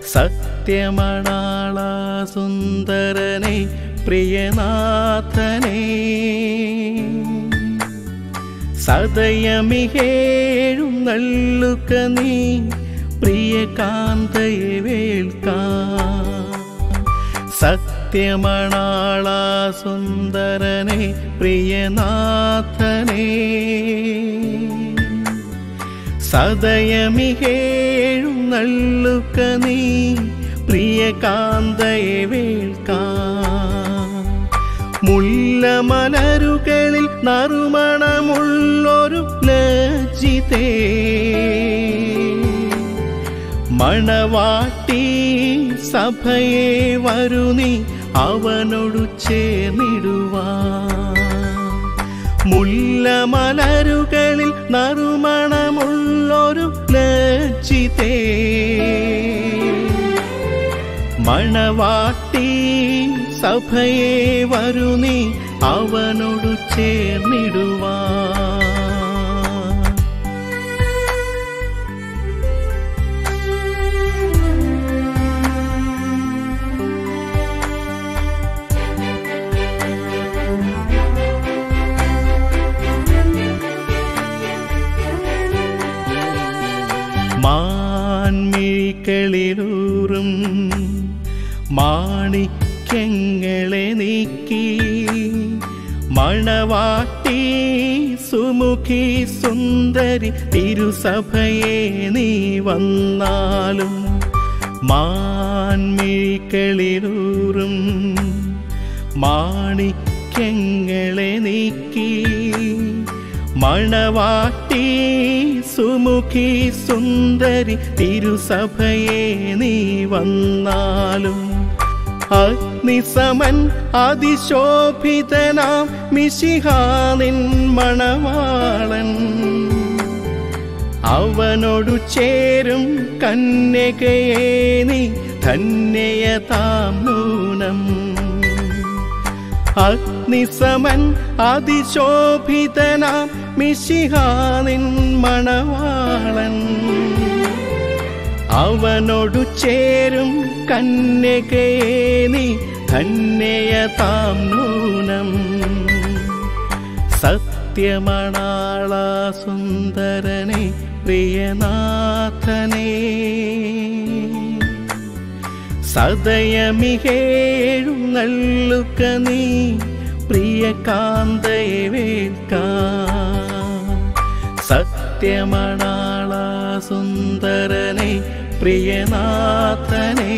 സത്യമണാള സുന്ദരനെ പ്രിയനാഥനെ സദയമിഹേഴും നല്ലുക നീ പ്രിയ കാന്തയെ വേൾക്കാം സത്യമണാള സുന്ദരനെ പ്രിയനാഥനെ സദയമിഹേഴും നല്ലുക നീ പ്രിയ കാന്തയെ വേൾക്കാം മുല്ലമലരുകളിൽ നറുമണമുള്ളൊരു ലജ്ജിതേ മണവാട്ടി സഭയെ വരു നീ അവനോടു ചേർന്നിടുവാ മുല്ലമലരുകളിൽ നറുമണമുള്ളൊരു ലജ്ജിതേ മണവാട്ടി സഭയെ വരു നീ അവനോടു ചേർന്നിടുവാ മാൻമിഴികളിലൂറും മാണിക്യങ്ങളെ നീക്കി മണവാട്ടി സുമുഖി സുന്ദരി തിരുസഭയെ നീ വന്നാലും മാൻമിഴികളിലൂറും മാണിക്യങ്ങളെ നീക്കി മണവാട്ടി സുമുഖി സുന്ദരി തിരുസഭയെ നീ വന്നാലും അഗ്നിസമൻ അതിശോഭിതനാം മിശിഹാനിൻ മണവാളൻ അവനോടു ചേരും കന്യകയെ നീ ധന്യയതാം നൂനം അഗ്നിസമൻ അതിശോഭിതനാം മിശിഹാനിൻ മണവാളൻ അവനോടു ചേരും കന്യകയെ നീ ധന്യയതാം നൂനം സത്യമണാള സുന്ദരനെ പ്രിയനാഥനേ സദയമിഹേഴും നല്ലുക നീ പ്രിയ കാന്തയെ വേൾക്കാം സത്യമണാള സുന്ദരനെ പ്രിയനാഥനെ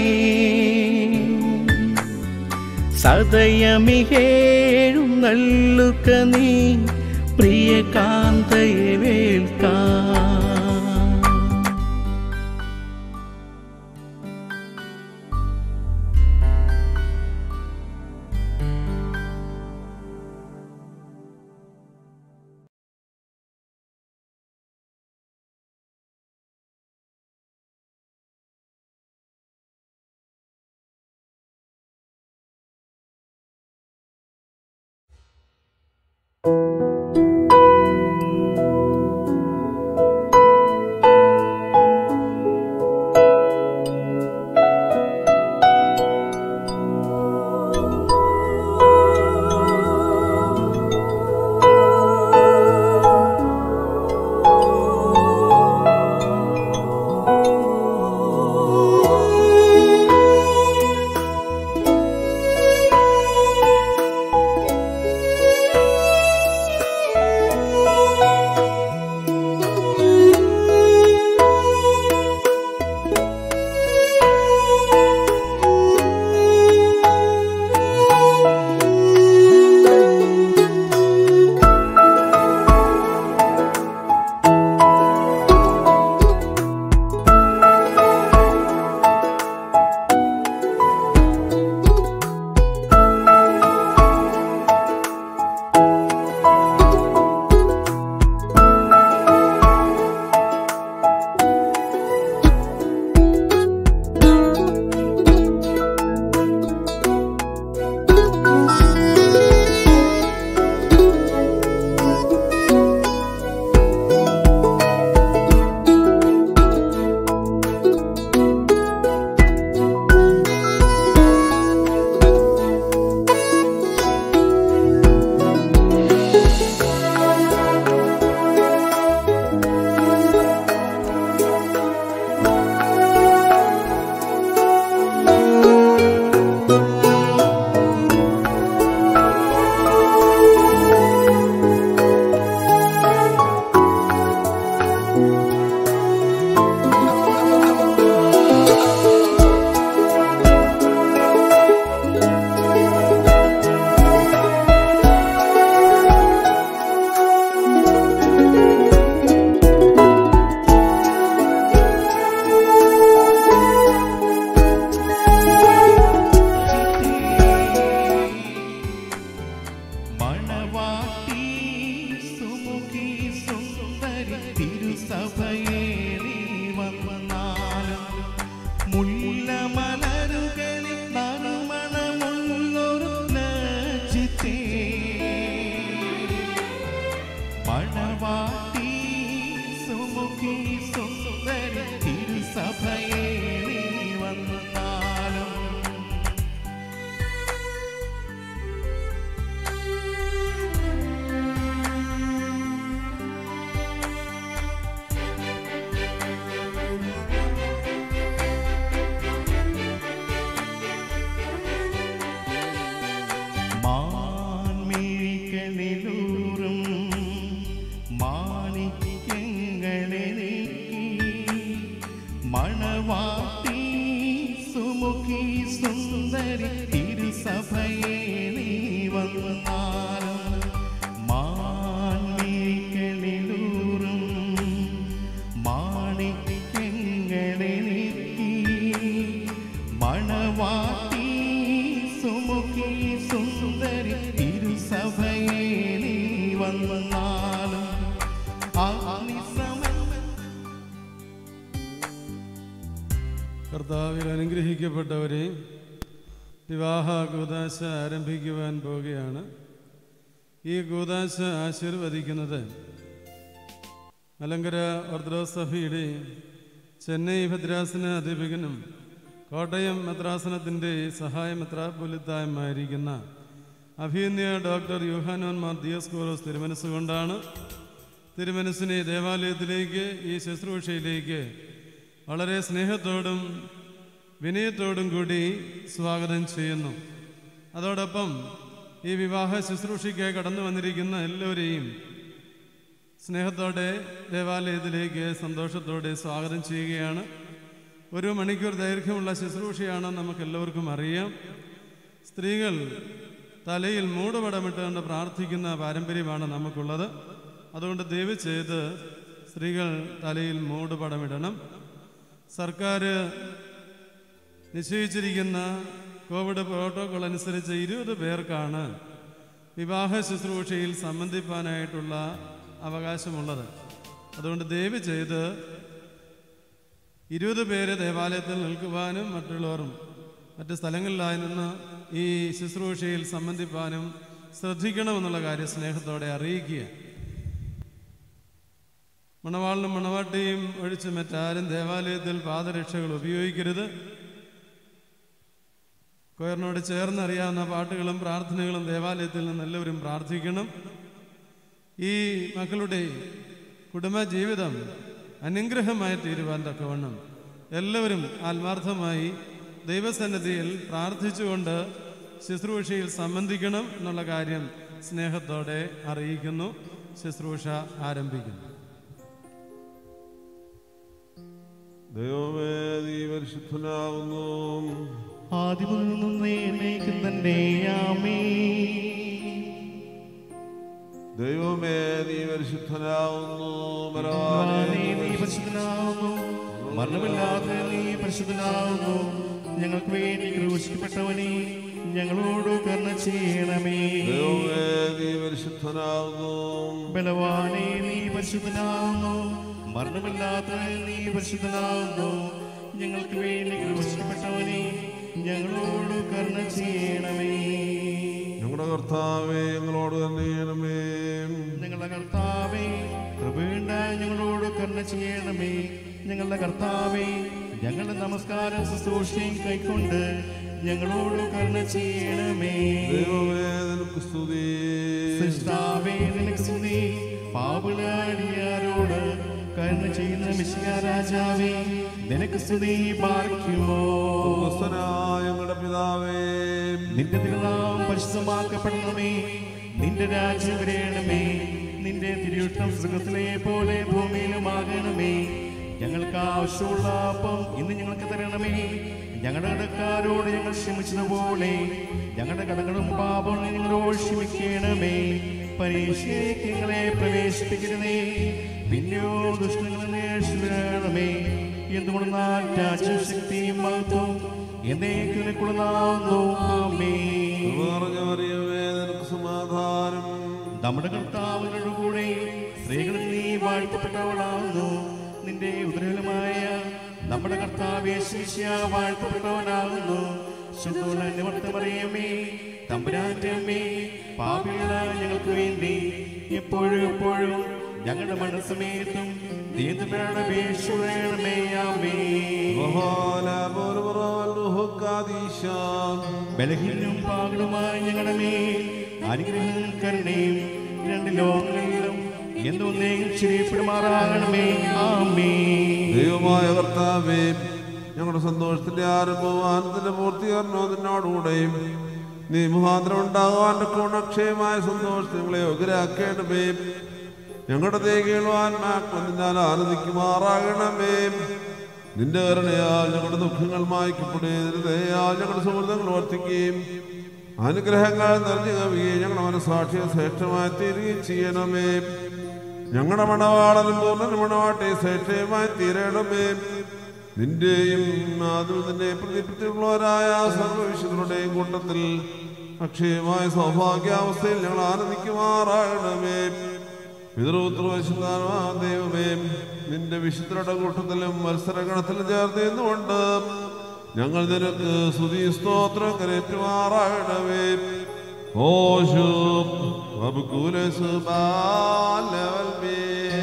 സദയമിഹേഴും നല്ലുക നീ പ്രിയ കാന്തയെ വേൾക്കാം മണവാട്ടി സുമുഖി സുന്ദരി തിരുസഭയെ നീ വന്നാലും മാൻമിഴികളിലൂറും മാണിക്യങ്ങളെ നീക്കി മണവാട്ടി സുമുഖി സുന്ദരി തിരുസഭയെ നീ വന്നാലും മാൻമിഴികളിലൂറും മാണിക്യങ്ങളെ നീക്കി മണവാട്ടി സുമുഖി സുന്ദരി തിരുസഭയെ നീ വന്നാലും അഗ്നിസമം കർത്താവിൽ അനുഗ്രഹിക്കപ്പെട്ടവരെ വിവാഹ കൂതാശ ആരംഭിക്കുവാൻ പോവുകയാണ് ഈ കൂതാശ ആശീർവദിക്കുന്നത് മലങ്കര ഓർത്തഡോക്സ് സഭയുടെ ചെന്നൈ ഭദ്രാസന അധ്യാപകനും കോട്ടയം മെത്രാസനത്തിൻ്റെ സഹായ മെത്രാപൊലിത്തായുമായിരിക്കുന്ന അഭിനയ ഡോക്ടർ യുഹാനോൻ മാർ ദിയസ്കോറോസ് തിരുമനസ്സുകൊണ്ടാണ് തിരുമനസ്സിനെ ദേവാലയത്തിലേക്ക് ഈ ശുശ്രൂഷയിലേക്ക് വളരെ സ്നേഹത്തോടും വിനയത്തോടും കൂടി സ്വാഗതം ചെയ്യുന്നു അതോടൊപ്പം ഈ വിവാഹ ശുശ്രൂഷയ്ക്ക് കടന്നു വന്നിരിക്കുന്ന എല്ലാവരെയും സ്നേഹത്തോടെ ദേവാലയത്തിലേക്ക് സന്തോഷത്തോടെ സ്വാഗതം ചെയ്യുകയാണ് ഒരു മണിക്കൂർ ദൈർഘ്യമുള്ള ശുശ്രൂഷയാണ് നമുക്ക് എല്ലാവർക്കും അറിയാം സ്ത്രീകൾ തലയിൽ മൂടുപടമിട്ടുകൊണ്ട് പ്രാർത്ഥിക്കുന്ന പാരമ്പര്യമാണ് നമുക്കുള്ളത് അതുകൊണ്ട് ദയവ് ചെയ്ത് സ്ത്രീകൾ തലയിൽ മൂടുപടമിടണം സർക്കാർ നിശ്ചയിച്ചിരിക്കുന്ന കോവിഡ് പ്രോട്ടോകോൾ അനുസരിച്ച് ഇരുപത് പേർക്കാണ് വിവാഹ ശുശ്രൂഷയിൽ സംബന്ധിപ്പാനായിട്ടുള്ള അവകാശമുള്ളത് അതുകൊണ്ട് ദയവ് ചെയ്ത് ഇരുപത് പേര് ദേവാലയത്തിൽ നിൽക്കുവാനും മറ്റുള്ളവരും മറ്റ് സ്ഥലങ്ങളിലായി നിന്ന് ഈ ശുശ്രൂഷയിൽ സംബന്ധിപ്പാനും ശ്രദ്ധിക്കണമെന്നുള്ള കാര്യം സ്നേഹത്തോടെ അറിയിക്കുക മണവാളിനും മണവാട്ടിയും ഒഴിച്ച് മറ്റാരും ദേവാലയത്തിൽ പാദരക്ഷകൾ ഉപയോഗിക്കരുത് കൊയറിനോട് ചേർന്നറിയാവുന്ന പാട്ടുകളും പ്രാർത്ഥനകളും ദേവാലയത്തിൽ നിന്ന് എല്ലാവരും പ്രാർത്ഥിക്കണം ഈ മക്കളുടെ കുടുംബജീവിതം അനുഗ്രഹമായി തീരുവാൻ തക്കവണ്ണം എല്ലാവരും ആത്മാർത്ഥമായി ദൈവസന്നിധിയിൽ പ്രാർത്ഥിച്ചുകൊണ്ട് ശുശ്രൂഷയിൽ സംബന്ധിക്കണം എന്നുള്ള കാര്യം സ്നേഹത്തോടെ അറിയിക്കുന്നു ശുശ്രൂഷ ആരംഭിക്കുന്നു ദൈവമേ നീ പരിശുദ്ധനാകുന്നു ആദ്യം നിന്നേക്കുന്നേ ആമേ ദൈവമേ നീ പരിശുദ്ധനാകുന്നു ഭഗവാനേ, നീ പരിശുദ്ധനാകുന്നു മരണമില്ലാത്ത നീ പരിശുദ്ധനാകുന്നു ഞങ്ങൾക്ക് വേണ്ടി ക്രൂശിക്കപ്പെട്ടവനെ ഞങ്ങളോട് കരുണ ചെയ്യണമേ ദൈവമേ നീ പരിശുദ്ധനാകുന്നു ബലവാനെ നീ പരിശുദ്ധനാകുന്നു മരണമില്ലാത്ത നീ പരിശുദ്ധനാകുന്നു ഞങ്ങൾക്ക് വേണ്ടി ക്രൂശിക്കപ്പെട്ടവനെ ഞങ്ങളോട് കരുണ ചെയ്യണമേ ഞങ്ങളുടെ കർത്താവേ ഞങ്ങളോട് തന്നെ ചെയ്യണമേ ഞങ്ങളുടെ കർത്താവേ കൃപയുണ്ട ഞങ്ങളോട് കരുണ ചെയ്യണമേ ഞങ്ങളുടെ കർത്താവേ ഞങ്ങളുടെ നമസ്കാരം ശുശ്രൂഷയും കൈക്കൊണ്ട് ഞങ്ങളോട് കരുണ ചെയ്യണമേ ദൈവമേ നിനക്ക് സ്തുതി സൃഷ്ടാവേ നിനക്ക് സ്തുതി പാപിളാടിയാരോട് കരുണ ചെയ്യുന്ന മിശിക രാജാവേ നിനക്ക് സ്തുതി പാർക്കുമോ സ്വർഗ്ഗസ്ഥനായ ഞങ്ങളുടെ പിതാവേ നിന്റെ തിരുനാമം പരിശുദ്ധമാക്കപ്പെടണമേ നിന്റെ രാജ്യം വരയണമേ നിന്റെ തിരുവിട്ടം സ്വർഗത്തിലെ പോലെ ഭൂമിയിലുമാകണമേ ഞങ്ങൾക്ക് ആവശ്യമുള്ള അപ്പം ഇന്ന് ഞങ്ങൾക്ക് തരണമേ ഞങ്ങളുടെ കടക്കാരോട് ഞങ്ങൾ ക്ഷമിച്ചതുപോലെ ഞങ്ങളുടെ കടകളും പാപങ്ങളും ഞങ്ങളോട് ക്ഷമിക്കണമേ പരീക്ഷയ്ക്ക് ഞങ്ങളെ പ്രവേശിപ്പിക്കരുതേ പിന്നെയോ ദുഷ്ടങ്ങളെ രക്ഷിക്കണമേ എന്തുകൊണ്ടെന്നാൽ രാജ്യം ശക്തിയും മഹത്വം എന്നേക്കുള്ളതാവുന്നു ആമേ നിറഞ്ഞ മറിയമേ നിനക്ക് സമാധാനം നമ്മുടെ കർത്താവിനോട് കൂടെ സ്ത്രീകളിൽ നീ വാഴ്ത്തപ്പെട്ടവളാകുന്നു നിന്റെ ഉദരഫലമായ നമ്മുടെ കർത്താവ് ശിഷ്യ വാഴ്ത്തപ്പെട്ടവനാകുന്നു ശുദ്ധമുള്ള നിവർത്തമറിയമേ തമ്പുരാന്റെ അമ്മേ പാപികള ഞങ്ങൾക്ക് വേണ്ടി എപ്പോഴും എപ്പോഴും ഞങ്ങളുടെ മനസ്സമേത്തും ദീർഘപേരുടെ അപേക്ഷണമേ ആമേ ബലഹീനവും പാകലുമായ ഞങ്ങളുടെ മേൽ അനുഗ്രഹം കരുണയും രണ്ട് ലോകങ്ങളിലും എന്തോന്നേയും ശരിപ്പെടുമാറാകണമേ ആമേ ദൈവമായ കർത്താവേ ഞങ്ങളുടെ സന്തോഷത്തിന്റെ ആരംഭവും ആനന്ദത്തിന്റെ പൂർത്തീകരണവും നിന്നോടുകൂടെയും നീ മുഖാന്തരം ഉണ്ടാകുവാൻ ഗുണക്ഷയമായ സന്തോഷത്തെ ഞങ്ങളെ യോഗ്യരാക്കേണമേ ഞങ്ങളുടെ ദേഹികളും ആത്മാക്കളും നിന്നാൽ ആനന്ദിക്കുമാറാകണമേ നിന്റെ കരുണയാൽ ഞങ്ങളുടെ ദുഃഖങ്ങൾ മായ്ക്കപ്പെടുകയും ദയാൽ ഞങ്ങളുടെ സുഹൃത്തുക്കൾ വർദ്ധിക്കുകയും അനുഗ്രഹങ്ങൾ നിറഞ്ഞു കവിയുകയും ഞങ്ങളുടെ മനസ്സാക്ഷിയെ ശ്രേഷ്ഠമായി തീരുകയും ചെയ്യണമേ ഞങ്ങളുടെ മണവാളനും പൂർണ്ണ മണവാട്ടെ ശ്രേഷ്ഠയുമായി തീരണമേ നിന്റെയും അതും നിന്നെ പ്രതിപത്തിയുള്ളവരായ സർവവിശുദ്ധരുടെയും കൂട്ടത്തിൽ അക്ഷയമായ സൗഭാഗ്യാവസ്ഥയിൽ ഞങ്ങൾ ആനന്ദിക്കുമാറാകണമേ പിതൃപുത്രവിശുദ്ധാത്മാ ദൈവമേ നിന്റെ വിശുദ്ധരുടെ കൂട്ടത്തിലും മത്സരഗണത്തിലും ചേർന്ന് നിന്നുകൊണ്ട് ഞങ്ങൾ നിനക്ക് സ്തുതി സ്തോത്രം കരേറ്റുമാറാകണമേ ഓശു വബുക്കുലസ് ബാലവൽ മേ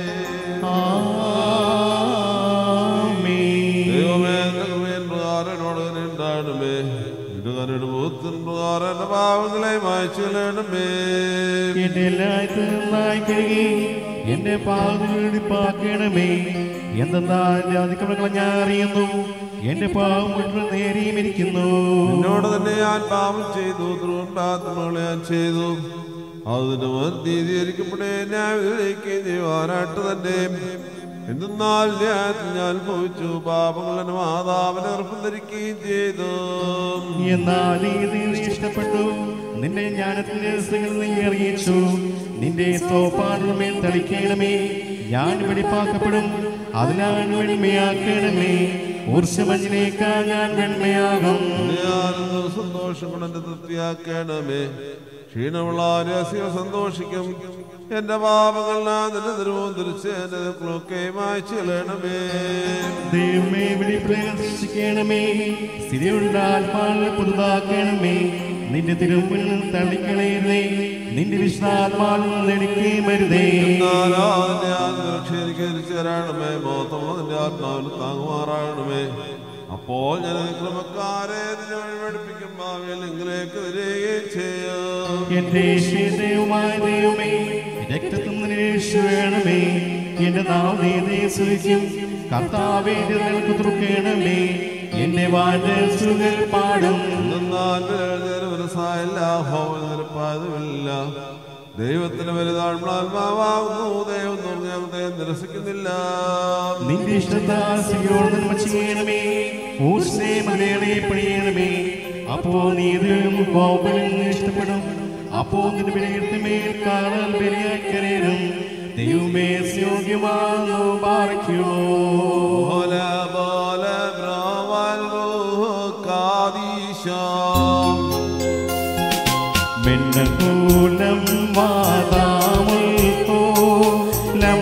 ദൈവമേ നിന്റെ കൃപയിൻ പ്രകാരം എന്നോട് തന്നെ ഉണ്ടാകണമേ നിന്റെ കരുണബോധത്തിൻ പ്രകാരം എന്റെ പാവങ്ങളെ മായച്ചു കളയണമേ എന്റെ എല്ലായ്ത്തും നന്നായി കഴുകി എന്റെ പാകണമേ എന്തെന്നാ അതിക്രമങ്ങൾ ഞാൻ അറിയുന്നു എന്റെ പാവം മുഴുവൻ നേരിയും ഇരിക്കുന്നു നിന്നോട് തന്നെ ഞാൻ പാപം ചെയ്തു ദ്രോൺപാത്രങ്ങളെ ഞാൻ ചെയ്തു അതിന് നീതീകരിക്കപ്പെടേ ഞാൻ വിവേകിക്കുകയും ചെയ്യുവാനായിട്ട് തന്നെ എന്തെന്നാൽ ഞാൻ ഞാൻ ഭവിച്ചു പാപങ്ങൾ എന്റെ മാതാവിനെ ഗർഭം ധരിക്കുകയും ചെയ്തു എന്നാൽ നീ നീ ഇഷ്ടപ്പെട്ടു നിന്റെ ജ്ഞാനത്തിന്റെ രഹസ്യങ്ങൾ നീ അറിയിച്ചു നിന്റെ സ്തോപ്പാടുമേ തളിക്കണമേ ഞാൻ വെളിപ്പാക്കപ്പെടും അതിനാൽ വെണ്മയാക്കണമേ ഊർഷമഞ്ഞിനേക്കാൾ ഞാൻ വെണ്മയാകും ആനന്ദ സന്തോഷം കൊണ്ട് എന്നെ തൃപ്തിയാക്കണമേ ക്ഷീണമുള്ള രഹസ്യം സന്തോഷിക്കും എന്റെ പാപങ്ങൾ ഞാൻ നിന്റെ ദുരവും തിരിച്ച് എന്റെ ദുഃഖങ്ങളൊക്കെ മായ്ച്ചു കളയണമേ ദൈവമേ വിളിപ്രേഷിക്കണമേ സ്ഥിതിയുള്ള ആത്മാവിനെ പുതുതാക്കണമേ നിന്റെ തിരുമ്പിൽ നിന്ന് തള്ളിക്കളയരുതേ നിന്റെ വിശുദ്ധാത്മാവിൽ നിന്ന് എടുക്കുകയും വരുതേ ണമേ മോത്തമുള്ള ആത്മാവിൽ താങ്ങുമാറാകണമേ അപ്പോൾ ഞാൻ ക്രമക്കാരെ പഠിപ്പിക്കും ഭാവിയിൽ നിങ്ങളിലേക്ക് വരികയും ചെയ്യും എന്റെ ദൈവമായ ദൈവമേ രക്തത്തിൽ നിന്ന് വേണമേ എന്റെ നാമേ സുഖിക്കും കർത്താവേ നിനക്ക് തുറക്കണമേ എന്റെ വാഴസുകൾ പാടും എന്നാൽ മനസ്സായില്ല ഹോമനിരപ്പായതുമില്ല ദൈവത്തിന് വലുതാത്മാത്മാവാകുന്നു ദൈവം ഞങ്ങളെ നിരസിക്കുന്നില്ല നിന്റെ ഇഷ്ടത്താസിയോട് നന്മ ചെയ്യണമേ ഊർസേ മലയാളെ പണിയണമേ അപ്പോ നീതിയും കോപലും ഇഷ്ടപ്പെടും അപ്പോ നിന്റെ വിലയിരുത്തമേൽ കാണാൻ ബലിയാക്കരേനും ദൈവമേ യോഗ്യമാകുന്നു പാർക്കുമോ ബോല ബോല ബ്രാവൽ കാദീശാം വെണ്ണകൂലം വാതാമുൽക്കോലം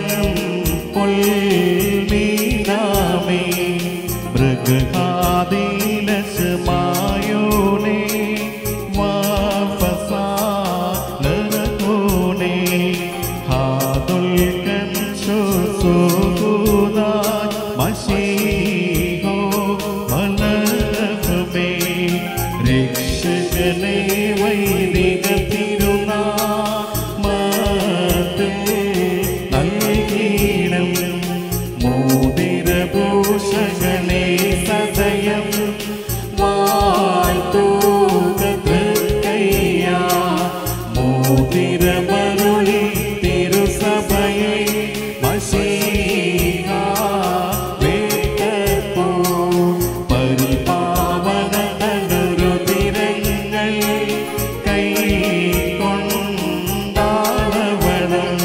പൊൽമീനാമേ മൃഗാദീലശമായോനേ വാപസാലരകോനേ ഹാദുൽക്കൻ ശോസുകുദാ മശീഹോ വലഫമേ രക്ഷകനെ വൈദിക തിരുനാമത്തിൽ നൽകീണം മോതിരഭൂഷകളെ സദയം വാഴ്ത്തൂക തൃക്കയ്യാ മോതിരമരുളി തിരുസഭയെ മഷീഹ വേട്ടപ്പോ പരിപാവന അനുരുതിരങ്ങൾ കൈ കൊണ്ടാളവണം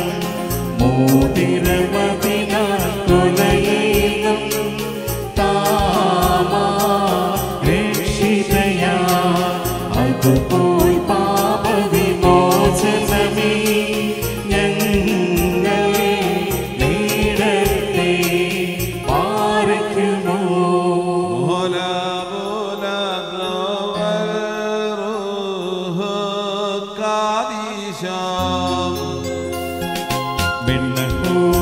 മോതിരമതിന കൊലയിലും താമാ രക്ഷിതയാ അതുപോയി പാപവിമോചനമേ ഞങ്ങൾ നേടത്തെ പാരയ്ക്കുമോ ബോല ബോല ബ്രാവൽ കാദീശാം വെണ്ണപ്പൂ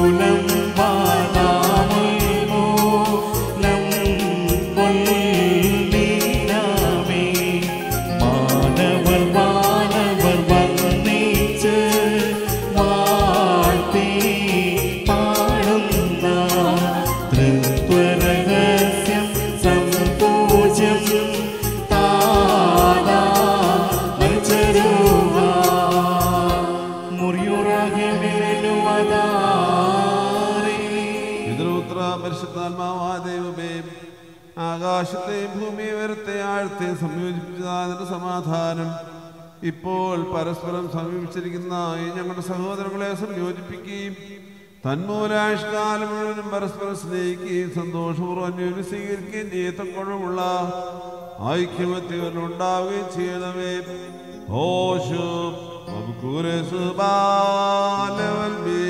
പരിശുദ്ധാത്മാവാ ദൈവമേ ആകാശത്തെയും ഭൂമിയെ വരത്തെ ആഴത്തെ സംയോജിപ്പിച്ചതിന്റെ സമാധാനം ഇപ്പോൾ പരസ്പരം സമീപിച്ചിരിക്കുന്ന ഈ ഞങ്ങളുടെ സഹോദരങ്ങളെ സംയോജിപ്പിക്കുകയും തന്മൂലായുഷ്കാലം മുഴുവനും പരസ്പരം സ്നേഹിക്കുകയും സന്തോഷപൂർവ്വം അന്യോന്യം സ്വീകരിക്കുകയും ചെയ്യത്തക്കൊഴുമുള്ള ഐക്യമത്യവൻ ഉണ്ടാവുകയും ചെയ്യണമേ ഓശു നമുക്കൂരസ് ബാലവൽമേ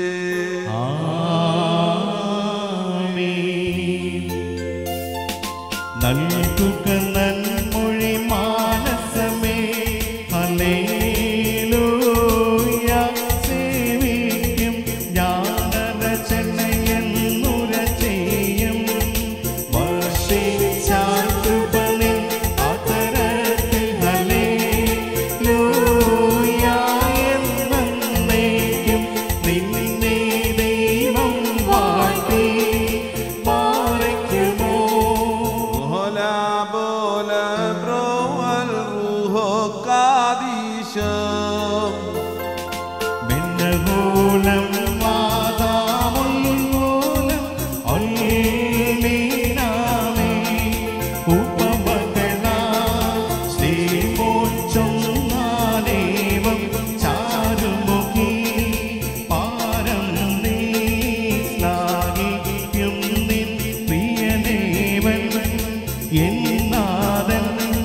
നൽകുക നന്മൊഴി മാനസമേ ഹല്ലേലൂയ സേവിക്കും ജ്ഞാനരചനയെന്നുര ചെയ്യും വർഷിച്ചാൽ കൃപനിൽ അതരത്തിൽ ഹല്ലേലൂയ എന്നേക്കും നിന്നെ ദൈവം വാഴ്ത്തി പാറയ്ക്കുമോ Hola, bola, bro, al ruho kadisham. മിന്നമൂലം മാതാമുൽമൂലം ഒല്ലീനാമേ ഉപമകളാ ശ്രീമോച്ചൊന്നാനേവം ചാരുമുഖി പാരം നീ ശ്ലാഘിക്കും നിൻ പ്രിയനേവൻ എന്നാദൻ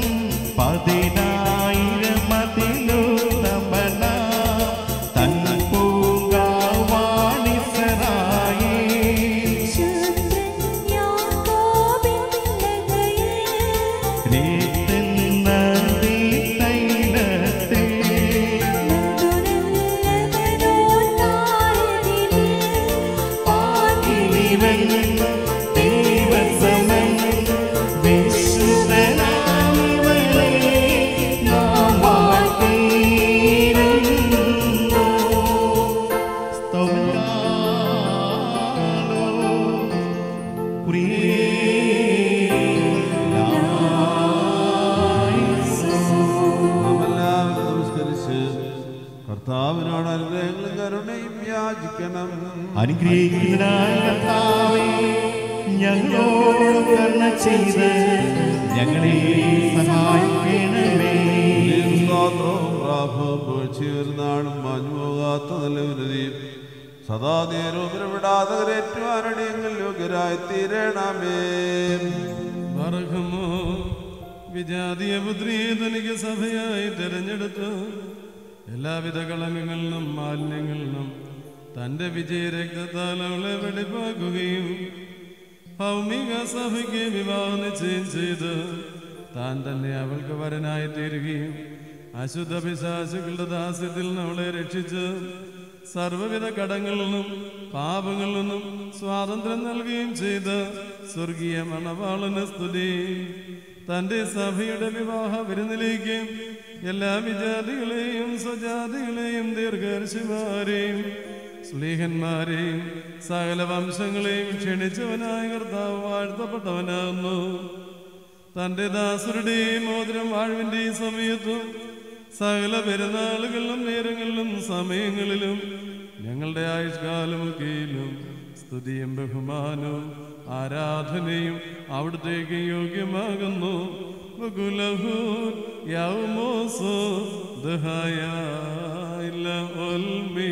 പതിനായിരം അതിലുത്തമന തൻ പൂങ്കാവാണിസറായേ രേത്തൻ നദി തൈലത്തെ പാകിലിവൻ ദൈവസമൻ വിശുദ്ധനാമവളെ നാം വാഴ്ത്തിയിടുന്നു. സ്തോത്രാലോ നാമെല്ലാവരും നമസ്കരിച്ച് കർത്താവിനോട് അനുഗ്രഹങ്ങളും കരുണയും യാചിക്കണം അനുഗ്രഹിക്കുന്നതിനായ കർത്താവേ ഞങ്ങളോട് കരുണ ചെയ്ത് ഞങ്ങളെ സഹായിക്കണമേ സ്തോത്രവും പ്രാഭവും വീഴ്ചയൊരുനാളും മാഞ്ഞുപോകാത്ത നല്ല ഉന്നതിയും സദാ നേരവും വിടവിടാതെ കരേറ്റുവാനടിയങ്ങൾ യോഗ്യരായി തീരണമേ മറക്കുമോ വിജാതീയ പുത്രിയെ തനിക്ക് സഭയായി തിരഞ്ഞെടുത്തു എല്ലാവിധ കളങ്കങ്ങളിലും മാലിന്യങ്ങളിലും തന്റെ വിജയ രക്തത്താൽ അവളെ വെളിപ്പാക്കുകയും ഭൗമിക സഭയ്ക്ക് വിവാഹ നിശ്ചയം ചെയ്ത് താൻ തന്നെ അവൾക്ക് വരനായി തീരുകയും അശുദ്ധ പിശാചുക്കളുടെ ദാസ്യത്തിൽ നിന്ന് അവളെ രക്ഷിച്ച് സർവ്വവിധ കടങ്ങളിൽ നിന്നും പാപങ്ങളിൽ നിന്നും സ്വാതന്ത്ര്യം നൽകുകയും ചെയ്ത് സ്വർഗീയ മണവാളന് സ്തുതി തന്റെ സഭയുടെ വിവാഹ വിരുന്നിലേക്ക് എല്ലാ വിജാതികളെയും സ്വജാതികളെയും ദീർഘർഷിമാരെയും സ്ലീഹന്മാരെയും സകല വംശങ്ങളെയും ക്ഷണിച്ചവനായ കർത്താവ് വാഴ്ത്തപ്പെട്ടവനാകുന്നു തന്റെ ദാസരുടെയും മോതിരം വാഴ്വിന്റെയും സമയത്തും സകല പെരുന്നാളുകളിലും നേരങ്ങളിലും സമയങ്ങളിലും ഞങ്ങളുടെ ആയുഷ്കാലമൊക്കെയിലും സ്തുതിയും ബഹുമാനവും ആരാധനയും അവിടത്തേക്ക് യോഗ്യമാകുന്നു ബകുലഹൂൻ യൗമോസോ ദഹായ ഇല്ല ഒൽമീ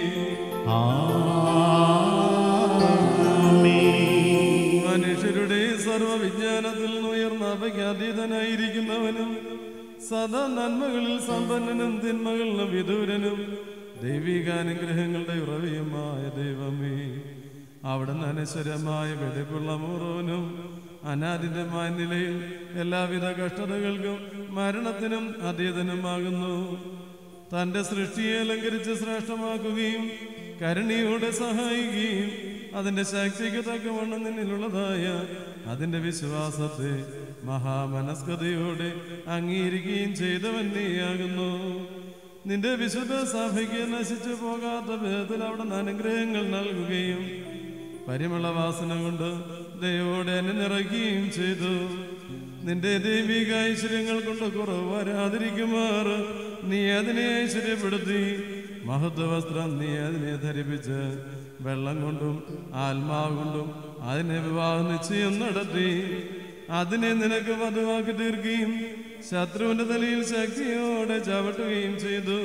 മനുഷ്യരുടെ സർവവിജ്ഞാനത്തിൽ നിന്ന് ഉയർന്ന അവയ്ക്ക് അതീതനായിരിക്കുന്നവനും സദാ നന്മകളിൽ സമ്പന്നനും തിന്മകളിലും വിദൂരനും ദൈവികാനുഗ്രഹങ്ങളുടെ ഉറവിയുമായ ദൈവമേ അവിടെ അനശ്വരമായ വെടിപ്പുള്ള മുറവനും അനാദിതമായ നിലയിൽ എല്ലാവിധ കഷ്ടതകൾക്കും മരണത്തിനും അതീതനുമാകുന്നു തന്റെ സൃഷ്ടിയെ അലങ്കരിച്ച് ശ്രേഷ്ഠമാക്കുകയും കരുണയോടെ സഹായിക്കുകയും അതിന്റെ ശക്തിക്ക് തക്കവണ്ണം നിന്നിലുള്ളതായ അതിന്റെ വിശ്വാസത്തെ മഹാമനസ്കതയോടെ അംഗീകരിക്കുകയും ചെയ്തവൻ നീയാകുന്നു നിന്റെ വിശുദ്ധ സഭയ്ക്ക് നശിച്ചു പോകാത്ത വിധത്തിൽ അവിടെ അനുഗ്രഹങ്ങൾ നൽകുകയും പരിമളവാസന കൊണ്ട് ദയോടെ എന്നെ നിറയ്ക്കുകയും ചെയ്തു നിന്റെ ദൈവിക ഐശ്വര്യങ്ങൾ കൊണ്ട് കുറവ് വരാതിരിക്കുമാറ് നീ അതിനെ ഐശ്വര്യപ്പെടുത്തി മഹത്വ വസ്ത്രം നീ അതിനെ ധരിപ്പിച്ച് വെള്ളം കൊണ്ടും ആത്മാവ് കൊണ്ടും അതിനെ വിവാഹ നിശ്ചയം നടത്തി അതിനെ നിനക്ക് വധുവാക്കി തീർക്കുകയും ശത്രുവിന്റെ തലയിൽ ശക്തിയോടെ ചവിട്ടുകയും ചെയ്തു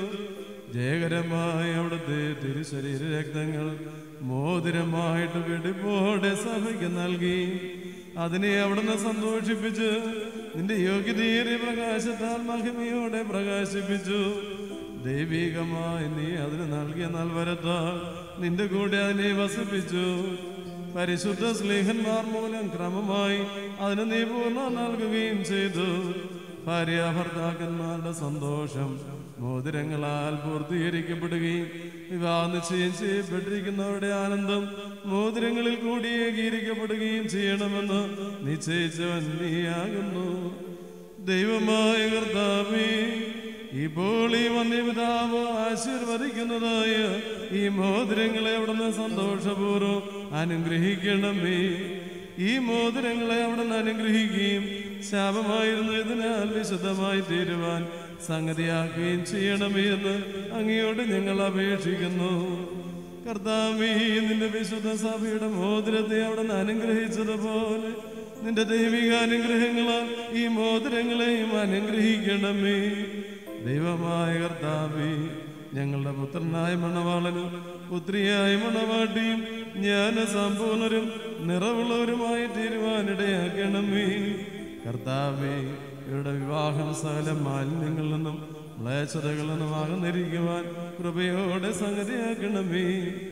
ജയകരമായ അവിടുത്തെ തിരുശരീര രക്തങ്ങൾ മോതിരമായിട്ട് വെടിപ്പോടെ സഭയ്ക്ക് നൽകി അതിനെ അവിടുന്ന് സന്തോഷിപ്പിച്ച് നിന്റെ യോഗ്യതയേറിയ പ്രകാശത്താൽ മഹിമയോടെ പ്രകാശിപ്പിച്ചു ദൈവികമായി നീ അതിന് നൽകിയ നൽവരത്താൽ നിന്റെ കൂടെ അതിനെ വസിപ്പിച്ചു പരിശുദ്ധ സ്നേഹന്മാർ മൂലം ക്രമമായി അതിന് നീ പൂർണ്ണ നൽകുകയും ചെയ്തു ഭാര്യ ഭർത്താക്കന്മാരുടെ സന്തോഷം മോതിരങ്ങളാൽ പൂർത്തീകരിക്കപ്പെടുകയും വിവാഹ നിശ്ചയം ചെയ്യപ്പെട്ടിരിക്കുന്നവരുടെ ആനന്ദം മോതിരങ്ങളിൽ കൂടി ഏകീകരിക്കപ്പെടുകയും ചെയ്യണമെന്ന് നിശ്ചയിച്ചവൻ നീയാകുന്നു ദൈവമായ കർത്താവേ ഇപ്പോൾ ഈ വന്യപിതാവ് ആശീർവദിക്കുന്നതായ ഈ മോതിരങ്ങളെ അവിടുന്ന് സന്തോഷപൂർവ്വം അനുഗ്രഹിക്കണമേ ഈ മോതിരങ്ങളെ അവിടുന്ന് അനുഗ്രഹിക്കുകയും ശാപമായിരുന്നു ഇതിനാൽ വിശുദ്ധമായി തീരുവാൻ സംഗതിയാക്കുകയും ചെയ്യണമേ എന്ന് അങ്ങയോട് ഞങ്ങൾ അപേക്ഷിക്കുന്നു കർത്താവേ നിന്റെ വിശുദ്ധ സഭയുടെ മോതിരത്തെ അവിടുന്ന് അനുഗ്രഹിച്ചതുപോലെ നിന്റെ ദൈവിക അനുഗ്രഹങ്ങളാൽ ഈ മോതിരങ്ങളെയും അനുഗ്രഹിക്കണമേ ദൈവമായ കർത്താവേ ഞങ്ങളുടെ പുത്രനായ മണവാളനും പുത്രിയായ മണവാട്ടിയും ജ്ഞാന സമ്പൂർണരും നിറവുള്ളവരുമായി തീരുവാനിടയാക്കണമേ കർത്താവേ ഇവരുടെ വിവാഹം സകല മാലിന്യങ്ങളിൽ നിന്നും മ്ലേച്ഛതകളിൽ നിന്നും അകന്നിരിക്കുവാൻ കൃപയോടെ സംഗതിയാക്കണമേ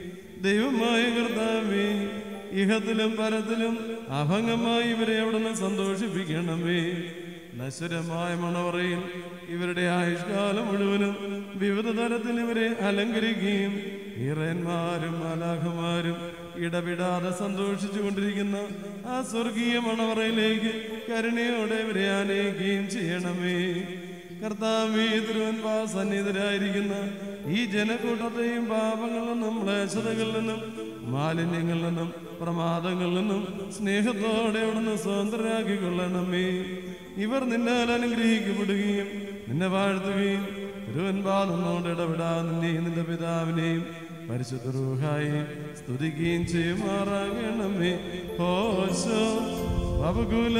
ദൈവമായ കർത്താവേ ഇഹത്തിലും പരത്തിലും അഭംഗമായി ഇവരെ അവിടുന്ന് സന്തോഷിപ്പിക്കണമേ നശ്വരമായ മണവറയിൽ ഇവരുടെ ആയുഷ്കാലം മുഴുവനും വിവിധ തരത്തിൽ ഇവരെ അലങ്കരിക്കുകയും ഈറന്മാരും അലാഹമാരും ഇടപെടാതെ സന്തോഷിച്ചു കൊണ്ടിരിക്കുന്ന ആ സ്വർഗീയ മണവറയിലേക്ക് കരുണയോടെ ഇവരെ ആനയിക്കുകയും ചെയ്യണമേ കർത്താവേ തിരുവൻപാ സന്നിധരായിരിക്കുന്ന ഈ ജനക്കൂട്ടത്തെയും പാപങ്ങളിൽ നിന്നും ക്ലേശതകളിൽ നിന്നും മാലിന്യങ്ങളിൽ നിന്നും പ്രമാദങ്ങളിൽ നിന്നും സ്നേഹത്തോടെ അവിടുന്ന് സ്വതന്ത്രരാക്കിക്കൊള്ളണമേ ഇവർ നിന്നാൽ അനുഗ്രഹിക്കപ്പെടുകയും നിന്നെ വാഴ്ത്തുകയും തിരുവൻപാ നിന്നോട് ഇടപെടാ നിന്നെയും നിന്റെ പിതാവിനെയും പരിശുദ്ധ റൂഹായി സ്തുതിക്കുകയും ചെയ്യുമാറാകണമേ ഹോശോ പവകുല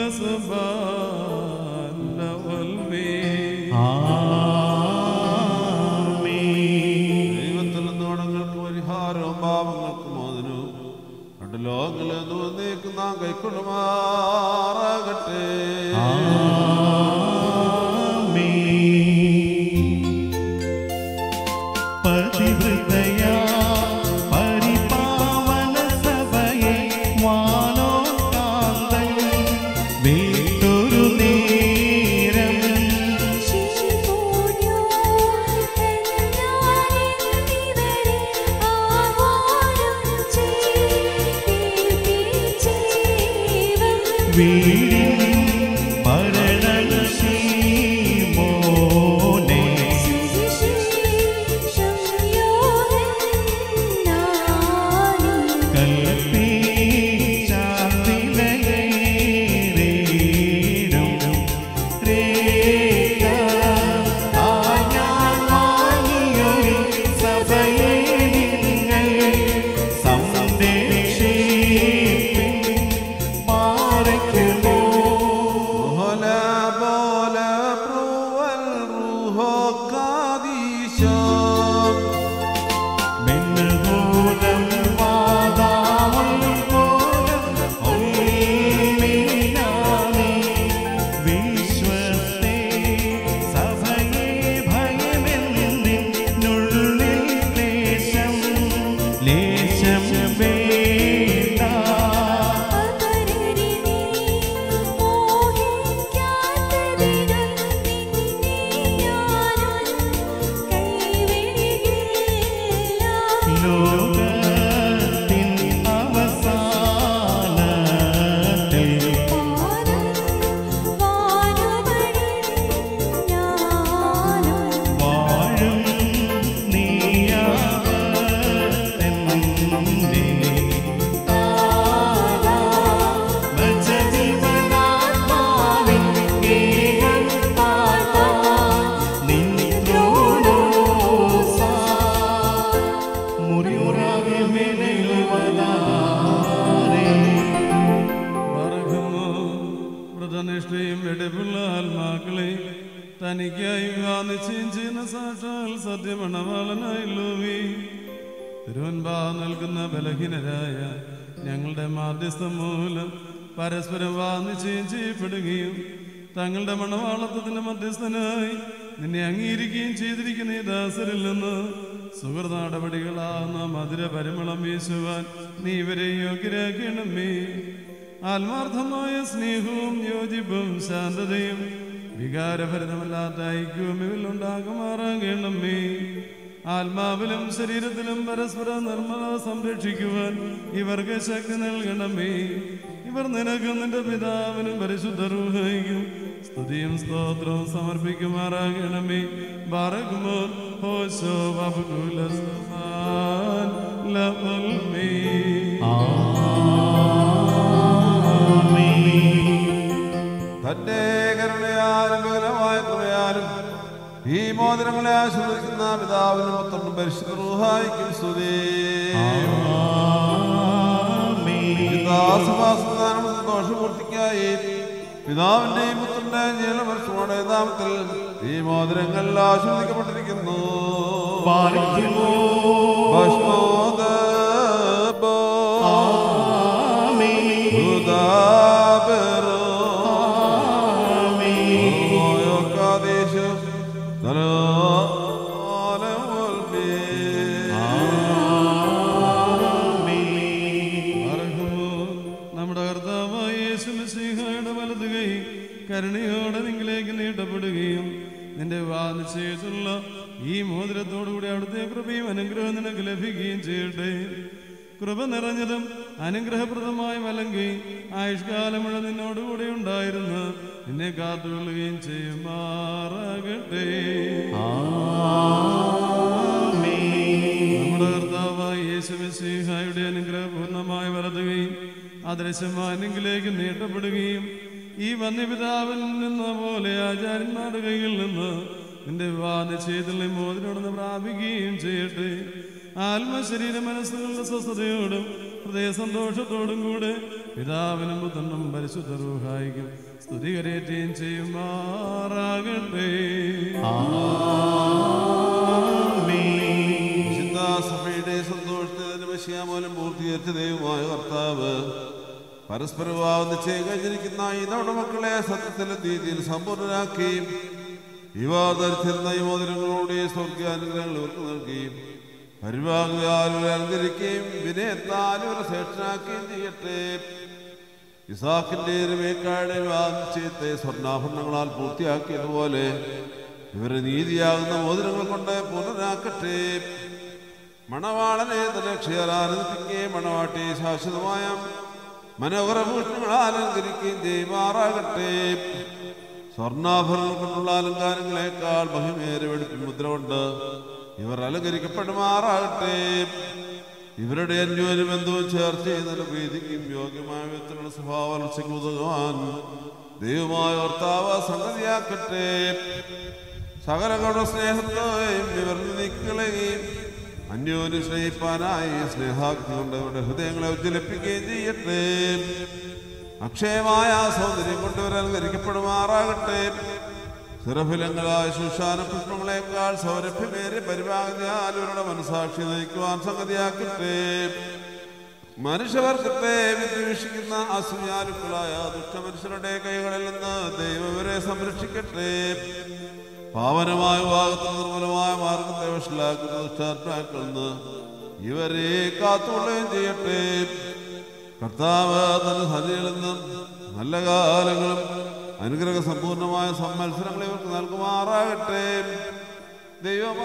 ദൈവത്തിൽ നോടങ്ങൾക്ക് പരിഹാരവും പാപങ്ങൾക്കും മോചനവും രണ്ട് ലോകങ്ങളിൽ നിന്ന് നാം കൈക്കൊള്ളുമാറാകട്ടെ പതിവൃതയാ പരിപാവന സഭയെ വാനോകാന്തൻ വീട്ടൊരു നേരം ശിശുപോഞ്ഞോ എന്നാനിന്നിവരെ ആഹ്വാനം ചെയ്തിരിച്ചേവം വീടിൻ മരണം ശീമോനെ കൽപ്പിച്ചാത്തിലയേറിടും രേഖ ആയാൽ വാങ്ങിയൊരു സഭയെ നിങ്ങൾ സംരക്ഷിപ്പിൻ മാറയ്ക്കുമോ തനിക്കായി വിവാഹ നിശ്ചയം ചെയ്യുന്ന സാക്ഷാൽ സത്യമണവാളനായുള്ളൂവി തിരുവൻപാ നിൽക്കുന്ന ബലഹീനരായ ഞങ്ങളുടെ മാധ്യസ്ഥം മൂലം പരസ്പരം വാ നിശ്ചയം ചെയ്യപ്പെടുകയും തങ്ങളുടെ മണവാളത്വത്തിന്റെ മധ്യസ്ഥനായി നിന്നെ അംഗീകരിക്കുകയും ചെയ്തിരിക്കുന്ന ഈ ദാസരിൽ നിന്ന് സുഹൃത നടപടികളാകുന്ന മധുര പരിമളം വീശുവാൻ നീ ഇവരെ യോഗ്യരാക്കണമേ ആത്മാർത്ഥമായ സ്നേഹവും യോജിപ്പും ശാന്തതയും വികാരഭരിതമല്ലാത്ത ഐക്യവും ഇവരിലുണ്ടാകുമാറാകണമേ ആത്മാവിലും ശരീരത്തിലും പരസ്പര നിർമ്മല സംരക്ഷിക്കുവാൻ ഇവർക്ക് ശക്തി നൽകണമേ ഇവർ നിനക്ക് നിന്റെ പിതാവിനും പരിശുദ്ധ റൂഹയ്ക്കും സ്തുതിയും സ്തോത്രവും സമർപ്പിക്കുമാറാകണമേ ബാറകുമോ ഹോശോ ബബുകുലസ്മാൻ ലവൽമേ തന്റെ കരുണയാലും വികലമായ കൃപയാലും ഈ മോതിരങ്ങളെ ആശ്രയിക്കുന്ന പിതാവിനും പുത്രനും പരിശുദ്ധ റൂഹായിക്കും സ്തുതി ദാസവാസനാനം സന്തോഷപൂർത്തിക്കായി പിതാവിന്റെയും പുത്രന്റെയും ജീവനപരിശുദ്ധ നാമത്തിൽ ഈ മോതിരങ്ങൾ ആശ്രദിക്കപ്പെട്ടിരിക്കുന്നു പാലിക്കുമോ ഭസ്മോദബോ ഉദാബരോ ഓയോക്കാദേശു നലോലമുൽമേ അർഹമോ നമ്മുടെ കർത്താവായ യേശുമിശിഹായുടെ വലത് കൈ കരുണയോടെ നിങ്ങളിലേക്ക് നീട്ടപ്പെടുകയും നിന്റെ വാനിശ്ചയിച്ചുള്ള ഈ മോതിരത്തോടുകൂടി അവിടുത്തെ കൃപയും അനുഗ്രഹവും നിനക്ക് ലഭിക്കുകയും ചെയ്യട്ടെ കൃപ നിറഞ്ഞതും അനുഗ്രഹപ്രദമായ വലങ്കി ആയുഷ്കാലം മുഴുവൻ നിന്നോടുകൂടി ഉണ്ടായിരുന്നു നിന്നെ കാത്തുകൊള്ളുകയും ചെയ്യുമാറാകട്ടെ നമ്മുടെ കർത്താവായ യേശുമിശിഹായുടെ അനുഗ്രഹപൂർണമായ വലതുകയും അദൃശ്യമായ നിങ്കിലേക്ക് നീട്ടപ്പെടുകയും ഈ വന്യപിതാവിൽ നിന്ന പോലെ ആചാര്യന്മാരുടെ കയ്യിൽ നിന്ന് നിന്റെ വിവാഹ നിശ്ചയത്തിലെ മോതിരോടൊന്ന് പ്രാപിക്കുകയും ചെയ്യട്ടെ ആത്മശരീര മനസ്സുകളുടെ സ്വസ്ഥതയോടും ഹൃദയ സന്തോഷത്തോടും കൂടെ പിതാവിനും പുത്രനും പരിശുദ്ധ റൂഹായിക്കും സ്തുതി കരയേറ്റുകയും ചെയ്യുമാറാകട്ടെ വിശുദ്ധാസഭയുടെ സന്തോഷത്തിന് വിഷയമൂലം പൂർത്തീകരിച്ച ദൈവമായ കർത്താവ് പരസ്പര വിവാഹം നിശ്ചയം കഴിഞ്ഞിരിക്കുന്ന ഈ നമ്മുടെ മക്കളെ സത്യത്തിലെ രീതിയിൽ സമ്പൂർണ്ണരാക്കി ഇവ ധരിച്ചിരുന്ന ഈ മോതിരങ്ങളോടെ സ്വർഗാനുഗ്രഹങ്ങൾ ഇവർക്ക് നൽകുകയും പരിഭാഗാൽ അലങ്കരിക്കുകയും വിനയത്താൽ ഇവരെ ശ്രേഷ്ഠനാക്കുകയും ചെയ്യട്ടെ ഇസാഖിന്റെ രമേക്കായുടെ വാങ്ങിച്ചത്തെ സ്വർണ്ണാഭരണങ്ങളാൽ പൂർത്തിയാക്കിയതുപോലെ ഇവരെ നീതിയാകുന്ന മോതിരങ്ങൾ കൊണ്ട് പൂർണ്ണനാക്കട്ടെ മണവാളനെ തന്നെ ക്ഷയരാനന്ദിക്കുകയും മണവാട്ടി ശാശ്വതമായ മനോഹരഭൂഷണങ്ങളാൽ അലങ്കരിക്കുകയും ചെയ്യുമാറാകട്ടെ സ്വർണ്ണാഭരണങ്ങൾ കൊണ്ടുള്ള അലങ്കാരങ്ങളെക്കാൾ മഹിമേറെ വെടിപ്പിൻ മുദ്ര കൊണ്ട് ഇവർ അലങ്കരിക്കപ്പെടുമാറാകട്ടെ ഇവരുടെ അന്യോന്യ ബന്ധവും ചേർച്ച ചെയ്യുന്നതിന് പ്രീതിക്കും യോഗ്യമായ വിധത്തിലുള്ള സ്വഭാവ വളർച്ചയ്ക്ക് ഉതകുവാൻ ദൈവമായ ഭർത്താവ് സംഗതിയാക്കട്ടെ സകല ഗുണ സ്നേഹത്തെയും ഇവർ നീക്കളയുകയും അന്യോന്യം സ്നേഹിപ്പാനായി സ്നേഹാഗ്നി കൊണ്ട് അവരുടെ ഹൃദയങ്ങളെ ഉജ്ജ്വലിപ്പിക്കുകയും ചെയ്യട്ടെ അക്ഷയമായ സൗന്ദര്യം കൊണ്ട് ഇവർ അലങ്കരിക്കപ്പെടുമാറാകട്ടെ സുരഫലങ്ങളായ ശുശാന പുഷ്പങ്ങളെക്കാൾ സൗരഭ്യമേറെ പരിപാടിയാൽ ഇവരുടെ മനസാക്ഷി നയിക്കുവാൻ സംഗതിയാക്കട്ടെ മനുഷ്യവർഗത്തെ വിദ്വേഷിക്കുന്ന അസൂയാലുക്കളായ ദുഷ്ടമനുഷ്യരുടെ കൈകളിൽ നിന്ന് ദൈവം ഇവരെ സംരക്ഷിക്കട്ടെ പാവനമായ ഭാഗത്ത് നിർമ്മലമായ മാർഗത്തെ വഷളാക്കുന്ന ദുഷ്ടാത്മാക്കളിൽ നിന്ന് ഇവരെ കാത്തുകൊള്ളുകയും ചെയ്യട്ടെ കർത്താവ് തന്റെ സന്നിധിയിൽ നിന്നും നല്ല കാലങ്ങളും അനുഗ്രഹ സമ്പൂർണമായ സമ്മത്സരങ്ങൾ ഇവർക്ക് നൽകുമാറാകട്ടെ ദൈവമാ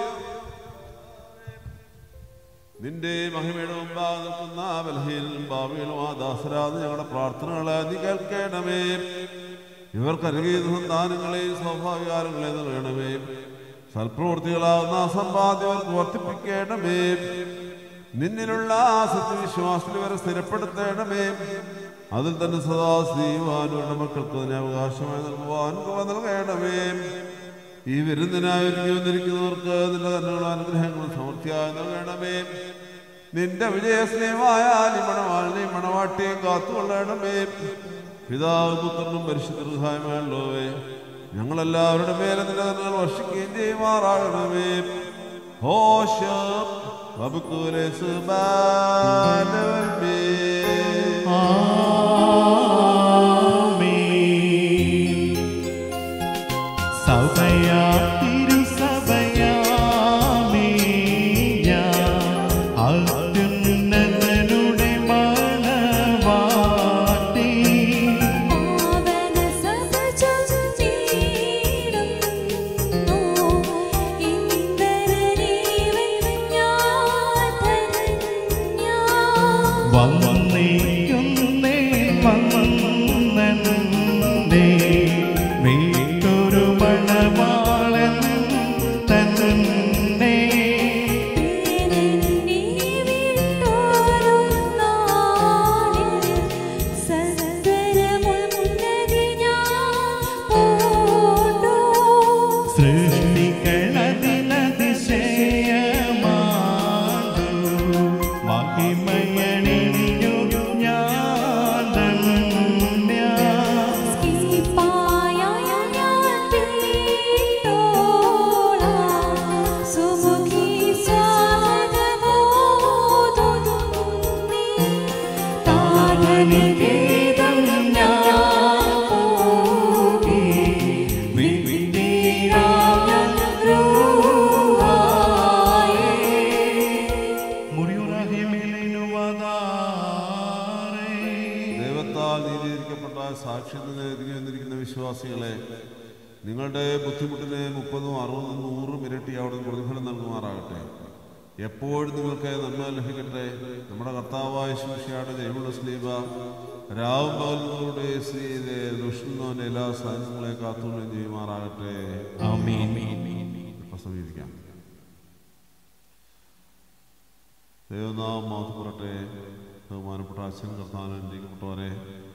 നിന്റെ മഹിമയുടെ മുമ്പാകെ നിൽക്കുന്ന ബലഹീനും ഭാവികളും ആ ദാസരാന്ന് ഞങ്ങളുടെ പ്രാർത്ഥനകളെ നീ കേൾക്കണമേ ഇവർക്ക് അനുഗീത സന്താനങ്ങളെയും സ്വാഭാവികാരങ്ങളെയും നൽകണമേ സൽപ്രവൃത്തികളാകുന്ന സമ്പാദ്യം അവർക്ക് വർദ്ധിപ്പിക്കണമേ നിന്നിലുള്ള ആ സത്യവിശ്വാസത്തിൽ ഇവരെ സ്ഥിരപ്പെടുത്തണമേ അതിൽ തന്നെ സദാ ചെയ്യുവാനുള്ള മക്കൾക്ക് അതിനെ അവകാശമായി നൽകുവാൻ കൃപ നൽകണമേ ഈ വിരുന്നിനായി ഒരുങ്ങി വന്നിരിക്കുന്നവർക്ക് നിന്റെ കണ്ണുകളും അനുഗ്രഹങ്ങളും സമൃദ്ധിയായി നൽകണമേ നിന്റെ വിജയസ്നേഹമായ ഈ മണവാളിനെയും മണവാട്ടിയെയും കാത്തുകൊള്ളണമേ പിതാവ് പുത്രനും പരിശുദ്ധ സഹായമായുള്ളവേ ഞങ്ങളെല്ലാവരുടെ മേലെ നിലനിർന്നാൽ വർഷിക്കുകയും ചെയ്യുമാറാകണമേ ഹോഷ വബുക്കുലെ സുബാനവൽമേ സഭയാ തിരുസഭയാമേ ഞാൻ അത്യുന്നതനുടെ മണവാട്ടി ആവന സഹചരിച്ചിടുന്നു ഇന്ദ്രനീവൻ ഞാൻ ധന്യ വന്നേക്കുന്നേ വന്നേ വീട്ടൊരു മണവാളൻ തന്നെ നീ വിട്ടോരു നാളിൽ സദരമുന്നതി ഞാൻ പൂണ്ടു സൃഷ്ടികളതിനതിശയമാണ്ടു മഹിമയണിഞ്ഞു ഞാൻ ധന്യ സ്കീപ്പായ ഞാൻ വീട്ടോളാം സുമുഖി സ്വാഗതമോതുന്നി താതനികേതം ഞാൻ പോകി വിവിധീരായ രൂഹായേ ദൈവത്താൽ നീതീകരിക്കപ്പെട്ട സാക്ഷ്യത്തിന് എതിരി വന്നിരിക്കുന്ന വിശ്വാസികളെ നിങ്ങളുടെ ബുദ്ധിമുട്ടിന് മുപ്പതും അറുപതും നൂറും ഇരട്ടി അവിടെ പ്രതിഫലം നൽകുമാറാകട്ടെ എപ്പോഴും നിങ്ങൾക്ക് നന്മ ലഭിക്കട്ടെ നമ്മുടെ കർത്താവായ ശിക്ഷയുടെ ജൈവമുള്ള സ്ലീബ രാവും പകലുകളുടെ സ്ത്രീയിലെ ദുഷ്ണന്റെ എല്ലാ സാധനങ്ങളെ കാത്തുകൊള്ളുകയും ചെയ്യുമാറാകട്ടെ ഇപ്പൊ സമീപിക്കാം ദൈവനാം മാത്തുപുറട്ടെ ബഹുമാനപ്പെട്ട അച്ഛൻ കർത്താനം അനുഗ്രഹിക്കപ്പെട്ടവരെ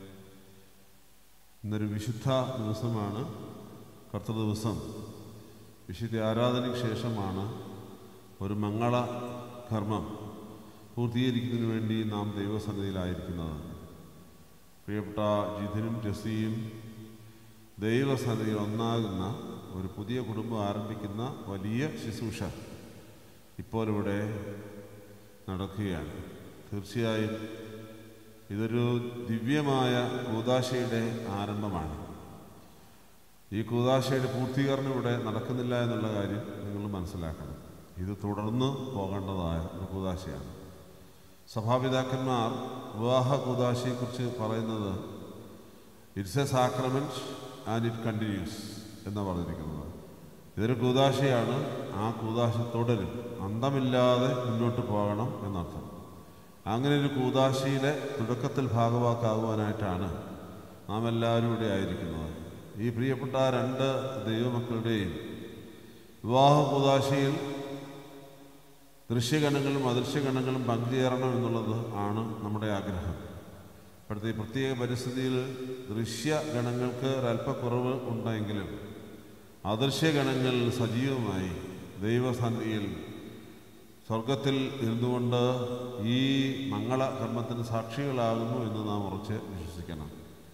ഇന്നൊരു വിശുദ്ധ ദിവസമാണ് കർത്തൃ ദിവസം വിശുദ്ധ ആരാധനയ്ക്ക് ശേഷമാണ് ഒരു മംഗള കർമ്മം പൂർത്തീകരിക്കുന്നതിന് വേണ്ടി നാം ദൈവസന്നിധിയിലായിരിക്കുന്നത് പ്രിയപ്പെട്ട ജിതിനും ജസിയും ദൈവസന്നിധിയിൽ ഒന്നാകുന്ന ഒരു പുതിയ കുടുംബം ആരംഭിക്കുന്ന വലിയ ശുശ്രൂഷ ഇപ്പോൾ ഇവിടെ നടക്കുകയാണ് തീർച്ചയായും ഇതൊരു ദിവ്യമായ കൂതാശയുടെ ആരംഭമാണ് ഈ കൂതാശയുടെ പൂർത്തീകരണം ഇവിടെ നടക്കുന്നില്ല എന്നുള്ള കാര്യം നിങ്ങൾ മനസ്സിലാക്കണം ഇത് തുടർന്ന് പോകേണ്ടതായ ഒരു കൂതാശയാണ് സഭാപിതാക്കന്മാർ വിവാഹ കൂതാശയെക്കുറിച്ച് പറയുന്നത് it's a sacrament and it continues എന്ന് പറഞ്ഞിരിക്കുന്നത് ഇതൊരു കൂതാശയാണ് ആ കൂതാശ തുടരും അന്തമില്ലാതെ മുന്നോട്ട് പോകണം എന്നർത്ഥം അങ്ങനെ ഒരു കൂതാശയിലെ തുടക്കത്തിൽ ഭാഗവാക്കാകുവാനായിട്ടാണ് നാം എല്ലാവരും ഇവിടെ ആയിരിക്കുന്നത് ഈ പ്രിയപ്പെട്ട രണ്ട് ദൈവമക്കളുടെയും വിവാഹ കൂതാശയിൽ ദൃശ്യഗണങ്ങളും അദൃശ്യഗണങ്ങളും പങ്കുചേരണം എന്നുള്ളത് ആണ് നമ്മുടെ ആഗ്രഹം ഇപ്പോഴത്തെ ഈ പ്രത്യേക പരിസ്ഥിതിയിൽ ദൃശ്യഗണങ്ങൾക്ക് ഒരല്പക്കുറവ് ഉണ്ടെങ്കിലും അദൃശ്യഗണങ്ങൾ സജീവമായി ദൈവസന്നിധിയിൽ സ്വർഗത്തിൽ ഇരുന്നുകൊണ്ട് ഈ മംഗള കർമ്മത്തിന് സാക്ഷികളാകുന്നു എന്ന് നാം ഉറച്ച് വിശ്വസിക്കണം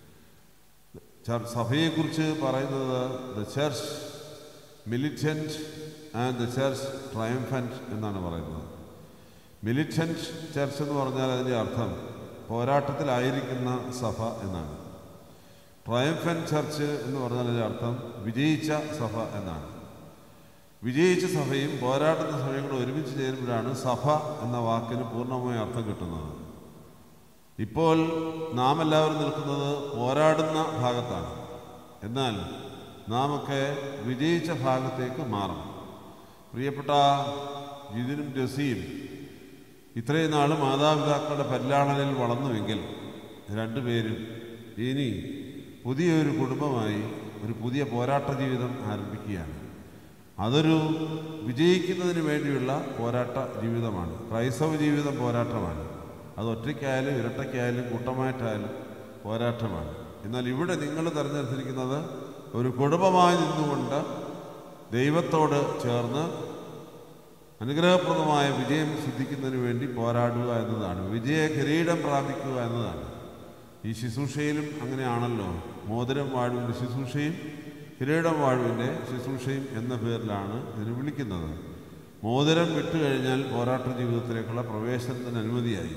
ചർ- സഭയെക്കുറിച്ച് പറയുന്നത് the church militant and the church triumphant എന്നാണ് പറയുന്നത് മിലിറ്റൻറ്റ് ചർച്ച് എന്ന് പറഞ്ഞാൽ അതിൻ്റെ അർത്ഥം പോരാട്ടത്തിലായിരിക്കുന്ന സഭ എന്നാണ് ട്രയംഫൻ ചർച്ച് എന്ന് പറഞ്ഞാൽ അതിൻ്റെ അർത്ഥം വിജയിച്ച സഭ എന്നാണ് വിജയിച്ച സഭയും പോരാടുന്ന സഭയും കൂടെ ഒരുമിച്ച് ചേരുമ്പോഴാണ് സഭ എന്ന വാക്കിന് പൂർണ്ണമായ അർത്ഥം കിട്ടുന്നത് ഇപ്പോൾ നാം എല്ലാവരും നിൽക്കുന്നത് പോരാടുന്ന ഭാഗത്താണ് എന്നാൽ നാം ഒക്കെ വിജയിച്ച ഭാഗത്തേക്ക് മാറണം പ്രിയപ്പെട്ട ജിതിനും രസിയും ഇത്രയും നാൾ മാതാപിതാക്കളുടെ പരിലാളനയിൽ വളർന്നുവെങ്കിൽ രണ്ടുപേരും ഇനി പുതിയൊരു കുടുംബമായി ഒരു പുതിയ പോരാട്ട ജീവിതം ആരംഭിക്കുകയാണ് അതൊരു വിജയിക്കുന്നതിന് വേണ്ടിയുള്ള പോരാട്ട ജീവിതമാണ് ക്രൈസ്തവ ജീവിതം പോരാട്ടമാണ് അത് ഒറ്റയ്ക്കായാലും ഇരട്ടയ്ക്കായാലും കൂട്ടമായിട്ടായാലും പോരാട്ടമാണ് എന്നാൽ ഇവിടെ നിങ്ങൾ തിരഞ്ഞെടുത്തിരിക്കുന്നത് ഒരു കുടുംബമായി നിന്നുകൊണ്ട് ദൈവത്തോട് ചേർന്ന് അനുഗ്രഹപ്രദമായ വിജയം സിദ്ധിക്കുന്നതിന് വേണ്ടി പോരാടുക എന്നതാണ് വിജയ കിരീടം പ്രാപിക്കുക എന്നതാണ് ഈ ശുശ്രൂഷയിലും അങ്ങനെയാണല്ലോ മോതിരം വാഴുവിൻ്റെ ശുശ്രൂഷയും കിരീടം വാഴുവിൻ്റെ ശുശ്രൂഷയും എന്ന പേരിലാണ് ഇതിന് വിളിക്കുന്നത് മോതിരം വിട്ടുകഴിഞ്ഞാൽ പോരാട്ട ജീവിതത്തിലേക്കുള്ള പ്രവേശനത്തിന് അനുമതിയായി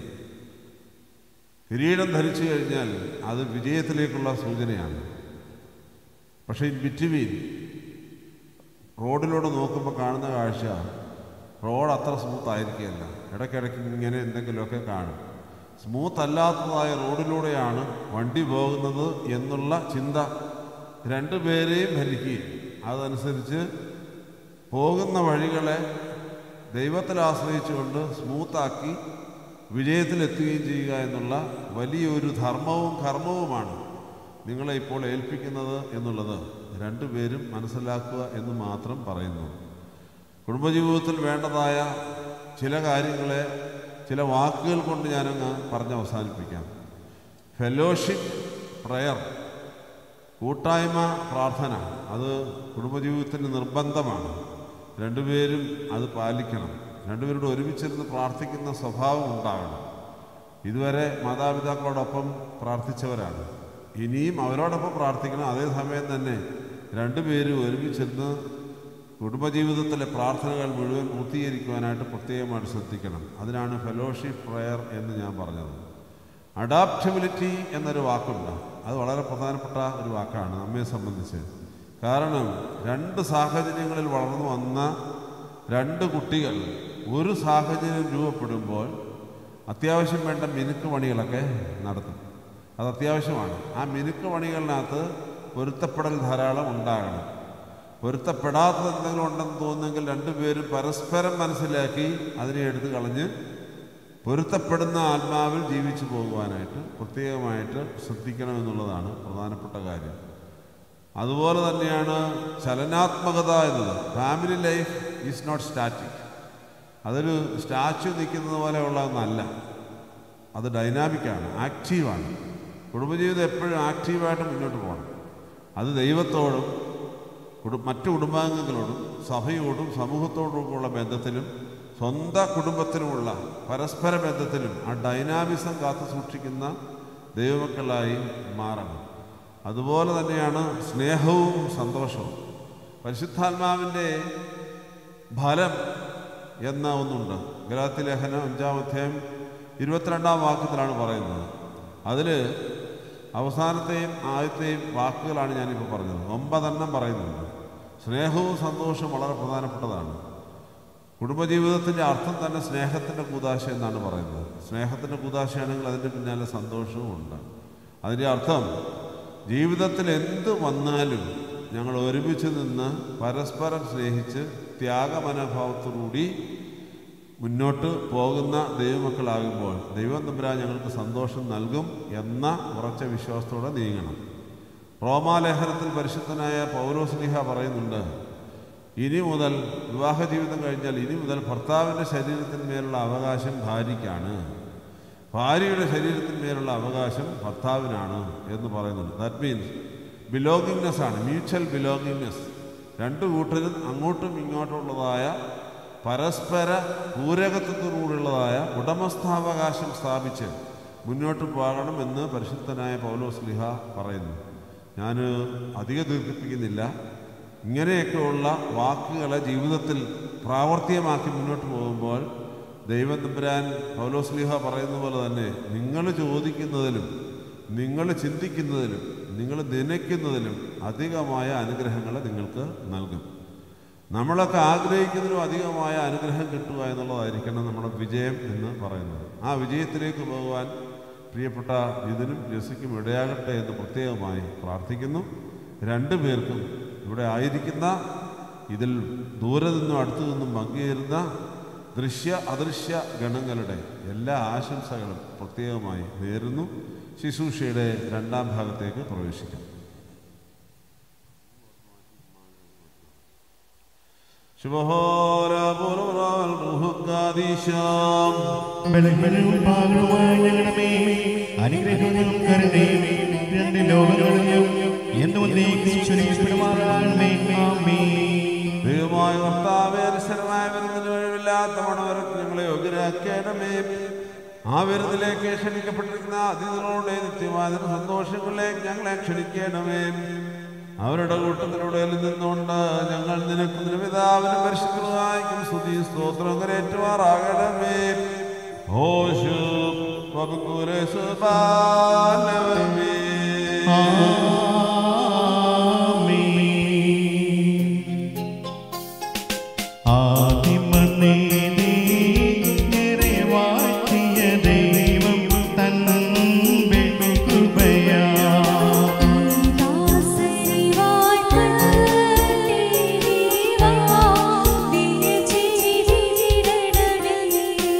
കിരീടം ധരിച്ചു കഴിഞ്ഞാൽ അത് വിജയത്തിലേക്കുള്ള സൂചനയാണ് പക്ഷേ ഇൻ ബിറ്റ്വീൻ റോഡിലൂടെ നോക്കുമ്പോൾ കാണുന്ന കാഴ്ച റോഡ് അത്ര സ്മൂത്ത് ആയിരിക്കുകയല്ല ഇടയ്ക്കിടയ്ക്ക് ഇങ്ങനെ എന്തെങ്കിലുമൊക്കെ കാണും സ്മൂത്ത് അല്ലാത്തതായ റോഡിലൂടെയാണ് വണ്ടി പോകുന്നത് എന്നുള്ള ചിന്ത രണ്ടുപേരെയും ഭരിക്കുകയും അതനുസരിച്ച് പോകുന്ന വഴികളെ ദൈവത്തിൽ ആശ്രയിച്ചുകൊണ്ട് സ്മൂത്താക്കി വിജയത്തിലെത്തുകയും ചെയ്യുക എന്നുള്ള വലിയൊരു ധർമ്മവും കർമ്മവുമാണ് നിങ്ങളെ ഇപ്പോൾ ഏൽപ്പിക്കുന്നത് എന്നുള്ളത് രണ്ടുപേരും മനസ്സിലാക്കുക എന്ന് മാത്രം പറയുന്നു കുടുംബജീവിതത്തിൽ വേണ്ടതായ ചില കാര്യങ്ങളെ ചില വാക്കുകൾ കൊണ്ട് ഞാനങ്ങ് പറഞ്ഞ് അവസാനിപ്പിക്കാം ഫെലോഷിപ്പ് പ്രയർ കൂട്ടായ്മ പ്രാർത്ഥന അത് കുടുംബജീവിതത്തിന് നിർബന്ധമാണ് രണ്ടുപേരും അത് പാലിക്കണം രണ്ടുപേരോട് ഒരുമിച്ചിരുന്ന് പ്രാർത്ഥിക്കുന്ന സ്വഭാവം ഉണ്ടാകണം ഇതുവരെ മാതാപിതാക്കളോടൊപ്പം പ്രാർത്ഥിച്ചവരാണ് ഇനിയും അവരോടൊപ്പം പ്രാർത്ഥിക്കണം അതേസമയം തന്നെ രണ്ടുപേരും ഒരുമിച്ചിരുന്ന് കുടുംബജീവിതത്തിലെ പ്രാർത്ഥനകൾ മുഴുവൻ പൂർത്തീകരിക്കുവാനായിട്ട് പ്രത്യേകമായിട്ട് ശ്രദ്ധിക്കണം അതിനാണ് ഫെലോഷിപ്പ് പ്രയർ എന്ന് ഞാൻ പറഞ്ഞത് അഡാപ്റ്റബിലിറ്റി എന്നൊരു വാക്കുണ്ട് അത് വളരെ പ്രധാനപ്പെട്ട ഒരു വാക്കാണ് നമ്മെ സംബന്ധിച്ച് കാരണം രണ്ട് സാഹചര്യങ്ങളിൽ വളർന്നു വന്ന രണ്ട് കുട്ടികൾ ഒരു സാഹചര്യം രൂപപ്പെടുമ്പോൾ അത്യാവശ്യം വേണ്ട മിനുക്ക് പണികളൊക്കെ നടത്തും അത് അത്യാവശ്യമാണ് ആ മിനുക്ക് പണികളിനകത്ത് പൊരുത്തപ്പെടൽ ധാരാളം ഉണ്ടാകണം പൊരുത്തപ്പെടാത്തത് എന്തെങ്കിലും ഉണ്ടെന്ന് തോന്നുന്നെങ്കിൽ രണ്ടുപേരും പരസ്പരം മനസ്സിലാക്കി അതിനെ എടുത്ത് കളഞ്ഞ് പൊരുത്തപ്പെടുന്ന ആത്മാവിൽ ജീവിച്ചു പോകുവാനായിട്ട് പ്രത്യേകമായിട്ട് ശ്രദ്ധിക്കണമെന്നുള്ളതാണ് പ്രധാനപ്പെട്ട കാര്യം അതുപോലെ തന്നെയാണ് ചലനാത്മകത എന്നത് family life is not static അതൊരു സ്റ്റാച്ചു നിൽക്കുന്നത് പോലെയുള്ള ഒന്നല്ല അത് ഡൈനാമിക്കാണ് ആക്റ്റീവാണ് കുടുംബജീവിതം എപ്പോഴും ആക്റ്റീവായിട്ട് മുന്നോട്ട് പോകണം അത് ദൈവത്തോടും കുടു മറ്റു കുടുംബാംഗങ്ങളോടും സഭയോടും സമൂഹത്തോടുമുള്ള ബന്ധത്തിലും സ്വന്തം കുടുംബത്തിലുമുള്ള പരസ്പര ബന്ധത്തിലും ആ ഡൈനാമിസം കാത്തു സൂക്ഷിക്കുന്ന ദൈവമക്കളായി മാറണം അതുപോലെ തന്നെയാണ് സ്നേഹവും സന്തോഷവും പരിശുദ്ധാത്മാവിൻ്റെ ഫലം എന്ന ഒന്നുണ്ട് ഗലാത്തി ലേഖനം അഞ്ചാം അധ്യായം ഇരുപത്തിരണ്ടാം വാക്യത്തിലാണ് പറയുന്നത് അതിൽ അവസാനത്തെയും ആദ്യത്തെയും വാക്കുകളാണ് ഞാനിപ്പോൾ പറഞ്ഞത് ഒമ്പതെണ്ണം പറയുന്നുണ്ട് സ്നേഹവും സന്തോഷവും വളരെ പ്രധാനപ്പെട്ടതാണ് കുടുംബജീവിതത്തിൻ്റെ അർത്ഥം തന്നെ സ്നേഹത്തിൻ്റെ കൂതാശ എന്നാണ് പറയുന്നത് സ്നേഹത്തിൻ്റെ കൂതാശയാണെങ്കിൽ അതിൻ്റെ പിന്നാലെ സന്തോഷവും ഉണ്ട് അതിൻ്റെ അർത്ഥം ജീവിതത്തിൽ എന്ത് വന്നാലും ഞങ്ങൾ ഒരുമിച്ച് നിന്ന് പരസ്പരം സ്നേഹിച്ച് ത്യാഗമനോഭാവത്തോടുകൂടി മുന്നോട്ട് പോകുന്ന ദൈവമക്കളാകുമ്പോൾ ദൈവം തമ്പുരാൻ ഞങ്ങൾക്ക് സന്തോഷം നൽകും എന്ന ഉറച്ച വിശ്വാസത്തോടെ നീങ്ങണം റോമാലേഖനത്തിൽ പരിശുദ്ധനായ പൗരോസ്ലിഹ പറയുന്നുണ്ട് ഇനി മുതൽ വിവാഹ ജീവിതം കഴിഞ്ഞാൽ ഇനി മുതൽ ഭർത്താവിൻ്റെ ശരീരത്തിന്മേലുള്ള അവകാശം ഭാര്യയ്ക്കാണ് ഭാര്യയുടെ ശരീരത്തിന്മേലുള്ള അവകാശം ഭർത്താവിനാണ് എന്ന് പറയുന്നുണ്ട് ദാറ്റ് മീൻസ് ബിലോങ്ങിങ്നെസ് ആണ് മ്യൂച്വൽ ബിലോങ്ങിങ്നെസ് രണ്ട് കൂട്ടരും അങ്ങോട്ടും ഇങ്ങോട്ടുമുള്ളതായ പരസ്പര പൂരകത്വത്തോടുള്ളതായ ഉടമസ്ഥാവകാശം സ്ഥാപിച്ച് മുന്നോട്ട് പോകണമെന്ന് പരിശുദ്ധനായ പൗലോസ്ലിഹ പറയുന്നു ഞാൻ അധികം ദീർഘിപ്പിക്കുന്നില്ല ഇങ്ങനെയൊക്കെയുള്ള വാക്കുകളെ ജീവിതത്തിൽ പ്രാവർത്തികമാക്കി മുന്നോട്ട് പോകുമ്പോൾ ദൈവം തമ്പുരാൻ പൗലോസ്ലിഹ പറയുന്ന പോലെ തന്നെ നിങ്ങൾ ചോദിക്കുന്നതിലും നിങ്ങൾ ചിന്തിക്കുന്നതിലും നിങ്ങൾ നനയ്ക്കുന്നതിലും അധികമായ അനുഗ്രഹങ്ങൾ നിങ്ങൾക്ക് നൽകും നമ്മളൊക്കെ ആഗ്രഹിക്കുന്നതിലും അധികമായ അനുഗ്രഹം കിട്ടുക എന്നുള്ളതായിരിക്കണം നമ്മുടെ വിജയം എന്ന് പറയുന്നത് ആ വിജയത്തിലേക്ക് പോകുവാൻ പ്രിയപ്പെട്ട ഇതിനും ജസിക്കും ഇടയാകട്ടെ എന്ന് പ്രത്യേകമായി പ്രാർത്ഥിക്കുന്നു രണ്ടു പേർക്കും ഇവിടെ ആയിരിക്കുന്ന ഇതിൽ ദൂരെ നിന്നും അടുത്തു നിന്നും പങ്കുചേരുന്ന ദൃശ്യ അദൃശ്യ ഗണങ്ങളുടെ എല്ലാ ആശംസകളും പ്രത്യേകമായി നേരുന്നു ശുശ്രൂഷയുടെ രണ്ടാം ഭാഗത്തേക്ക് പ്രവേശിക്കാം ശുഭഹോര പുറൽ റുഹുക്കാദീശാം ബലഹീനവും പാകളുമായ ഞങ്ങളുടെ മേൽ അനുഗ്രഹങ്ങളും കരുണയും രണ്ട് ലോകങ്ങളിലും എന്നും എന്നേക്കുമാറാകണമേ. ആമേൻ. ദൈവമായ കർത്താവേ അനശ്വരമായ വരുന്നതിന് കഴിവില്ലാത്ത മണവരക്ക് ഞങ്ങളെ യോഗ്യരാക്കേണമേ ആ വരുന്നിലേക്ക് ക്ഷണിക്കപ്പെട്ടിരിക്കുന്ന അതിഥികളുടെ നിത്യമായ സന്തോഷങ്ങളിലേക്ക് ഞങ്ങളെ ക്ഷണിക്കണമേ അവരുടെ കൂട്ടത്തിലൂടെ നിന്നുകൊണ്ട് ഞങ്ങൾ നിനക്ക് നിന്റെ പിതാവിനും പരിശുദ്ധമായിരിക്കും സ്തുതി സ്തോത്രം കരേറ്റുമാറാകണമേ ഓശു വകുക്കുരസുബാലവമേ ദാസരി വാഴ്ത്തീവാ ദിയ ചെയ്തിടണമേ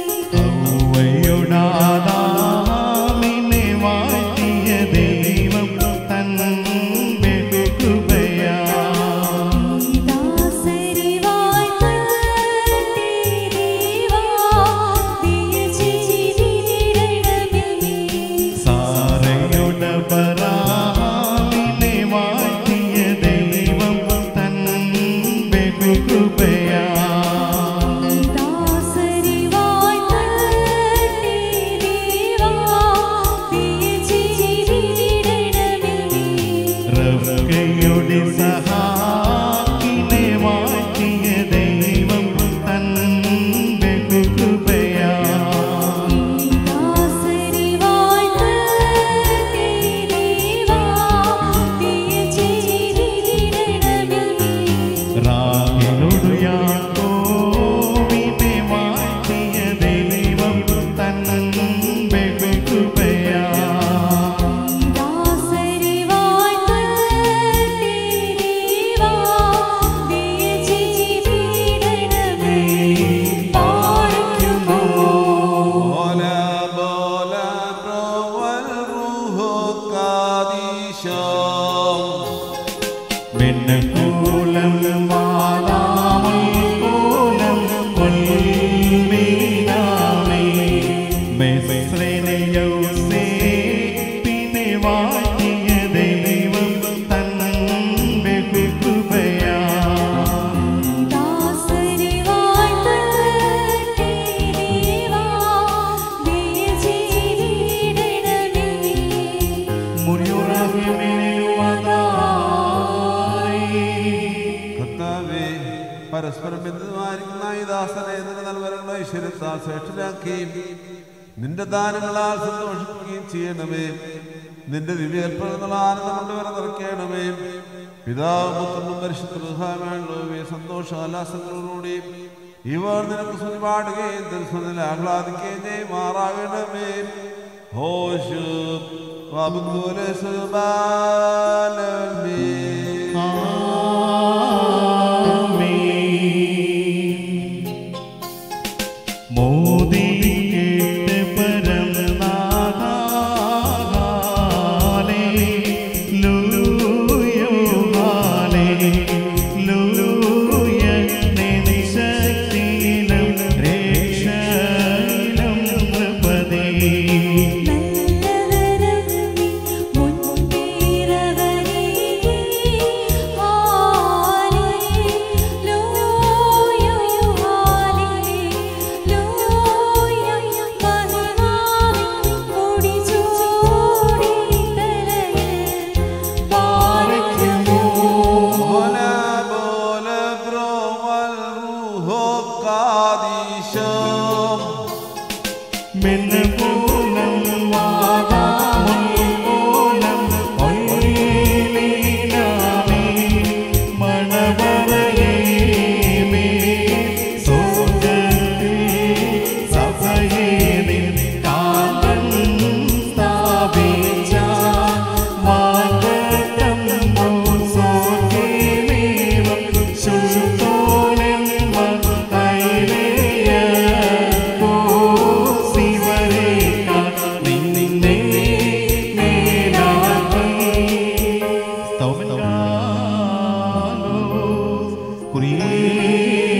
ദാസരി വാഴ്ത്തീവാ ദിയ ചെയ്തിടണമേ ദാസരി വാഴ്ത്തീവാ ദിയ ചെയ്തിടണമേ സഹാക്കിനെ വാഴ്ത്തിയ ദൈവം തൻ ബഹുകൃപയാ ദാസരി വാഴ്ത്തീവാ ദിയ ചെയ്തിടണമേ റാഹിനോടു യാക്കോബിനെ വാഴ്ത്തിയ ദൈവം തൻ ബഹുകൃപയാ Dasari വാഴ്ത്തീവാ Diya ചെയ്തിടണമേ പാടുമോ Bola, bola, prova il ruho kadisha. മെന്നകൂലം വാലാമൂലം കൊൽമീനാമേ മെസ്രനെ യൗസേപ്പിനെ വാഴ്ത്തിയ ദൈവം തൻ ബഹുകൃപയാ ദാസരി വാഴ്ത്തീവാ ദിയ ചെയ്തിടണമേ കർത്താവേ, പരസ്പരം ബന്ധുമായിരിക്കുന്ന ഈ ദാസനെ നിന്റെ നൽവരങ്ങളുടെ ഐശ്വര്യത്താൽ ശ്രേഷ്ഠരാക്കി നിന്റെ ദാനങ്ങളാൽ സന്തോഷിക്കുകയും ചെയ്യണമേ നിന്റെ ദിവ്യേർപ്പെടുന്ന ആനന്ദം കൊണ്ടുവരെ നിറയ്ക്കണമേ പിതാവ് പുത്രനും പരിശുദ്ധ സന്തോഷാലാസങ്ങളോടുകൂടി ഇവർ നിനക്ക് സ്തുതി പാടുകയും ദർശനത്തിൽ ആഹ്ലാദിക്കുകയും ചെയ്യുമാറാകണമേ ഹോഷു മോദി കേട്ട് പരമനാഥാലേ ലൂയോ ഹാലേ ലൂയ നിശക്തിയിലും രക്ഷയിലും നൃപതേ Hola, bola, broma, el rujo kadisham. മെന്നപൂലം വാദാമുൽമൂലം ഒല്ലീനാമേ മണവറയേമേ സോജത്തെ സഭയേ നിൻ കാലം സ്ഥാപിച്ച വാഗ്ദത്തം സോജേമേവം ശുദ്ധോലൻ മൈലേയ ശിവരേക്കാൾ നിന്നെ മേലാക്കി സ്തോമനാലോ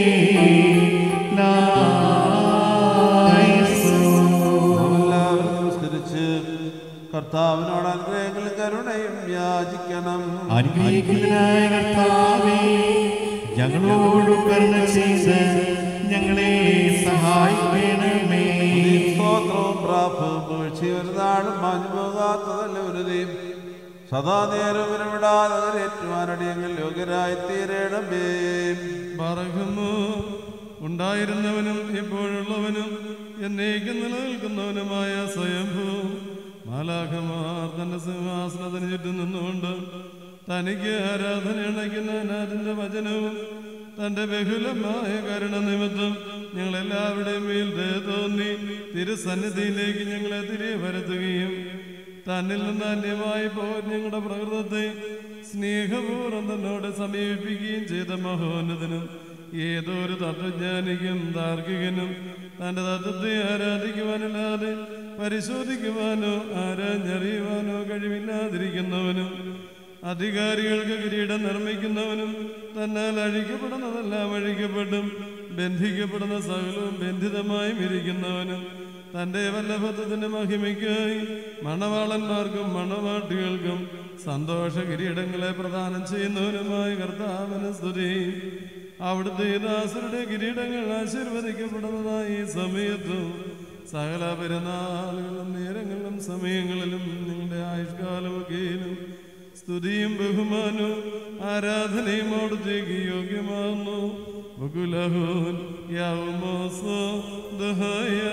എല്ലാവരും നമസ്കരിച്ച് കർത്താവിനോട് അനുഗ്രഹങ്ങളും കരുണയും യാചിക്കണം അനുഗ്രഹിക്കുന്നതിനായ കർത്താവേ ഞങ്ങളോട് കരുണ ചെയ്ത് ഞങ്ങളെ സഹായിക്കണമേ സ്തോത്രവും പ്രാപവും വീഴ്ച ഒരു നാളും മാഞ്ഞു പോകാത്തതല്ല ഒരു സദാ നേരം വിടവിടാതെ കരയേറ്റുവാനടിയെങ്കിൽ യോഗ്യരായി തീരണമേ പറകുന്നു ഉണ്ടായിരുന്നവനും ഇപ്പോഴുള്ളവനും എന്നേക്കും നിലനിൽക്കുന്നവനുമായ സ്വയംഭൂ മാലാഖമാർ തന്റെ സിംഹാസനത്തിന് ചുറ്റും നിന്നുകൊണ്ട് തനിക്ക് ആരാധന അണയ്ക്കുന്ന അനാഥന്റെ വചനവും തന്റെ ബഹുലമായ കരുണ നിമിത്തം ഞങ്ങളെല്ലാവരുടെയും മേൽ ദയ തോന്നി തിരുസന്നിധിയിലേക്ക് ഞങ്ങളെ തിരികെ വരുത്തുകയും തന്നിൽ നിന്ന് അന്യമായി പോകാൻ ഞങ്ങളുടെ പ്രകൃതത്തെ സ്നേഹപൂർവ്വം തന്നോട് സമീപിക്കുകയും ചെയ്ത മഹോന്നതനും ഏതോ ഒരു തത്വജ്ഞാനിക്കും താർക്കികനും തന്റെ തത്വത്തെ ആരാധിക്കുവാനല്ലാതെ പരിശോധിക്കുവാനോ ആരാഞ്ഞറിയുവാനോ കഴിവില്ലാതിരിക്കുന്നവനും അധികാരികൾക്ക് കിരീടം നിർമ്മിക്കുന്നവനും തന്നാൽ അഴിക്കപ്പെടുന്നതെല്ലാം അഴിക്കപ്പെട്ടും ബന്ധിക്കപ്പെടുന്ന സകലവും ബന്ധിതമായും ഇരിക്കുന്നവനും തന്റെ വല്ലഭത്വത്തിന്റെ മഹിമയ്ക്കായി മണവാളന്മാർക്കും മണവാട്ടികൾക്കും സന്തോഷ കിരീടങ്ങളെ പ്രദാനം ചെയ്യുന്നവനുമായി കർത്താവിന് സ്തുതി അവിടുത്തെ ദാസരുടെ കിരീടങ്ങൾ ആശീർവദിക്കപ്പെടുന്നതായി ഈ സമയത്തും സകല പെരുന്നാളുകളും നേരങ്ങളിലും സമയങ്ങളിലും നിങ്ങളുടെ ആയുഷ്കാലമൊക്കെയിലും സ്തുതിയും ബഹുമാനവും ആരാധനയും അവിടുത്തേക്ക് യോഗ്യമാകുന്നു ബകുലഹോൻ യൗമോസോ ദഹയ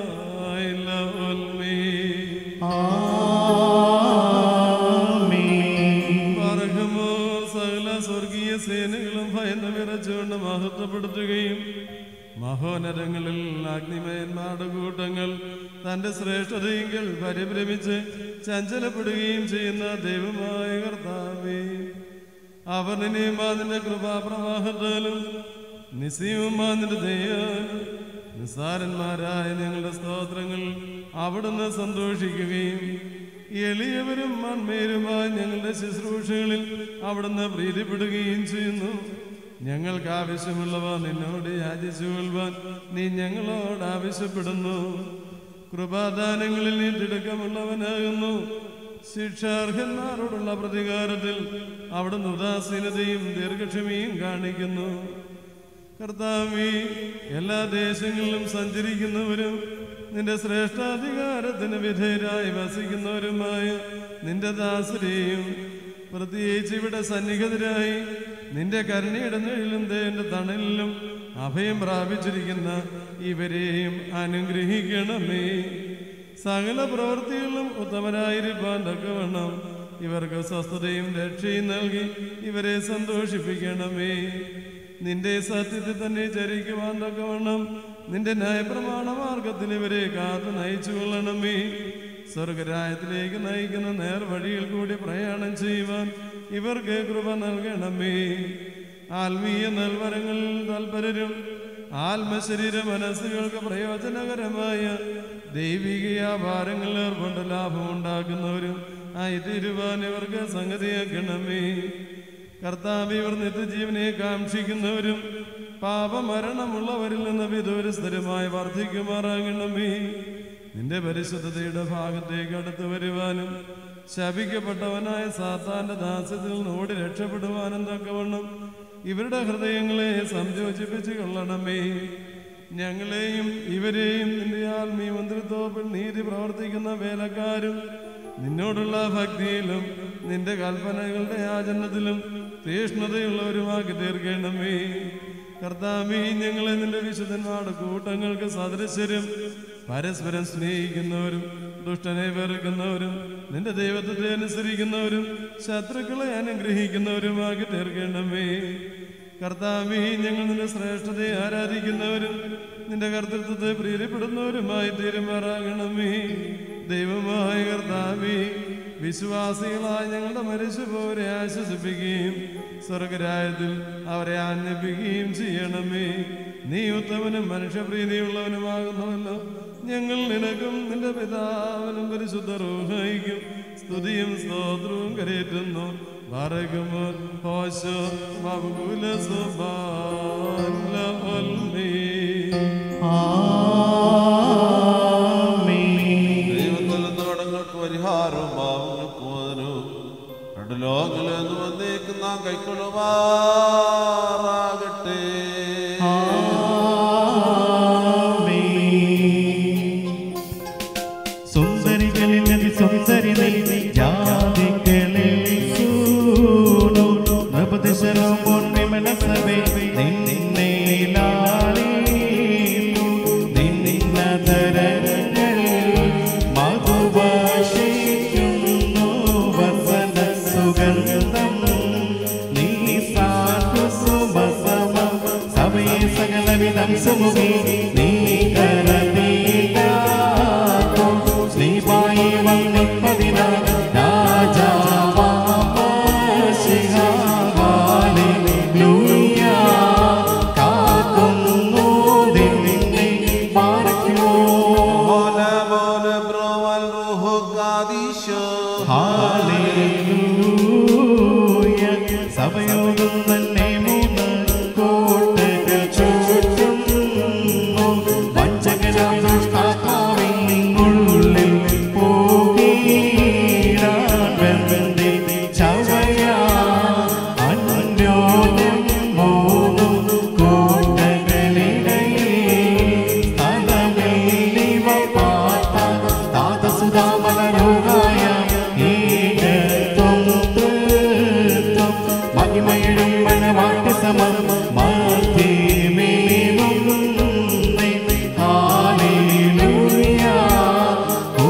പറഹമോ സകല സ്വർഗീയ സേനകളും ഭയന്ന് വിറച്ചുകൊണ്ട് മഹത്വപ്പെടുത്തുകയും മഹോനരങ്ങളിൽ അഗ്നിമയന്മാരുടെ കൂട്ടങ്ങൾ തന്റെ ശ്രേഷ്ഠതയെങ്കിൽ പരിഭ്രമിച്ച് ചഞ്ചലപ്പെടുകയും ചെയ്യുന്ന ദൈവമായ കർത്താവേ അവർ നിന്നെയും അതിന്റെ കൃപാപ്രവാഹത്താലും നിസ്സീവും അതിന്റെ ദയാലും നിസ്സാരന്മാരായ ഞങ്ങളുടെ സ്തോത്രങ്ങൾ അവിടുന്ന് സന്തോഷിക്കുകയും എളിയവരും മൺമേരുമായി ഞങ്ങളുടെ ശുശ്രൂഷകളിൽ അവിടുന്ന് പ്രീതിപ്പെടുകയും ചെയ്യുന്നു ഞങ്ങൾക്ക് ആവശ്യമുള്ളവ നിന്നോട് യാചിച്ചു കൊള്ളുവാൻ നീ ഞങ്ങളോട് ആവശ്യപ്പെടുന്നു കൃപാദാനങ്ങളിൽ നീ തിടുക്കമുള്ളവനാകുന്നു ശിക്ഷാർഹന്മാരോടുള്ള പ്രതികാരത്തിൽ അവിടുന്ന് ഉദാസീനതയും ദീർഘക്ഷമയും കാണിക്കുന്നു കർത്താവി എല്ലാ ദേശങ്ങളിലും സഞ്ചരിക്കുന്നവരും നിന്റെ ശ്രേഷ്ഠാധികാരത്തിന് വിധേയരായി വസിക്കുന്നവരുമായ നിന്റെ ദാസരെയും പ്രത്യേകിച്ച് ഇവിടെ സന്നിഹിതരായി നിന്റെ കരുണയുടെ നിഴലും ദേവന്റെ തണലിലും അഭയം പ്രാപിച്ചിരിക്കുന്ന ഇവരെയും അനുഗ്രഹിക്കണമേ സകല പ്രവൃത്തികളിലും ഉത്തമരായിരിക്കാൻ തക്കവണ്ണം ഇവർക്ക് സ്വസ്ഥതയും രക്ഷയും നൽകി ഇവരെ സന്തോഷിപ്പിക്കണമേ നിന്റെ സത്യത്തിൽ തന്നെ ചരിക്കുവാൻ തക്കവണ്ണം നിന്റെ ന്യായപ്രമാണ മാർഗത്തിൽ ഇവരെ കാത്തു നയിച്ചു കൊള്ളണമേ സ്വർഗരായത്തിലേക്ക് നയിക്കുന്ന നേർവഴിയിൽ കൂടി പ്രയാണം ചെയ്യുവാൻ ഇവർക്ക് കൃപ നൽകണമേ ആത്മീയ നൽവരങ്ങളിൽ തൽപരരും ആത്മശരീര മനസ്സുകൾക്ക് പ്രയോജനകരമായ ദൈവിക വ്യാപാരങ്ങളിൽ ഏർപ്പെട്ട് ലാഭമുണ്ടാക്കുന്നവരും ആയി തീരുവാൻ ഇവർക്ക് സംഗതിയാക്കണമേ കർത്താവ് ഇവർ നിത്യജീവനെ കാക്ഷിക്കുന്നവരും പാപമരണമുള്ളവരിൽ നിന്ന് വിദൂരസ്ഥരുമായി വർദ്ധിക്കുമാറാകണമേ നിന്റെ പരിശുദ്ധതയുടെ ഭാഗത്തേക്ക് അടുത്തു വരുവാനും ശപിക്കപ്പെട്ടവനായ സാത്താന്റെ ദാസ്യത്തിൽ നിന്ന് ഓടി രക്ഷപ്പെടുവാനും തക്കവണ്ണം ഇവരുടെ ഹൃദയങ്ങളെ സംയോജിപ്പിച്ച് കൊള്ളണമേ ഞങ്ങളെയും ഇവരെയും നിന്റെ ആത്മീയ മന്ത്രിത്വത്തിൽ നീതി പ്രവർത്തിക്കുന്ന വേലക്കാരും നിന്നോടുള്ള ഭക്തിയിലും നിന്റെ കൽപ്പനകളുടെ ആചരണത്തിലും തീഷ്ണതയുള്ളവരുമാക്കി തീർക്കണമേ കർത്താവേ ഞങ്ങളെ നിന്റെ വിശുദ്ധന്മാരുടെ കൂട്ടങ്ങൾക്ക് സദൃശ്യരും പരസ്പരം സ്നേഹിക്കുന്നവരും ദുഷ്ടനെ വെറുക്കുന്നവരും നിന്റെ ദൈവത്വത്തെ അനുസരിക്കുന്നവരും ശത്രുക്കളെ അനുഗ്രഹിക്കുന്നവരുമാക്കി തീർക്കണമേ കർത്താവേ ഞങ്ങൾ നിന്റെ ശ്രേഷ്ഠതയെ ആരാധിക്കുന്നവരും നിന്റെ കർത്തൃത്വത്തെ പ്രീതിപ്പെടുന്നവരുമായി തീരുമാറാകണമേ ദൈവമായ കർത്താവേ വിശ്വാസികളായ ഞങ്ങളുടെ മരിച്ചുപോരെ ആശ്വസിപ്പിക്കുകയും സ്വർഗരായത്തിൽ അവരെ ആജ്ഞിപ്പിക്കുകയും ചെയ്യണമേ നീ ഉത്തമനും മനുഷ്യപ്രീതിയുള്ളവനുമാകുന്നുവല്ലോ ഞങ്ങൾ നിനക്കും നിന്റെ പിതാവിനും പരിശുദ്ധ റൂഹായിക്കും സ്തുതിയും സ്തോത്രവും കരയേറ്റുന്നു പറകുമോ ഹോശോ മകുല ദൈവത്തിൽ നിന്ന് കടങ്ങൾക്ക് പരിഹാരവും പാവങ്ങൾക്ക് മോചനവും രണ്ട് ലോകങ്ങളിൽ നിന്ന് വന്നേക്കുന്ന കൈക്കൊള്ളുമാറാകട്ടെ സുന്ദരികളിൽ സുന്ദരി ജാതികളിൽ പതിനാറ് രാജാവാം മശിഹ ഹല്ലേലൂയ കാക്കുന്നു നിന്നെ പാർക്കുമോ മോനെ മോനെ ബ്രോവൽ റൂഹു കാദീശോ ഹാലേലൂയ സഭയോഗം തന്നെ മൂന്ന് കോട്ടകൾ ചുറ്റുന്നു വഞ്ചകനാം ദുഷ്ടാത്മാവിൻ ഉള്ളിൽ പോകീടാൻ വെമ്പന്റെ ചവയാ അന്യോന്യം മൂന്നും കോട്ടകളിടയിൽ സ്ഥലമില്ലിവ പാത്ത താതസുതാമനരോഗായ ഏകത്വം തൃത്വം മഹിമയിടും മണവാട്ടി സമം മധ്യമേവും ഹാലേലൂയ ഓ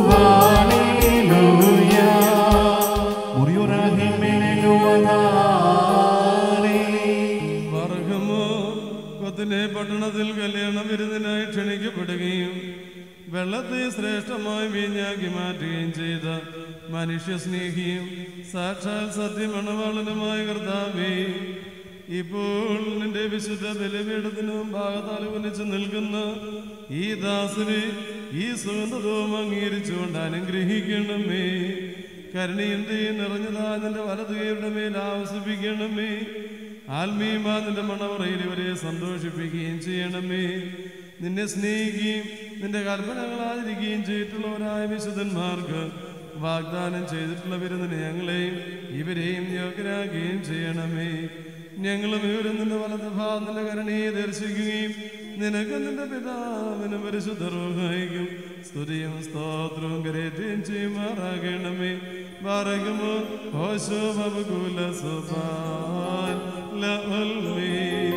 ഹാലേലൂയ മുറിയുറാഹി മെനലുവതാരേ വർഗമോ കൊത്തിനെ പട്ടണത്തിൽ കല്യാണ വിരുന്നിനായി ക്ഷണിക്കപ്പെടുകയും വെള്ളത്തെ ശ്രേഷ്ഠമായി വീഞ്ഞാക്കി മാറ്റുകയും ചെയ്ത മനുഷ്യ സ്നേഹിയും സാക്ഷാൽ സത്യമണവാളനുമായ കർത്താവേ ഇപ്പോൾ നിന്റെ വിശുദ്ധ ബലിപീഠത്തിനും ഭാഗത്താൽ ഉന്നയിച്ച് നിൽക്കുന്ന ഈ ദാസനെ ഈ സുഗന്ധവും അംഗീകരിച്ചുകൊണ്ട് അനുഗ്രഹിക്കണമേ കരുണയും നിറഞ്ഞതാ നിന്റെ വലതുകയുടെ മേൽ ആവസിപ്പിക്കണമേ ആത്മീയമാ നിന്റെ മണവറയിൽ ഇവരെ സന്തോഷിപ്പിക്കുകയും ചെയ്യണമേ നിന്നെ സ്നേഹിക്കുകയും നിന്റെ കൽപ്പനകൾ ആചരിക്കുകയും ചെയ്തിട്ടുള്ളവരായ വിശുദ്ധന്മാർക്ക് വാഗ്ദാനം ചെയ്തിട്ടുള്ള വിരുന്നിന് ഞങ്ങളെയും ഇവരെയും യോഗ്യരാക്കുകയും ചെയ്യണമേ ഞങ്ങളും ഇവരും നിന്റെ വലത് ഭാഗം നിന്റെ കരുണയെ ദർശിക്കുകയും നിനക്ക് നിന്റെ പിതാവിനും പരിശുദ്ധ റൂഹായിക്കും സ്തുതിയും സ്തോത്രവും കരേറ്റുകയും ചെയ്യുമാറാകണമേ പറയുമോ ഓശോ ബബുകുല സുബാൻ ലഉൽമീ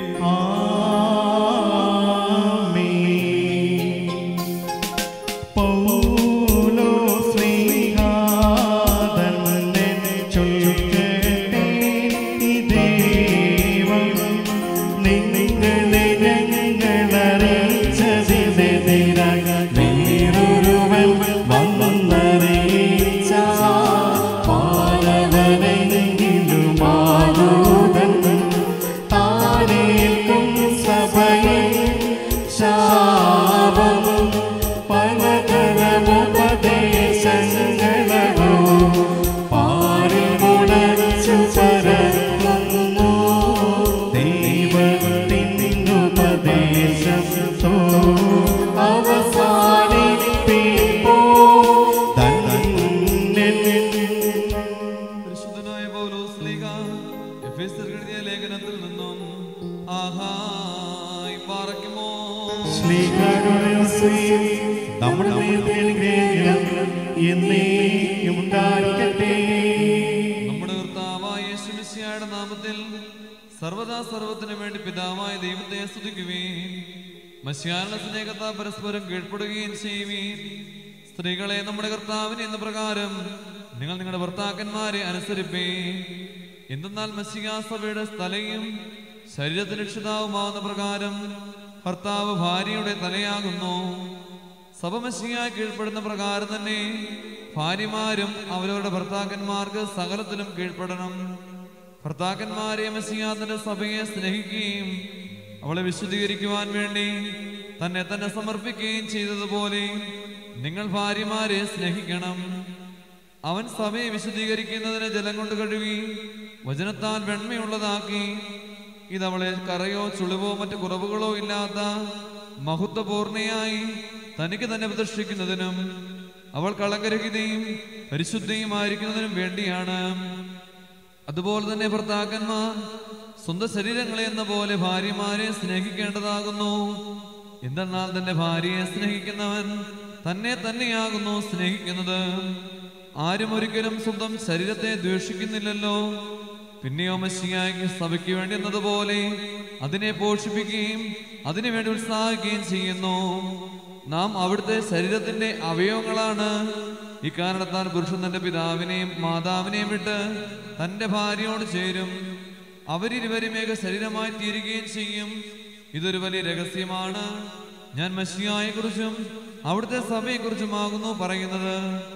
താനേൽക്കും സഭയെ ശാപം പലതരമുപദേശങ്ങളോ പാരിമുളച്ചു പരത്തുന്നു ദൈവത്തിനുപദേശം തോ അവസാനിപ്പിപ്പോ തന്നെ പരിശുദ്ധനായ പൗലോസ് ലീഗ എഫേസ്യർ എഴുതിയ ലേഖനത്തിൽ നിന്നും ആഹായി പാറയ്ക്കുമോ സ്നേഹരുടെ സ്ത്രീ നമ്മുടെ ദൈവത്തിനും എന്നേക്കും ഉണ്ടായിരിക്കട്ടെ നമ്മുടെ കർത്താവായ യേശുമിശിഹായുടെ നാമത്തിൽ സർവദാ സർവത്തിനു വേണ്ടി പിതാവായ ദൈവത്തെ സ്തുതിക്കുകയും മസ്യാനുള്ള സ്നേഹത്താ പരസ്പരം കീഴ്പ്പെടുകയും ചെയ്യുകയും സ്ത്രീകളെ നമ്മുടെ കർത്താവിന് എന്ന പ്രകാരം നിങ്ങൾ നിങ്ങളുടെ ഭർത്താക്കന്മാരെ അനുസരിപ്പേ എന്തെന്നാൽ മസികാ സഭയുടെ സ്ഥലയും ശരീരത്തിന് രക്ഷിതാവുമാവുന്ന പ്രകാരം ഭർത്താവ് ഭാര്യയുടെ തലയാകുന്നു സഭ മസിയായി കീഴ്പ്പെടുന്ന പ്രകാരം തന്നെ ഭാര്യമാരും അവരവരുടെ ഭർത്താക്കന്മാർക്ക് സകലത്തിലും കീഴ്പ്പെടണം ഭർത്താക്കന്മാരെ മസിയാത്തിന്റെ സഭയെ സ്നേഹിക്കുകയും അവളെ വിശുദ്ധീകരിക്കുവാൻ വേണ്ടി തന്നെ തന്നെ സമർപ്പിക്കുകയും ചെയ്തതുപോലെ നിങ്ങൾ ഭാര്യമാരെ സ്നേഹിക്കണം അവൻ സഭയെ വിശുദ്ധീകരിക്കുന്നതിന് ജലം കൊണ്ട് കഴുകി വചനത്താൽ വെണ്മയുള്ളതാക്കി ഇതവളെ കറയോ ചുളിവോ മറ്റു കുറവുകളോ ഇല്ലാത്ത മഹത്വപൂർണയായി തനിക്ക് തന്നെ പ്രദർശിക്കുന്നതിനും അവൾ കളങ്കരഹിതയും പരിശുദ്ധിയുമായിരിക്കുന്നതിനും വേണ്ടിയാണ് അതുപോലെ തന്നെ ഭർത്താക്കന്മാർ സ്വന്തം ശരീരങ്ങളെ എന്ന പോലെ ഭാര്യമാരെ സ്നേഹിക്കേണ്ടതാകുന്നു എന്തെന്നാൽ തന്റെ ഭാര്യയെ സ്നേഹിക്കുന്നവൻ തന്നെ തന്നെയാകുന്നു സ്നേഹിക്കുന്നത് ആരും ഒരിക്കലും സ്വന്തം ശരീരത്തെ ദ്വേഷിക്കുന്നില്ലല്ലോ പിന്നെയോ മഷിയായി സഭയ്ക്ക് വേണ്ടി എന്നതുപോലെ അതിനെ പോഷിപ്പിക്കുകയും അതിനു വേണ്ടി ഉത്സാഹിക്കുകയും ചെയ്യുന്നു നാം അവിടുത്തെ ശരീരത്തിന്റെ അവയവങ്ങളാണ് ഇക്കാരണത്താൽ പുരുഷൻ തന്റെ പിതാവിനെയും മാതാവിനെയും വിട്ട് തന്റെ ഭാര്യയോട് ചേരും അവരിരുവരും ഏക ശരീരമായി തീരുകയും ചെയ്യും ഇതൊരു വലിയ രഹസ്യമാണ് ഞാൻ മഷിയായെ കുറിച്ചും അവിടുത്തെ സഭയെ കുറിച്ചുമാകുന്നു പറയുന്നത്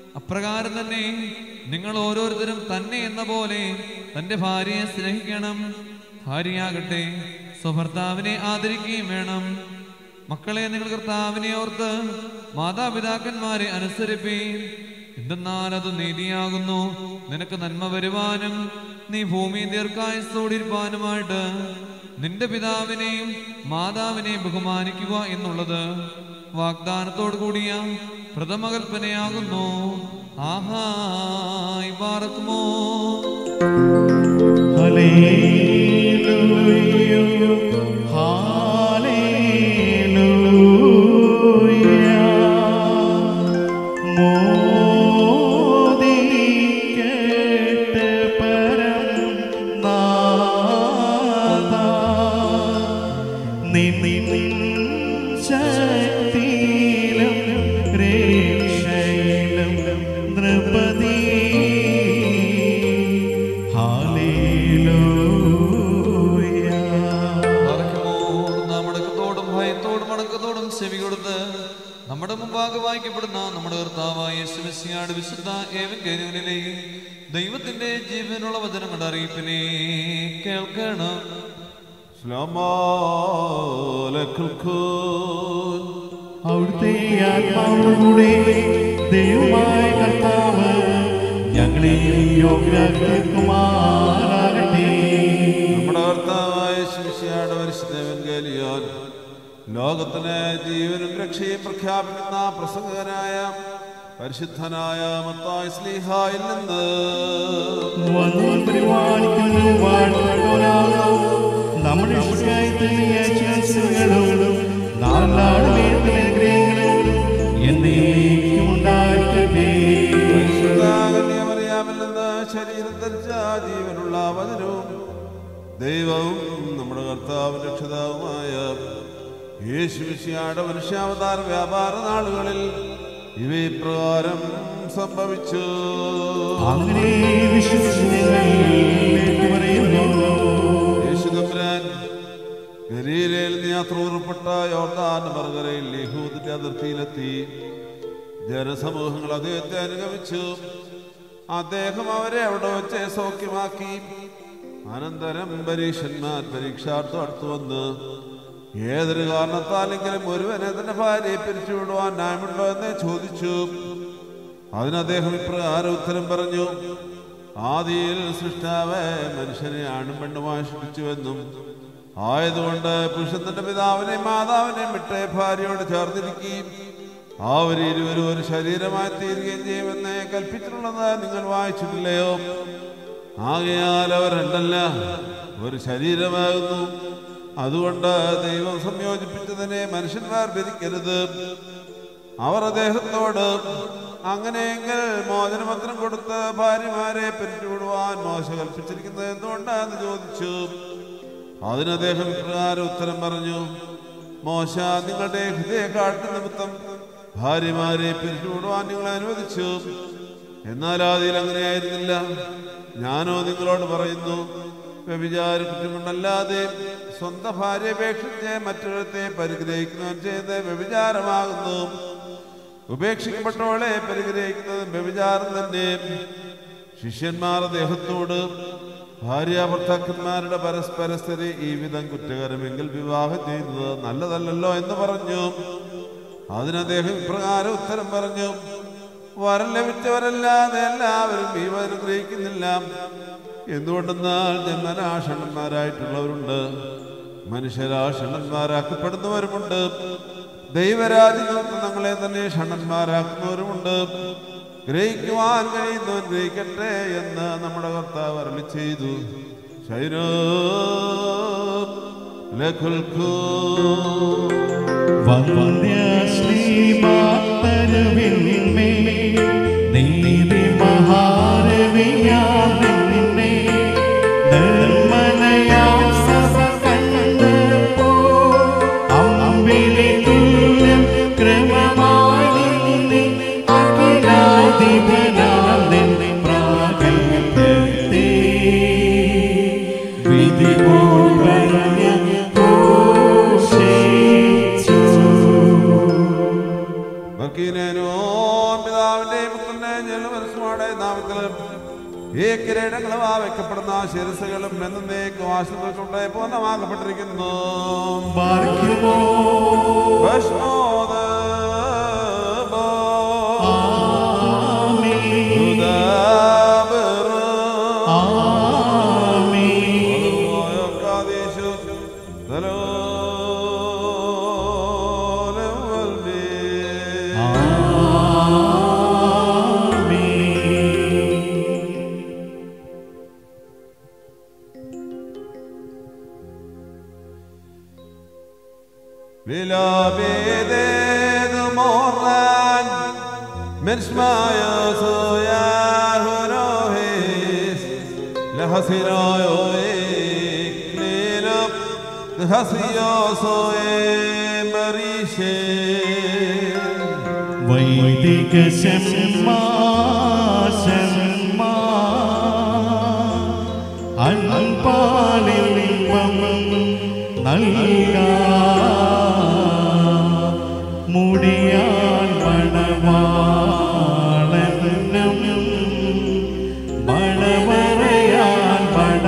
അപ്രകാരം തന്നെ നിങ്ങൾ ഓരോരുത്തരും തന്നെ എന്ന പോലെ തന്റെ ഭാര്യയെ സ്നേഹിക്കണം ഭാര്യയാകട്ടെ സ്വഭർത്താവിനെ ആദരിക്കുകയും വേണം മക്കളെ നിങ്ങൾ കർത്താവിനെ ഓർത്ത് മാതാപിതാക്കന്മാരെ അനുസരിപ്പീൻ എന്തെന്നാൽ അത് നീതിയാകുന്നു നിനക്ക് നന്മ വരുവാനും നീ ഭൂമി ദീർഘായുസോടിരിപ്പാനുമായിട്ട് നിന്റെ പിതാവിനെയും മാതാവിനെയും ബഹുമാനിക്കുക എന്നുള്ളത് വാഗ്ദാനത്തോടു കൂടിയ പ്രഥമകൽപ്പനയാകുന്നു ആഹായി പാർക്കുമോ ശക്തിയിലും രക്ഷയിലും നൃപതി പാർക്കുമോ നാം അടക്കത്തോടും ഭയത്തോടും അടക്കത്തോടും ചെവി കൊടുത്ത് നമ്മുടെ മുമ്പാകെ വായിക്കപ്പെടുന്ന നമ്മുടെ കർത്താവായ യേശുമിശിയാട് വിശുദ്ധ ഏവൻ ദൈവത്തിന്റെ ജീവനുള്ള വചനങ്ങളുടെ അറിയിപ്പിനെ കേൾക്കണം ശ്ലമാലക്കുൽക്കൂൻ അവിടുത്തെ ആത്മാവോടുകൂടെ ദൈവമായ കർത്താവ് ഞങ്ങളെ യോഗ്യമാറാകട്ടെ നമ്മുടെ കർത്താവായ ശിഷ്യാട് പരിശുദ്ധവൻഗേലിയോൻ ലോകത്തിന് ജീവനും രക്ഷയും പ്രഖ്യാപിക്കുന്ന പ്രസംഗകനായ പരിശുദ്ധനായ മത്തായ സ്ലീഹായിൽ നിന്ന് വന്നു പരിപാലിക്കുന്നു വാഴ്ത്തവനാകുന്നു നമ്മുടെ ശിഷ്യായത്തിനും നാളാട് അനുഗ്രഹങ്ങളും എന്നേക്കും ഉണ്ടാകട്ടെ അറിയാമിൽ നിന്ന് ശരീരം ധരിച്ച ജീവനുള്ള വചനവും ദൈവവും നമ്മുടെ കർത്താവും രക്ഷിതാവുമായ യേശുവിശിയാട് മനുഷ്യാവതാര വ്യാപാര നാളുകളിൽ ഇവ ഇപ്രകാരം സംഭവിച്ചു അങ്ങനെ വിശ്വസിച്ച് ഞങ്ങൾ ഏറ്റുപറയുന്നു യേശുദമ്പുരാൻ ഗലീലയിൽ നിന്ന് യാത്ര ഉറപ്പെട്ട യോർദാൻ മറുകരയിൽ യഹൂദിന്റെ അതിർത്തിയിലെത്തി ജനസമൂഹങ്ങൾ അദ്ദേഹത്തെ അനുഗമിച്ചു അദ്ദേഹം അവരെ അവിടെ വെച്ച് സൗഖ്യമാക്കി അനന്തരം പരീക്ഷന്മാർ പരീക്ഷാർത്ഥം അടുത്തു വന്ന് ഏതൊരു കാരണത്താലെങ്കിലും ഒരുവനെ തന്റെ ഭാര്യയെ പിരിച്ചുവിടുവാൻ ന്യായമുണ്ടോ എന്ന് ചോദിച്ചു അതിന് അദ്ദേഹം ഇപ്രകാരം ഉത്തരം പറഞ്ഞു ആദിയിൽ സൃഷ്ടാവ് മനുഷ്യനെ ആണും പെണ്ണുമായി സൃഷ്ടിച്ചുവെന്നും ആയതുകൊണ്ട് പുരുഷൻ തന്റെ പിതാവിനെയും മാതാവിനെയും വിട്ട് ഭാര്യയോട് ചേർന്നിരിക്കുകയും ആ ഒരു ഇരുവരും ഒരു ശരീരമായി തീരുകയും ചെയ്യുമെന്ന് കൽപ്പിച്ചിട്ടുള്ളത് നിങ്ങൾ വായിച്ചിട്ടില്ലയോ ആകയാൽ അവർ രണ്ടല്ല ഒരു ശരീരമാകുന്നു അതുകൊണ്ട് ദൈവം സംയോജിപ്പിച്ചതിനെ മനുഷ്യന്മാർ ഭരിക്കരുത് അവർ അദ്ദേഹത്തോട് അങ്ങനെയെങ്കിൽ മോചനപത്രം കൊടുത്ത് ഭാര്യമാരെ പിരിച്ചുവിടുവാൻ മോശ കൽപ്പിച്ചിരിക്കുന്നത് എന്തുകൊണ്ടാന്ന് ചോദിച്ചു അതിന് അദ്ദേഹം ഇപ്രകാരം ഉത്തരം പറഞ്ഞു മോശ നിങ്ങളുടെ ഹൃദയക്കാട്ട് നിമിത്തം ഭാര്യമാരെ പിരിച്ചുവിടുവാൻ നിങ്ങളെ അനുവദിച്ചു എന്നാൽ ആദ്യം അങ്ങനെയായിരുന്നില്ല ഞാനോ നിങ്ങളോട് പറയുന്നു വ്യഭിചാര കുറ്റം കൊണ്ടല്ലാതെ സ്വന്തം ഭാര്യ അപേക്ഷിച്ച് മറ്റൊരുത്തെ പരിഗ്രഹിക്കുന്നവൻ ചെയ്ത് വ്യഭിചാരമാകുന്നു ഉപേക്ഷിക്കപ്പെട്ടവളെ പരിഗ്രഹിക്കുന്നത് വ്യഭിചാരം തന്നെ ശിഷ്യന്മാർ അദ്ദേഹത്തോട് ഭാര്യ ഭർത്താക്കന്മാരുടെ പരസ്പര സ്ഥിതി ഈ വിധം കുറ്റകരമെങ്കിൽ വിവാഹം ചെയ്യുന്നത് നല്ലതല്ലല്ലോ എന്ന് പറഞ്ഞു അതിന് അദ്ദേഹം ഇപ്രകാരം ഉത്തരം പറഞ്ഞു വരം ലഭിച്ചവരല്ലാതെ എല്ലാവരും ഈ വചനം ഗ്രഹിക്കുന്നില്ല എന്തുകൊണ്ടെന്നാൽ ജന്മനാഷണന്മാരായിട്ടുള്ളവരുണ്ട് മനുഷ്യരാഷണന്മാരാക്കപ്പെടുന്നവരുമുണ്ട് ദൈവരാജ്യങ്ങൾക്ക് ഞങ്ങളെ തന്നെ ഷണന്മാരാക്കുന്നവരുമുണ്ട് ഗ്രഹിക്കുവാൻ കഴിയുന്നവൻ ഗ്രഹിക്കട്ടെ എന്ന് നമ്മുടെ കർത്താവ് അരളി ചെയ്തു ശൈരോ ലഖുൽഖൂ വന്ധ്യശ്രീമാത്തരുവിന്മേ നീതി മഹാരവിയാമെന്നെ നിർമ്മലയാം സഭ കണ്ടപ്പോ അമ്പിളി തുല്യം ക്രമമായി നിന്നെ അഖിലാധിപനാം നിന്നെ പ്രാഗൽഭ്യത്തെ വിധി പോൽ പറഞ്ഞ് ഘോഷിച്ചു വക്കീലനോ കുസ്മാടെ നാമത്തിൽ ഈ കിരീടങ്ങളും ആ വെക്കപ്പെടുന്ന ശിരസുകളും എന്നേക്കും ആശ്രമം കൊണ്ട് പൂർണ്ണമാക്കപ്പെട്ടിരിക്കുന്നു ബാർക്കുമോ ഭസ്മോദ ആമീൻ ആമീൻ ആമീൻ من شمايا صويا هروهيس لحسنا يويك ليلب لحسيا صوي مريشين വൈദിക ശമ്മാശന്മാ അൻപാലിൽ ഇമ്പം നൽക മുടിയാൻ മണവാളനും മണമറയാൻ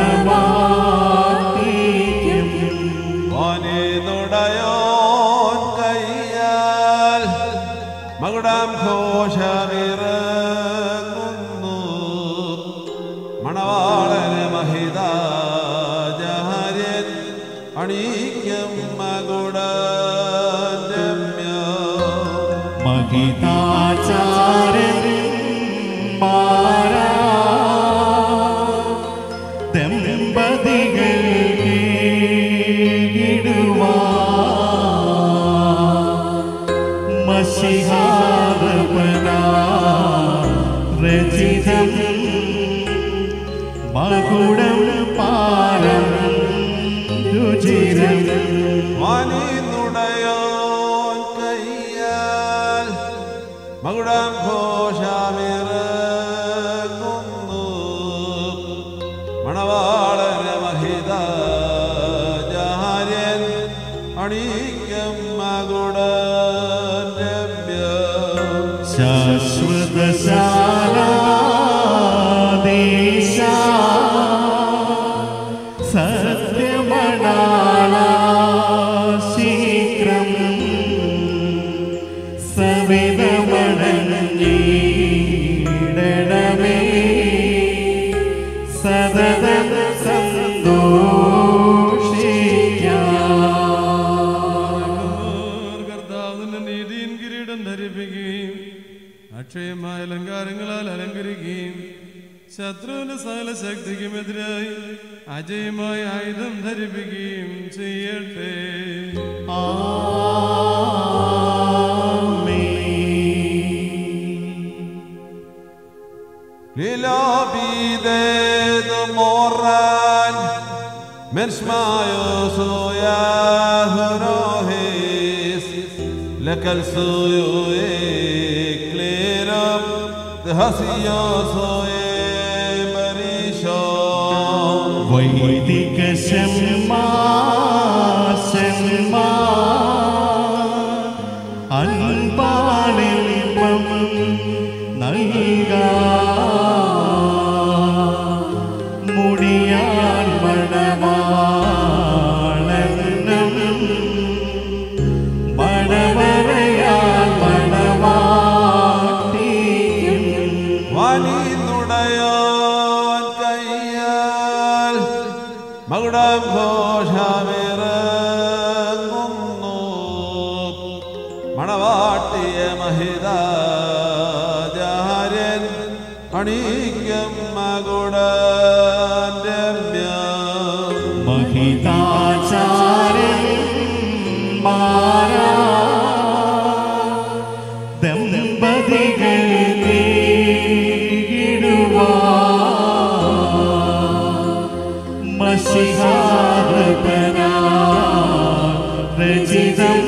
മണവാട്ടിക്കും വാനിനുടയോൻ കയ്യാൽ മകുടാം ഘോഷമിറങ്ങുന്നു മണവാളന് മഹിതാചാര്യൻ അണീക്കും മകുടം മഹിതാചാരൻ മാരാ ദമ്പതികൾ കീഴിടുവാ മഷിഹാരപനാ രചിതം മകുടം പാരം രുചിരം വാനിനുടയോൻ കയ്യാൽ മകുടാം ഘോഷമിറങ്ങുന്നു മണവാളന മഹിതാചാര്യൻ അണീക്കം മകുടം ശാശ്വതശാലാദേശ സത്യമണാള ശീഘ്രം സവിതമണഞ്ഞീടണമേ സതതം സന്തോഷിക്കാം കർത്താവിന്റെ നീതിയും കിരീടം ധരിപ്പിക്കുകയും അക്ഷയമായ അലങ്കാരങ്ങളാൽ അലങ്കരിക്കുകയും ശത്രുവിന്റെ സകല ശക്തിക്കുമെതിരായി അജയമായ ആയുധം ധരിപ്പിക്കുകയും ചെയ്യട്ടെ للعبيد موران من شمايوس يا هروهيس لك السيويك ليرم دهسيوس مريشان വൈദിക ശമ്മാശന്മാ അൻപാലിമ്പം നൽക മുടിയാൻ മണവാളനും മണമറയാൻ മണവാട്ടിയും വാനിന്നുടയോൻ കയ്യാൽ മകുടം ഘോഷമിറങ്ങുന്നു മണവാട്ടിയ മഹിതാചാര്യൻ അണീക്കം മകുടം മഹിതാചാരൻ മാരാ ദമ്പതികൾ കീഴിടുവാ മഷിഹാരപനാ രചിതം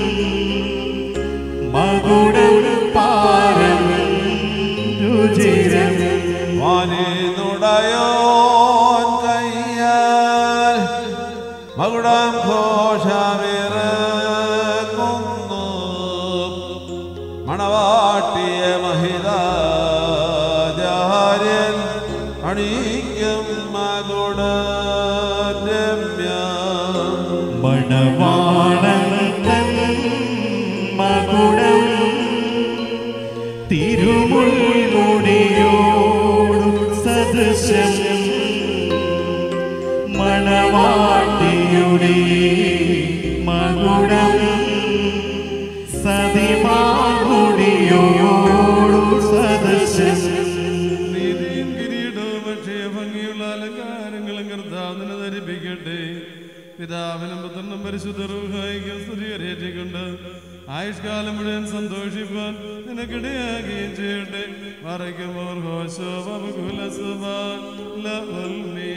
മകുടം പാരം രുചിരം വാനിന്നുടയോൻ കയ്യാൽ അണിയിക്കും മകുട രമ്യ മണവാളൻ മകുടം തിരുമുൾമുടിയോടും സദൃശം മണവാട്ടിയുടെ മകുടം സതിമാകുടിയോടും സദൃശം നീതിയും കിരീടവും അക്ഷയ ഭംഗിയുള്ള അലങ്കാരങ്ങളും കർത്താവിനെ ധരിപ്പിക്കട്ടെ പിതാവിനും പുത്രനും പരിശുദ്ധ റൂഹായിക്കും സ്തുതികരേറ്റിക്കൊണ്ട് ആയുഷ്കാലം മുഴുവൻ സന്തോഷിപ്പാൻ നിനക്കിടയാകുകയും ചെയ്യട്ടെ മറയ്ക്കുമോർ ഹോശോ ബബുകുല സുബാൻ ലവൽമീ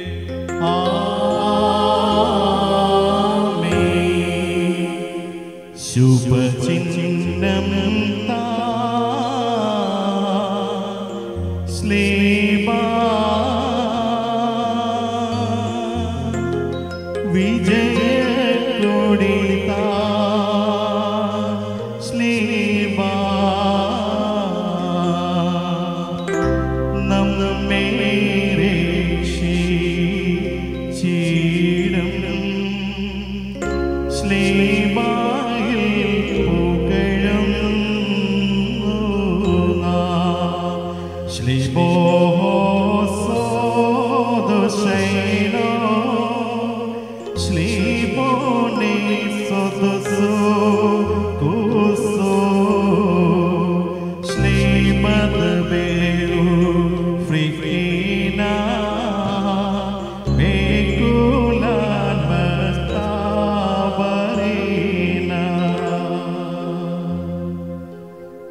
ശുഭചിഹ്നം താ ശ്ലീബാ വിജയക്കൊടി താ ശ്ലീബാ നമ്മെ രക്ഷിച്ചിടും ശ്ലീബായിൽ പുകഴും ശ്ലീബോസോദശൈനോ ശ്ലീബോനെ സ്വതസോ കുസോ ശ്ലീമദ് ബേരു ഫ്രിക്കീന മേകുലാൻ മസ്താവരീന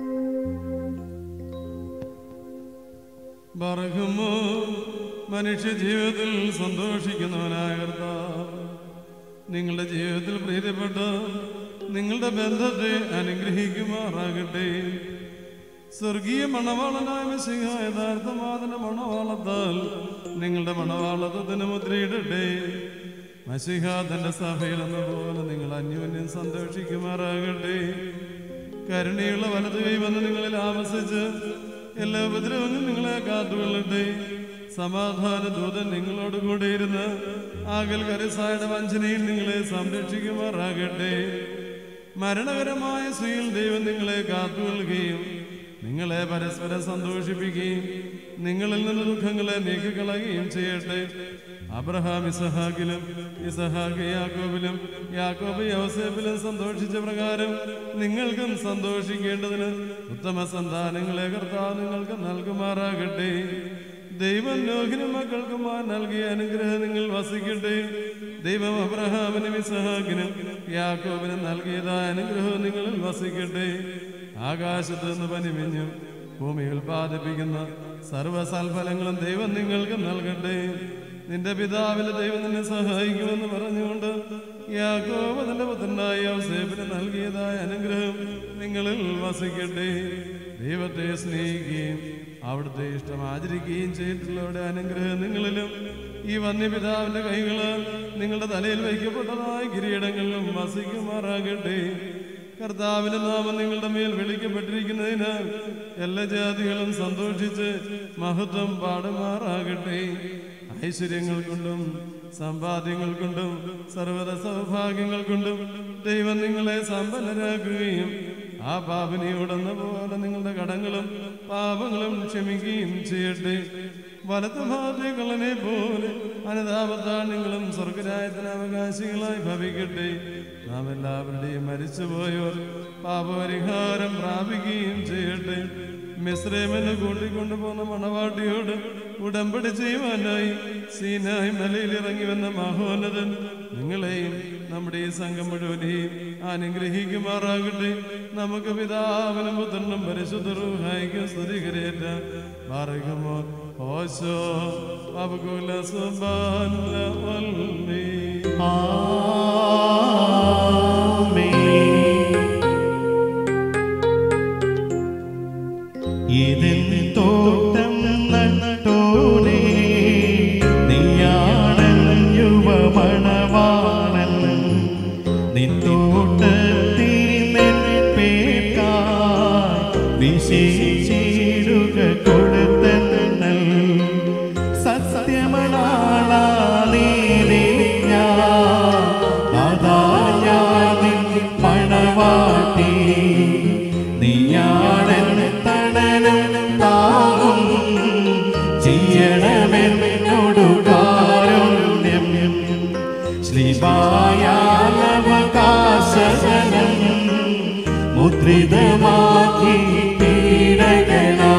ബർഹമോ മനുഷ്യ ജീവിതത്തിൽ സന്തോഷിക്കുന്നവനായ കർത്താവ് നിങ്ങളുടെ ജീവിതത്തിൽ പ്രീതിപ്പെട്ട് നിങ്ങളുടെ ബന്ധത്തെ അനുഗ്രഹിക്കുമാറാകട്ടെ സ്വർഗീയ മണവാളനായ മിശിഹ യഥാർത്ഥമാതിന്റെ മണവാളത്താൽ നിങ്ങളുടെ മണവാളത്വത്തിന് മുദ്രയിടട്ടെ മസിഹ തന്റെ സഭയിൽ എന്നപോലെ നിങ്ങൾ അന്യോന്യം സന്തോഷിക്കുമാറാകട്ടെ കരുണയുള്ള വലത് കൈ വന്ന് നിങ്ങളിൽ ആവസിച്ച് എല്ലാ ഉപദ്രവങ്ങളും നിങ്ങളെ കാത്തുകൊള്ളട്ടെ സമാധാന ദൂതൻ നിങ്ങളോട് കൂടെ ഇരുന്ന് ആകൽ കരസായുടെ വഞ്ചനയിൽ നിങ്ങളെ സംരക്ഷിക്കുമാറാകട്ടെ മരണകരമായ സ്ത്രീയിൽ ദൈവം നിങ്ങളെ കാത്തുകൊള്ളുകയും നിങ്ങളെ പരസ്പരം സന്തോഷിപ്പിക്കുകയും നിങ്ങളിൽ നിന്ന് ദുഃഖങ്ങളെ നീക്കിക്കളയുകയും ചെയ്യട്ടെ അബ്രഹാം ഇസഹാക്കിലും ഇസഹാക്ക് യാക്കോബിലും യാക്കോബ് യോസേഫിലും സന്തോഷിച്ച പ്രകാരം നിങ്ങൾക്കും സന്തോഷിക്കേണ്ടതിന് ഉത്തമ സന്താനങ്ങളെ കർത്താവ് നിങ്ങൾക്ക് നൽകുമാറാകട്ടെ ദൈവം നോഹിനും മക്കൾക്കും ആ നൽകിയ അനുഗ്രഹം നിങ്ങൾ വസിക്കട്ടെ ദൈവം അബ്രഹാമിനും ഇസഹാക്കിനും യാക്കോബിനും നൽകിയതായ അനുഗ്രഹം നിങ്ങളിൽ വസിക്കട്ടെ ആകാശത്ത് നിന്ന് പനിമിഞ്ഞും ഭൂമി ഉൽപ്പാദിപ്പിക്കുന്ന സർവ്വസൽഫലങ്ങളും ദൈവം നിങ്ങൾക്ക് നൽകട്ടെ നിന്റെ പിതാവിന്റെ ദൈവം നിന്നെ സഹായിക്കുമെന്ന് പറഞ്ഞുകൊണ്ട് യാക്കോബ് തന്റെ പുത്രനായ യോസേഫിന് നൽകിയതായ അനുഗ്രഹം നിങ്ങളിൽ വസിക്കട്ടെ ദൈവത്തെ സ്നേഹിക്കുകയും അവിടുത്തെ ഇഷ്ടം ആചരിക്കുകയും ചെയ്തിട്ടുള്ളവരുടെ അനുഗ്രഹം നിങ്ങളിലും ഈ വന്യപിതാവിന്റെ കൈകളാൽ നിങ്ങളുടെ തലയിൽ വയ്ക്കപ്പെട്ടതായ കിരീടങ്ങളിലും വസിക്കുമാറാകട്ടെ കർത്താവിന്റെ നാമം നിങ്ങളുടെ മേൽ വിളിക്കപ്പെട്ടിരിക്കുന്നതിനാൽ എല്ലാ ജാതികളും സന്തോഷിച്ച് മഹത്വം പാടുമാറാകട്ടെ ഐശ്വര്യങ്ങൾ കൊണ്ടും സമ്പാദ്യങ്ങൾ കൊണ്ടും സർവ്വത സൗഭാഗ്യങ്ങൾ കൊണ്ടും ദൈവം നിങ്ങളെ സമ്പന്നരാക്കുകയും ആ പാപനിയോടെന്ന പോലെ നിങ്ങളുടെ കടങ്ങളും പാപങ്ങളും ക്ഷമിക്കുകയും ചെയ്യട്ടെ വലത്ത് ഭാഗ്യങ്ങളെ പോലെ അനുതാപത്താൽ നിങ്ങളും സ്വർഗരായത്തിന് അവകാശികളായി ഭവിക്കട്ടെ നാം എല്ലാവരുടെയും മരിച്ചുപോയവർ പാപപരിഹാരം പ്രാപിക്കുകയും ചെയ്യട്ടെ മിശ്രമെന്ന് കൂട്ടിക്കൊണ്ടുപോകുന്ന മണവാട്ടിയോട് ഉടമ്പടി ചെയ്യുവാനായി സീനായി മലയിൽ ഇറങ്ങി വന്ന മഹോന്നതൻ നിങ്ങളെയും നമ്മുടെ ഈ സംഘം മുഴുവനെയും അനുഗ്രഹിക്കുമാറാകട്ടെ നമുക്ക് പിതാവിനും പുത്രനും പരിശുദ്ധ റൂഹായിക്കും സ്തുതികരേറ്റ മാർഗമോ ഓശോ അബുകുല സുബാൻ ഇതിൽ തോട്ടം നട്ടോനെ നീയാണൻ യുവമണവാണൻ നിൻ തോട്ടത്തിൽ നെൽപ്പേക്കായി വിശേഷിടുക കൊടുത്തന്നൽ ചെയ്യണമെന്നോടു കാരുണ്യം ശ്രീമായാലവകാശനം മുദ്രിതമാക്കി പീഡകനാ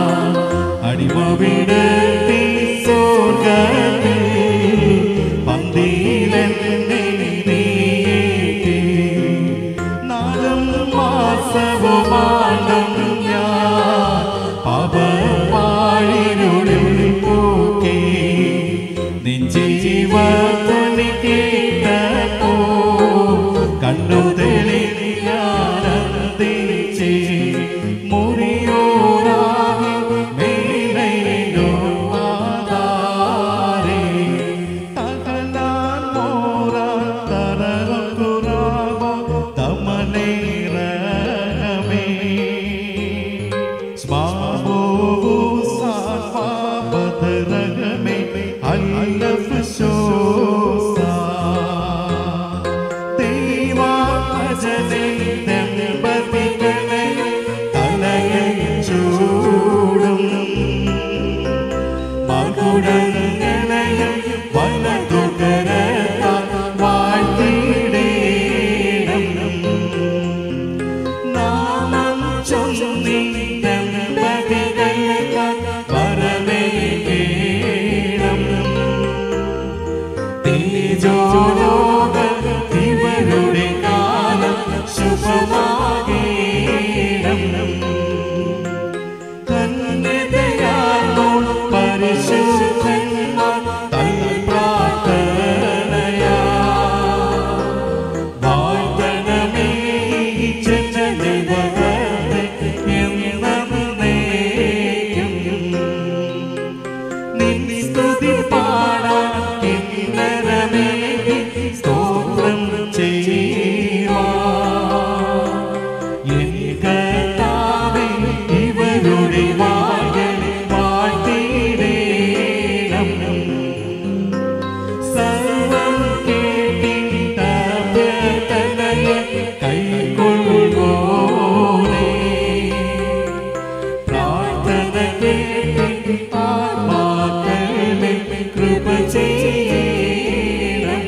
അടിമവിടത്തി സ്വർഗത്തിൽ പന്തിയിലെന്നെ നീട്ടി നാലും മാസവുമാണ്ടും ഞാൻ പാപവാഴിനുള്ളിൽ പോക്കി നിൻ ജീവത്വനി കേട്ടപ്പോ കണ്ണു തെളിയാനന്ദിച്ചേ മുറിയോരാകെ മേലയിലോ ആധാരേ തകലാൻ മോറാ തരകുറാമോ തമലേരമേ സ്വാബോസാൻ പാപതരകമേ അല്ലഫ് ശോസാ ദൈവാജനെ ദമ്പതികളെ തലയിൽ ചൂടും മകുടങ്ങളെയും വലതുകരത്താൽ വാഴ്ത്തിയിടേണം. നാമം ചൊല്ലി ദമ്പതികൾക്കായി വരവേൽക്കേണം. തേജോലോക ഇവരുടെ കാലം ശുഭമാകേണം കന്യതയാർന്നോൾ പരിശുദ്ധന്മാർ തൻ പ്രാർത്ഥനയാ. വാഴ്ത്തണമേ ഈ ജനനിവകത്തെ എന്നേക്കും. നിൻ സ്തുതി പാടാൻ കിന്നരമേകി സ്തോത്രം ചെയ്യുവാൻ എൻ കർത്താവേ, ഇവരുടെ വായ്കളിൽ വാഴ്ത്തിയിടേണം. സർവ്വം കേട്ടിട്ട പ്രാർത്ഥനയെ കൈക്കൊള്ളുവോനേ. പ്രാർത്ഥന കേട്ട് ആത്മാക്കളിൽ കൃപ ചെയ്യണം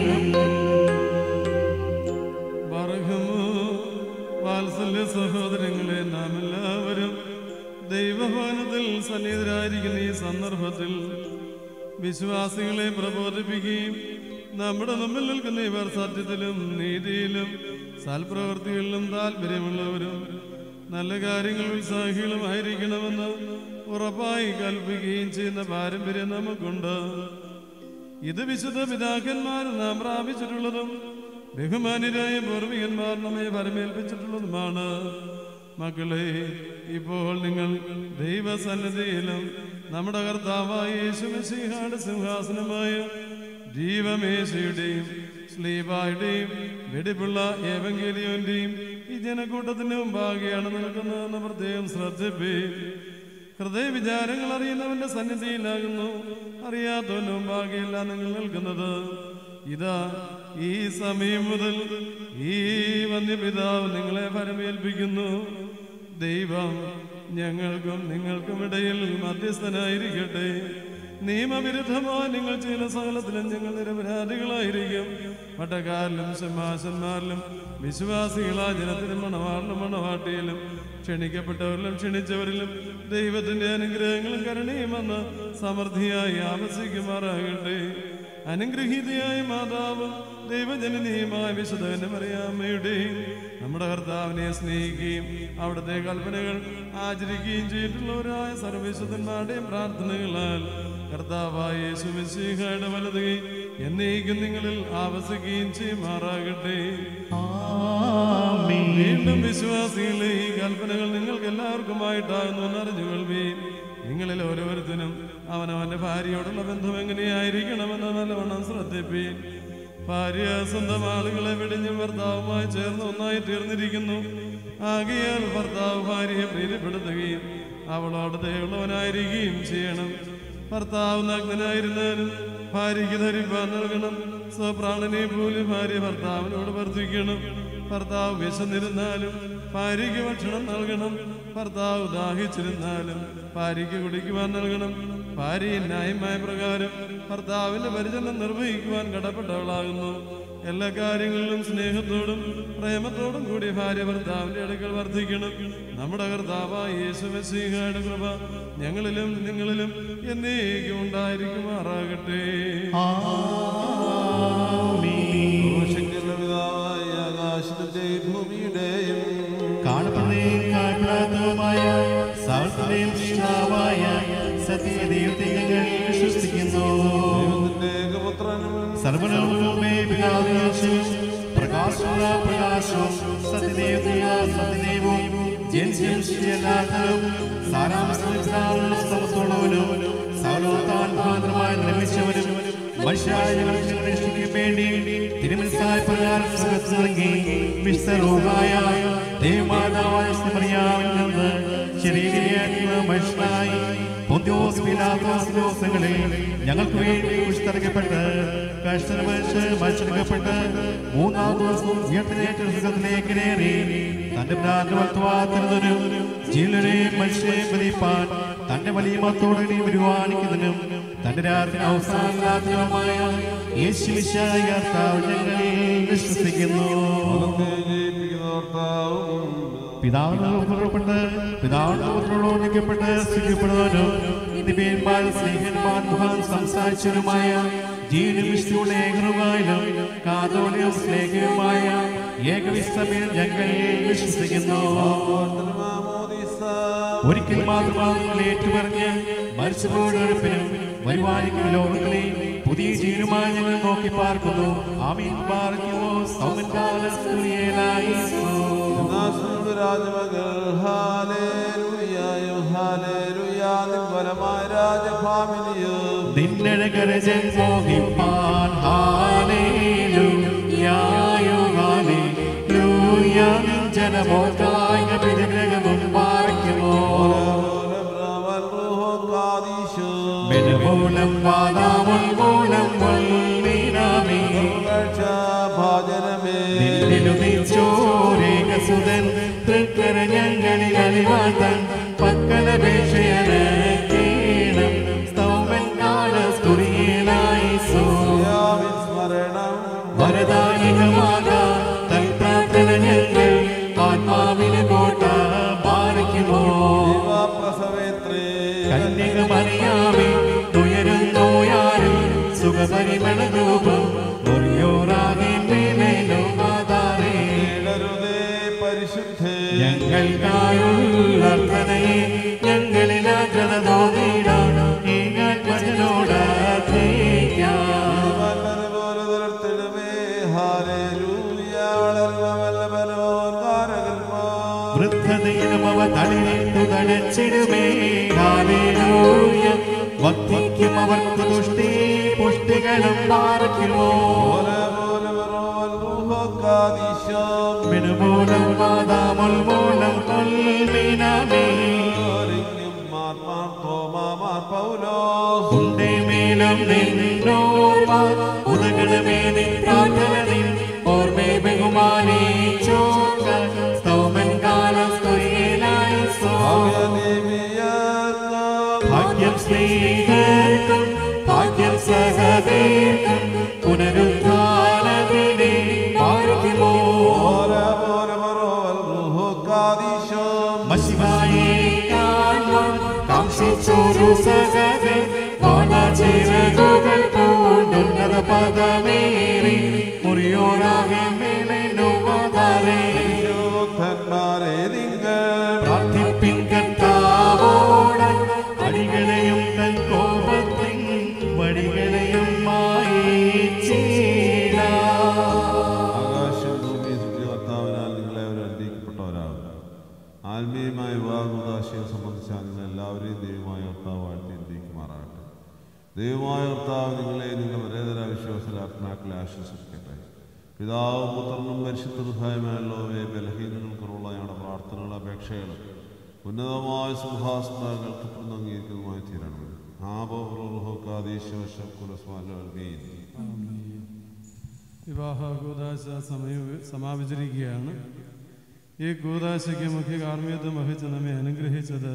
ബർഹമോ, വാത്സല്യ സഹോദരങ്ങളെ നാം എല്ലാവരും ദൈവഭവനത്തിൽ സന്നിധരായിരിക്കുന്ന ഈ സന്ദർഭത്തിൽ വിശ്വാസികളെ പ്രബോധിപ്പിക്കുകയും നമ്മുടെ മുമ്പിൽ നിൽക്കുന്ന ഇവർ സത്യത്തിലും നീതിയിലും സൽപ്രവൃത്തികളിലും താല്പര്യമുള്ളവരും നല്ല കാര്യങ്ങൾ ഉത്സാഹികളുമായിരിക്കണമെന്ന് ഉറപ്പായി കൽപ്പിക്കുകയും ചെയ്യുന്ന പാരമ്പര്യം നമുക്കുണ്ട് ഇത് വിശുദ്ധ പിതാക്കന്മാർ നാം പ്രാപിച്ചിട്ടുള്ളതും ബഹുമാനിരായ പൂർവികന്മാർ നമ്മെ പരമേൽപ്പിച്ചിട്ടുള്ളതുമാണ് മക്കളെ ഇപ്പോൾ നിങ്ങൾ ദൈവസന്നിധിയിലും നമ്മുടെ കർത്താവായ യേശുമസിഹാട് സിംഹാസനമായ ജീവമേശയുടെയും സ്ലീബായുടെയും വെടിപ്പുള്ള ഏവങ്കേലിയോന്റെയും ഈ ജനക്കൂട്ടത്തിന് മുമ്പാകെയാണ് നിൽക്കുന്നതെന്ന് പ്രത്യേകം ശ്രദ്ധിപ്പേ ഹൃദയ വിചാരങ്ങൾ അറിയുന്നവന്റെ സന്നിധിയിലാകുന്നു അറിയാത്തവന്റെ മുമ്പാകെയല്ല നിങ്ങൾ നിൽക്കുന്നത് ഇതാ ഈ സമയം മുതൽ ഈ വന്യപിതാവ് നിങ്ങളെ പരമേൽപ്പിക്കുന്നു ദൈവം ഞങ്ങൾക്കും നിങ്ങൾക്കും ഇടയിൽ മധ്യസ്ഥനായിരിക്കട്ടെ നിയമവിരുദ്ധമായി നിങ്ങൾ ചെയ്യുന്ന സകലത്തിലും ഞങ്ങൾ നിരപരാധികളായിരിക്കും പട്ടക്കാരിലും സിംഹാസന്മാരിലും വിശ്വാസികളായ ജനത്തിലും മണവാറിലും മണവാട്ടിയിലും ക്ഷണിക്കപ്പെട്ടവരിലും ക്ഷണിച്ചവരിലും ദൈവത്തിന്റെ അനുഗ്രഹങ്ങളും കരുണയുമെന്ന് സമൃദ്ധിയായി ആവസിക്കുമാറാകട്ടെ അനുഗ്രഹീതയായ മാതാവും ദൈവജനനീയമായ വിശുദ്ധന്റെ മറിയാമ്മയുടെയും നമ്മുടെ കർത്താവിനെ സ്നേഹിക്കുകയും അവിടുത്തെ കൽപ്പനകൾ ആചരിക്കുകയും ചെയ്തിട്ടുള്ളവരായ സർവവിശുദ്ധന്മാരുടെയും പ്രാർത്ഥനകളാൽ കർത്താവായ യേശുമിശിഹയുടെ വലത് എന്നേക്കും നിങ്ങളിൽ ആവസിക്കുകയും ചെയ്യുമാറാകട്ടെ വീണ്ടും വിശ്വാസികളെ ഈ കൽപ്പനകൾ നിങ്ങൾക്ക് എല്ലാവർക്കുമായിട്ടാകുന്നു എന്ന് അറിഞ്ഞുകൊള്ളുകയും നിങ്ങളിൽ ഓരോരുത്തരും അവനവന്റെ ഭാര്യയോടുള്ള ബന്ധം എങ്ങനെയായിരിക്കണമെന്ന് നല്ലവണ്ണം ശ്രദ്ധിപ്പീൻ ഭാര്യ സ്വന്തം ആളുകളെ വെടിഞ്ഞും ഭർത്താവുമായി ചേർന്ന് ഒന്നായി തീർന്നിരിക്കുന്നു ആകയാൽ ഭർത്താവ് ഭാര്യയെ പ്രീതിപ്പെടുത്തുകയും അവളോട് ദയുള്ളവനായിരിക്കുകയും ചെയ്യണം ഭർത്താവ് നഗ്നനായിരുന്നാലും ഭാര്യയ്ക്ക് ധരിപ്പാൻ നൽകണം സ്വപ്രാണനെ പോലും ഭാര്യ ഭർത്താവിനോട് വർദ്ധിക്കണം ഭർത്താവ് വിശന്നിരുന്നാലും ഭാര്യയ്ക്ക് ഭക്ഷണം നൽകണം ഭർത്താവ് ദാഹിച്ചിരുന്നാലും ഭാര്യയ്ക്ക് കുടിക്കുവാൻ നൽകണം ഭാര്യ ന്യായമായ പ്രകാരം ഭർത്താവിന്റെ പരിചരണം നിർവഹിക്കുവാൻ കടപ്പെട്ടവളാകുന്നു എല്ലാ കാര്യങ്ങളിലും സ്നേഹത്തോടും പ്രേമത്തോടും കൂടി ഭാര്യ ഭർത്താവിന്റെ അടുക്കൽ വർദ്ധിക്കണം നമ്മുടെ കർത്താവായ യേശു മെസ്സിഹയുടെ കൃപ ഞങ്ങളിലും നിങ്ങളിലും എന്നേക്കും ഉണ്ടായിരിക്കുമാറാകട്ടെ ശക്തിയുള്ള പിതാവായ ആകാശത്തിന്റെയും ഭൂമിയുടെയും കാണപ്പെടുകയും കാണപ്പെടാത്തതുമായ സാഹസത്തിന്റെയും സൃഷ്ടാവായ സത്യദൈവത്തെ ഞങ്ങൾ വിശ്വസിക്കുന്നു ദൈവത്തിന്റെ ഏകപുത്രനും സർവലോകമേ പിതാവിനാശം പ്രകാശമുള്ള പ്രകാശവും സത്യദേവതയ സത്യദേവവും ജനിച്ചല്ലാത്തതും സാരാംശമുള്ള സമത്തോളവനും സൗലോത്താൻ മുഖാന്തരമായി നിർമ്മിച്ചവനും മനുഷ്യായ ഞങ്ങൾക്ക് രക്ഷിക്കാൻ വേണ്ടി തിരുമനസായ പ്രകാരം സുഖത്ത് നൽകി വിസ്തരോഗായ ദേവമാതാവായ സ്മറിയാവിൽ നിന്ന് ശരീരയാക്കുന്ന മനുഷ്യനായി പൊന്തിയോസ് പിലാത്തോസ് ദിവസങ്ങളിൽ ഞങ്ങൾക്ക് വേണ്ടി കുഴിച്ചിറക്കപ്പെട്ട് കഷ്ടമനുഷ്യ മത്സരിക്കപ്പെട്ട് മൂന്നാം ദിവസം ഉയർത്തിനേറ്റ സുഖത്തിലേക്ക് കയറി തന്റെ ഭ്രാന്തവത്വാത്തിനും ജീവനെ മനുഷ്യനെ മതിപ്പാൻ തന്റെ വലിയ മത്തോടെ വരുവാനിക്കുന്നതിനും തന്റെ രാത്രി അവസാനമായ യേശുവിശായ കർത്താവ് ഞങ്ങൾ വിശ്വസിക്കുന്നു പിതാവിനോട് പുറപ്പെട്ട് പിതാവിനോട് പുത്രനോട് നിൽക്കപ്പെട്ട് സ്ഥിതിപ്പെടുന്നവനും നിബിയന്മാർ സ്നേഹന്മാർ മുഖം സംസാരിച്ചവരുമായ ജീവനും വിഷ്ണുവിടെ ഏകറുമായാലും കാതോലിയും സ്നേഹവുമായ ഏകവിസ്തമയിൽ ഞങ്ങൾ വിശ്വസിക്കുന്നു ഒരിക്കൽ മാത്രമാകുന്ന ഏറ്റുപറഞ്ഞ് മത്സ്യപോടൊഴുപ്പിനും വരുവാനിക്കും ലോകങ്ങളെ പുതിയ ജീവനുമായി ഞങ്ങൾ നോക്കി പാർക്കുന്നു ആമീൻ പാർക്കുന്നു സൗമൻ കാലസ്തുയേലായി രാജമകൾ ഹാലേലുയായോ ഹാലേലുയാ നിൻവരമായ രാജഭാമിനിയും നിന്നഴകരജൻ മോഹിപ്പാൻ ഹാലേലുയായോ ഹാലേലുയാ നിൻ ജനമോർക്കായ വിജനകമും പാർക്കുമോ മെനമൂലം വാദാമുൽ മൂലം വൽമീനാമേ ഭാജനമേ നിന്നുദിച്ചോരേകസുതൻ തൃക്കര ഞങ്ങളിൽ അലിവാതൻ പക്കലപേക്ഷയന് കീണം സ്തൗമൻ കാലസ്തുരിയേലായി സോ സ്മരണം വരദായികമാക തൻ പ്രാർത്ഥന ഞങ്ങൾ ആത്മാവിന് കോട്ട പാലിക്കുമോ പ്രസവേത്രേ കന്യക മറിയാമേ തുയരുന്നോ യാരും സുഖപരിമള രൂപം മുറിയോറാകെ മേലോ മാതാറേ ഇടരുതേ പരിശുദ്ധേ ഞങ്ങൾക്കായുള്ള അർത്ഥനയെ ഞങ്ങളിൽ ആഗ്രത തോന്നിയിടാം ഈ ഞാൻ വചനോട് അർത്ഥിക്കാം പോലെ നിർത്തിടുമേ ഹാലേലൂയ വളർന്ന വല്ലഭനോൻ കാരകന്മാർ വൃദ്ധതയിലും അവ തളിരിട്ടു തടച്ചിടുമേ ഹാലേലൂയ ഭക്തിക്കും അവർക്ക് തുഷ്ടി പുഷ്ടികളും പാർക്കുമോ പോലെ പോലെ വെറോൽ റൂഹക്കാദീശം മിനുമൂലം മാതാമുൽ മൂലം കൊൽമീനാമേ ഓരിങ്ങും മാർ മാർ തോമാ മാർ പൗലോസ് ഉണ്ടേ മേലും നിന്നോർമ്മ ഉദകണമേ നിൻ പ്രാർത്ഥന നിൻ ഓർമ്മേ ബഹുമാനിച്ചോ സ്തോമൻ കാലം സ്തുതിയിലായി സോ ഭാഗ്യദേവിയാർക്കാം ഭാഗ്യം സ്നേഹിതർക്കും ഭാഗ്യം സഹതീർക്കും പുനരുദ്ധാനത്തിനെ പാർക്കുമോ പോലെ പോലെ വെറോൽ റൂഹക്കാദീശം മഷിഹായെ കാണുവാൻ കാംക്ഷിച്ചൊരു സഹതൻ വാളചിറകുകൾ പൂണ്ടുന്നത പദമേറി മുറിയോറാകെ മേലെന്നുമാതാരേ യോദ്ധന്മാരെ നിങ്ങൾ പ്രാർത്ഥിപ്പിൻ കർത്താവോട് അടികളെയും തൻ കോപത്തിൻ വടികളെയും ആകാശം ഭൂമി കർത്താവിനാൽ നിങ്ങളെ അവർ അനുഗ്രഹിക്കപ്പെട്ടവരാകും ആത്മീയമായ വിവാഹോദാശയെ സംബന്ധിച്ചാൽ നിങ്ങൾ എല്ലാവരെയും ദൈവമായ കർത്താവ് വാഴ്ത്തി അനുഗ്രഹിക്കുമാറാകട്ടെ ദൈവമായ കർത്താവ് നിങ്ങളെ നിങ്ങൾ ഒരേതര വിശ്വാസരാത്മാക്കളെ ആശ്വസിക്കട്ടെ പിതാവും പുത്രനും പരിശുദ്ധമായ ബലഹീനങ്ങൾക്കുള്ള ഞങ്ങളുടെ പ്രാർത്ഥനകളും അപേക്ഷകളും ഉന്നതമായ സിംഹാസനങ്ങൾക്ക് അംഗീകരിക്കുന്നതുമായി തീരണം ആബോഹോക്കാദീശ്വശക്കുലസ്വാലീൻ വിവാഹ കൂതാശ സമയം സമാപിച്ചിരിക്കുകയാണ് ഈ കൂതാശയ്ക്ക് മുഖ്യ കാർമ്മികത്വം വഹിച്ച് നമ്മെ അനുഗ്രഹിച്ചത്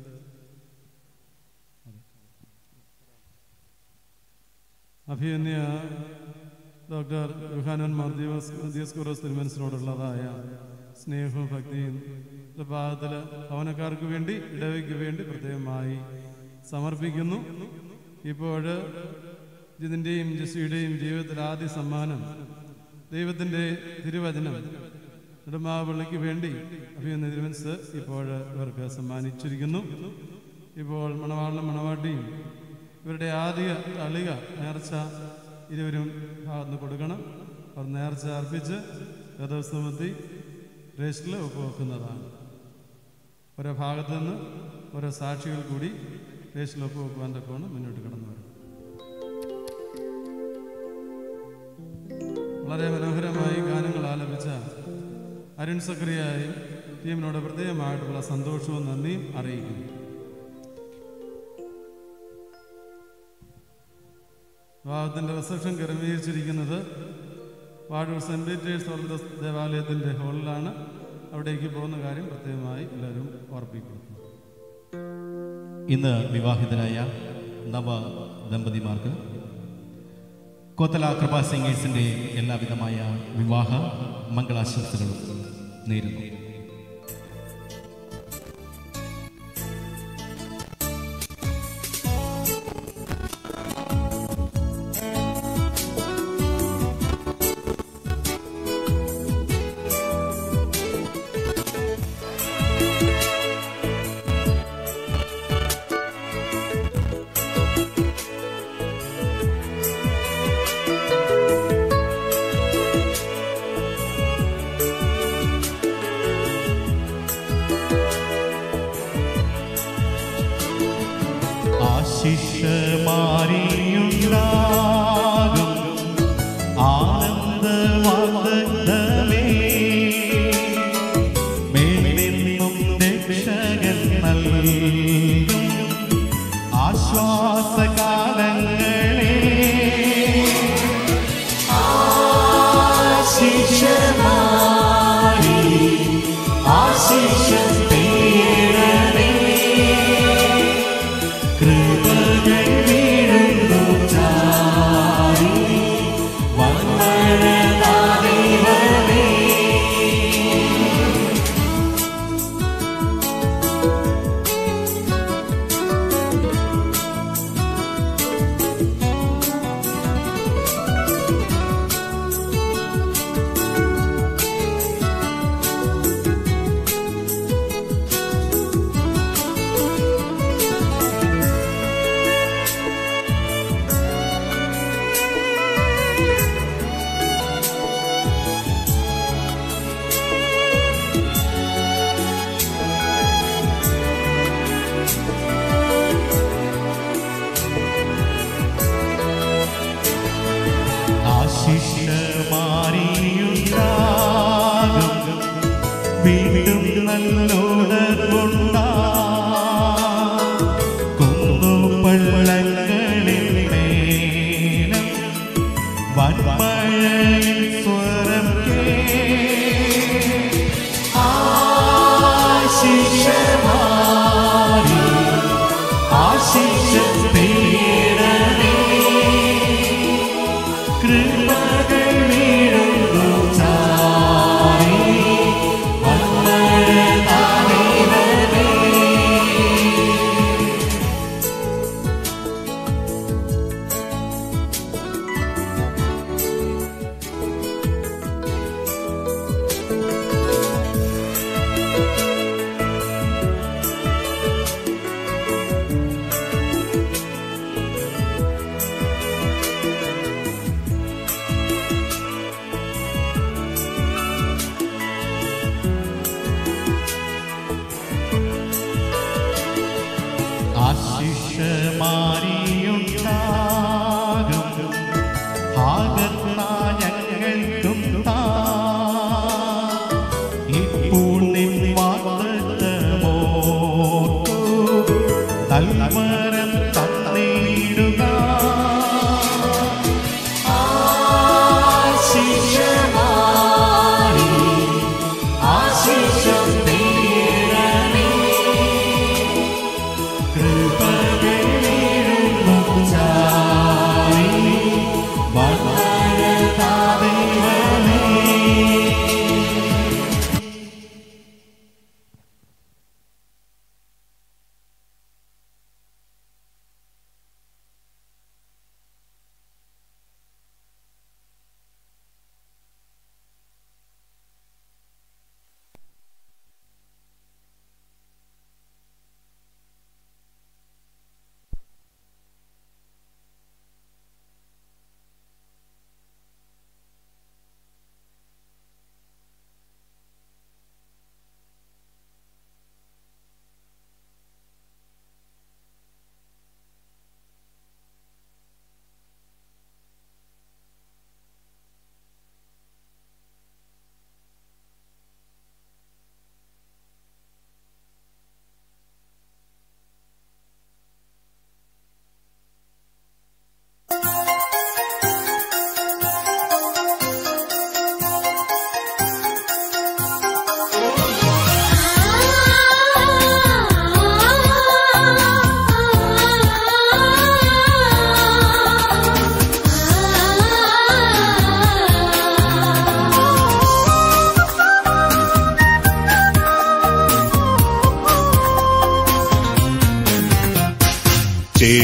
അഭിയന്യ ഡോക്ടർ യുഹാനൻ മാർ ദിയോസ് ദിയോസ്കുറോസ് തിരുമനസിനോടുള്ളതായ സ്നേഹവും ഭക്തിയും ഭാഗത്തിൽ ഭവനക്കാർക്ക് വേണ്ടി ഇടവയ്ക്ക് വേണ്ടി പ്രത്യേകമായി സമർപ്പിക്കുന്നു ഇപ്പോൾ ജിതിൻ്റെയും ജസിയുടെയും ജീവിതത്തിൽ ആദ്യ സമ്മാനം ദൈവത്തിൻ്റെ തിരുവചനം നെടുമാവള്ളിക്ക് വേണ്ടി അഭിയന്യ തിരുമനസ് ഇപ്പോൾ ഇവർക്ക് സമ്മാനിച്ചിരിക്കുന്നു ഇപ്പോൾ മണവാളിനും മണവാട്ടിയും ഇവരുടെ ആദ്യ തളിക നേർച്ച ഇരുവരും ഭാഗത്ത് കൊടുക്കണം അവർ നേർച്ച അർപ്പിച്ച് ഗതവസമത്തി രജിസ്റ്ററിൽ ഒപ്പുവെക്കുന്നതാണ് ഓരോ ഭാഗത്തു നിന്ന് ഓരോ സാക്ഷികൾ കൂടി രജിസ്റ്ററിൽ ഒപ്പുവെക്കുവാൻ തക്കവണ്ണം മുന്നോട്ട് കടന്നു വരും വളരെ മനോഹരമായി ഗാനങ്ങൾ ആലപിച്ച അരുൺ സക്രിയായി ടീമിനോട് പ്രത്യേകമായിട്ടുള്ള സന്തോഷവും നന്ദിയും അറിയിക്കുന്നു വിവാഹത്തിൻ്റെ റിസപ്ഷൻ ക്രമീകരിച്ചിരിക്കുന്നത് വാഴൂർ സെൻറ് പീറ്റേഴ്സ് ഓർത്തഡോക്സ് ദേവാലയത്തിൻ്റെ ഹാളിലാണ് അവിടേക്ക് പോകുന്ന കാര്യം പ്രത്യേകമായി എല്ലാവരും ഓർപ്പിക്കുന്നു ഇന്ന് വിവാഹിതരായ നവ ദമ്പതിമാർക്ക് കോത്തല കൃപാ സിംഗേഴ്സിൻ്റെ എല്ലാവിധമായ വിവാഹ മംഗളാശംസകളും നേരുന്നു ആശിഷമാരിയുണ്ടാകും ആനന്ദവാദമേ മേലിന്നും രക്ഷകൻ നൽകും ആശ്വാസകാലങ്ങളെ ആശിഷമാരി ആശിഷ തേടണേ കൃപകൾ വീഴുന്നു ചാരി വന്ദനദൈവമേ ആശിഷമാരിയുണ്ടാകും വീണ്ടും നല്ലോടർവുണ്ടാ കുന്നുപള്ളങ്ങളിൽ മേലം വന്മഴയിൽ സ്വരം കേ ആശിഷമാരി ആശിഷ പേരണേ കൃപകൾ വീഴുന്നു ചാരി വന്ദനദൈവമേ ആശിഷമാരിയുണ്ടാകും ആകർണായങ്ങൾക്കും താ ഇപ്പോൾ നിൻ വാഗ്ദത്തമോർത്തു തൽമരം തന്നിടുക ആശിഷമാരി ആശിഷ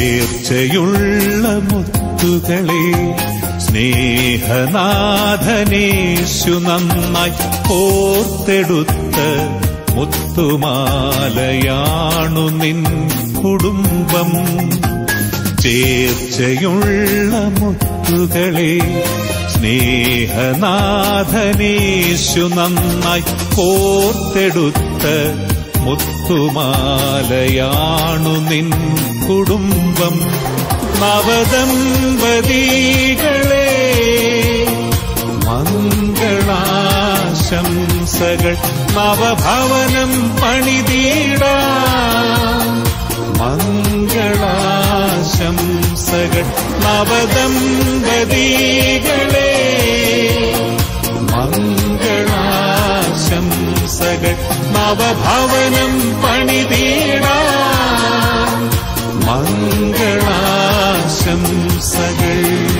ചേർച്ചയുള്ള മുത്തുകളെ സ്നേഹനാഥനേശു നന്നായി കോർത്തെടുത്ത മുത്തുമാലയാണു നിൻ കുടുംബം ചേർച്ചയുള്ള മുത്തുകളെ സ്നേഹനാഥനേശു നന്നായി കോർത്തെടുത്ത മുത്തുമാലയാണു നിൻ കുടുംബം നവദമ്പതികളെ മംഗളാശംസകൾ നവഭവനം പണിതീടാം മംഗളാശംസകൾ നവദമ്പതികളെ മംഗളാശംസകൾ നവഭവനം പണിതീടാം മംഗളാശംസകൾ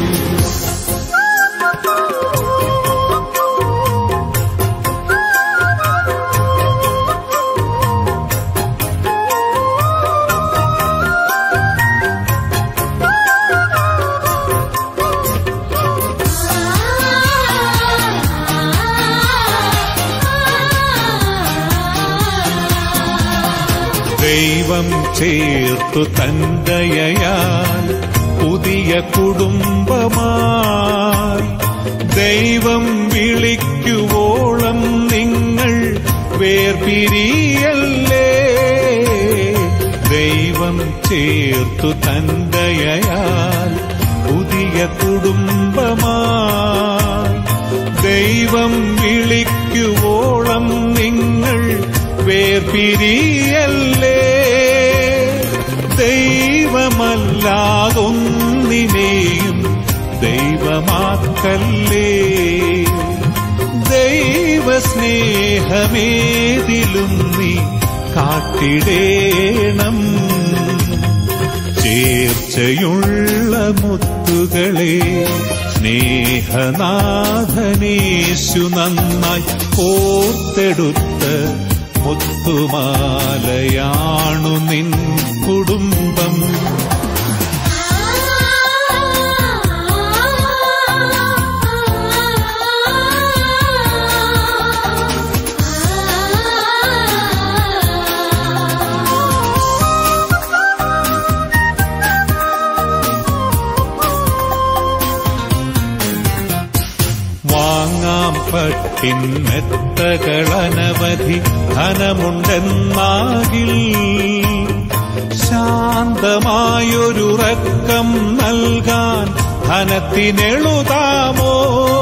ദൈവം ചേർത്തു തന്തയയാൽ പുതിയ കുടുംബമായി ദൈവം വിളിക്കുവോളം നിങ്ങൾ വേർപിരിയല്ലേ ദൈവം ചേർത്തു തന്തയയാൽ പുതിയ കുടുംബമായി ദൈവം വിളിക്കുവോളം നിങ്ങൾ വേർപിരിയല്ലേ ദൈവമല്ലാതൊന്നിനെയും ദൈവമാക്കല്ലേ ദൈവസ്നേഹമേതിലും നീ കാട്ടിടേണം ചേർച്ചയുള്ള മുത്തുകളെ സ്നേഹനാഥനേശു നന്നായി കോർത്തെടുത്ത് മുത്തുമാലയാണു നിൻ കുടുംബം വാങ്ങാം പട്ടിൻ മെത്തകളനവധി ധനമുണ്ടെന്നാകിൽ ശാന്തമായൊരുറക്കം നൽകാൻ ധനത്തിനെളുതാമോ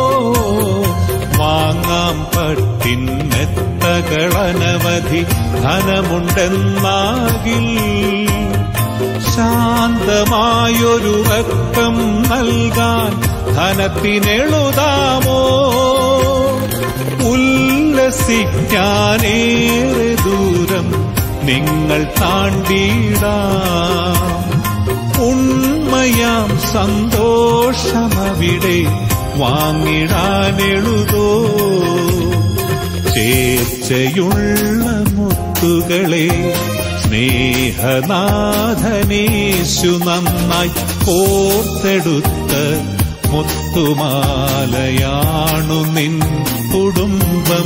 വാങ്ങാം പട്ടിൻ മെത്തകളനവധി ധനമുണ്ടെന്നാകിൽ ശാന്തമായൊരുറക്കം നൽകാൻ ധനത്തിനെളുതാമോ ഉല്ലസിക്കാനേറെ ദൂരം നിങ്ങൾ താണ്ടിടാം ഉണ്മയാം സന്തോഷമവിടെ വാങ്ങിടാനെഴുതോ ചേർച്ചയുള്ള മുത്തുകളെ സ്നേഹനാഥനേശു നന്നായി കോർത്തെടുത്ത് മുത്തുമാലയാണു നിൻ കുടുംബം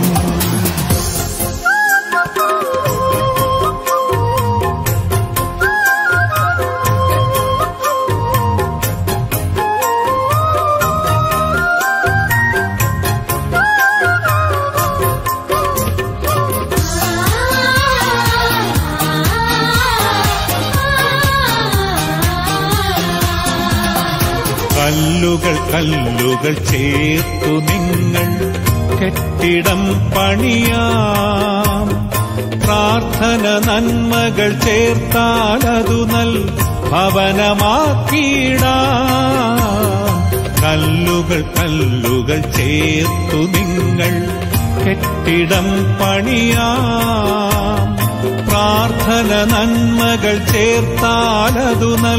കല്ലുകൾ കല്ലുകൾ ചേർത്തു നിങ്ങൾ കെട്ടിടം പണിയാം പ്രാർത്ഥന നന്മകൾ ചേർത്താൽ അതു നൽ ഭവനമാക്കിയിടാം കല്ലുകൾ കല്ലുകൾ ചേർത്തു നിങ്ങൾ കെട്ടിടം പണിയാം പ്രാർത്ഥന നന്മകൾ ചേർത്താലതു നൽ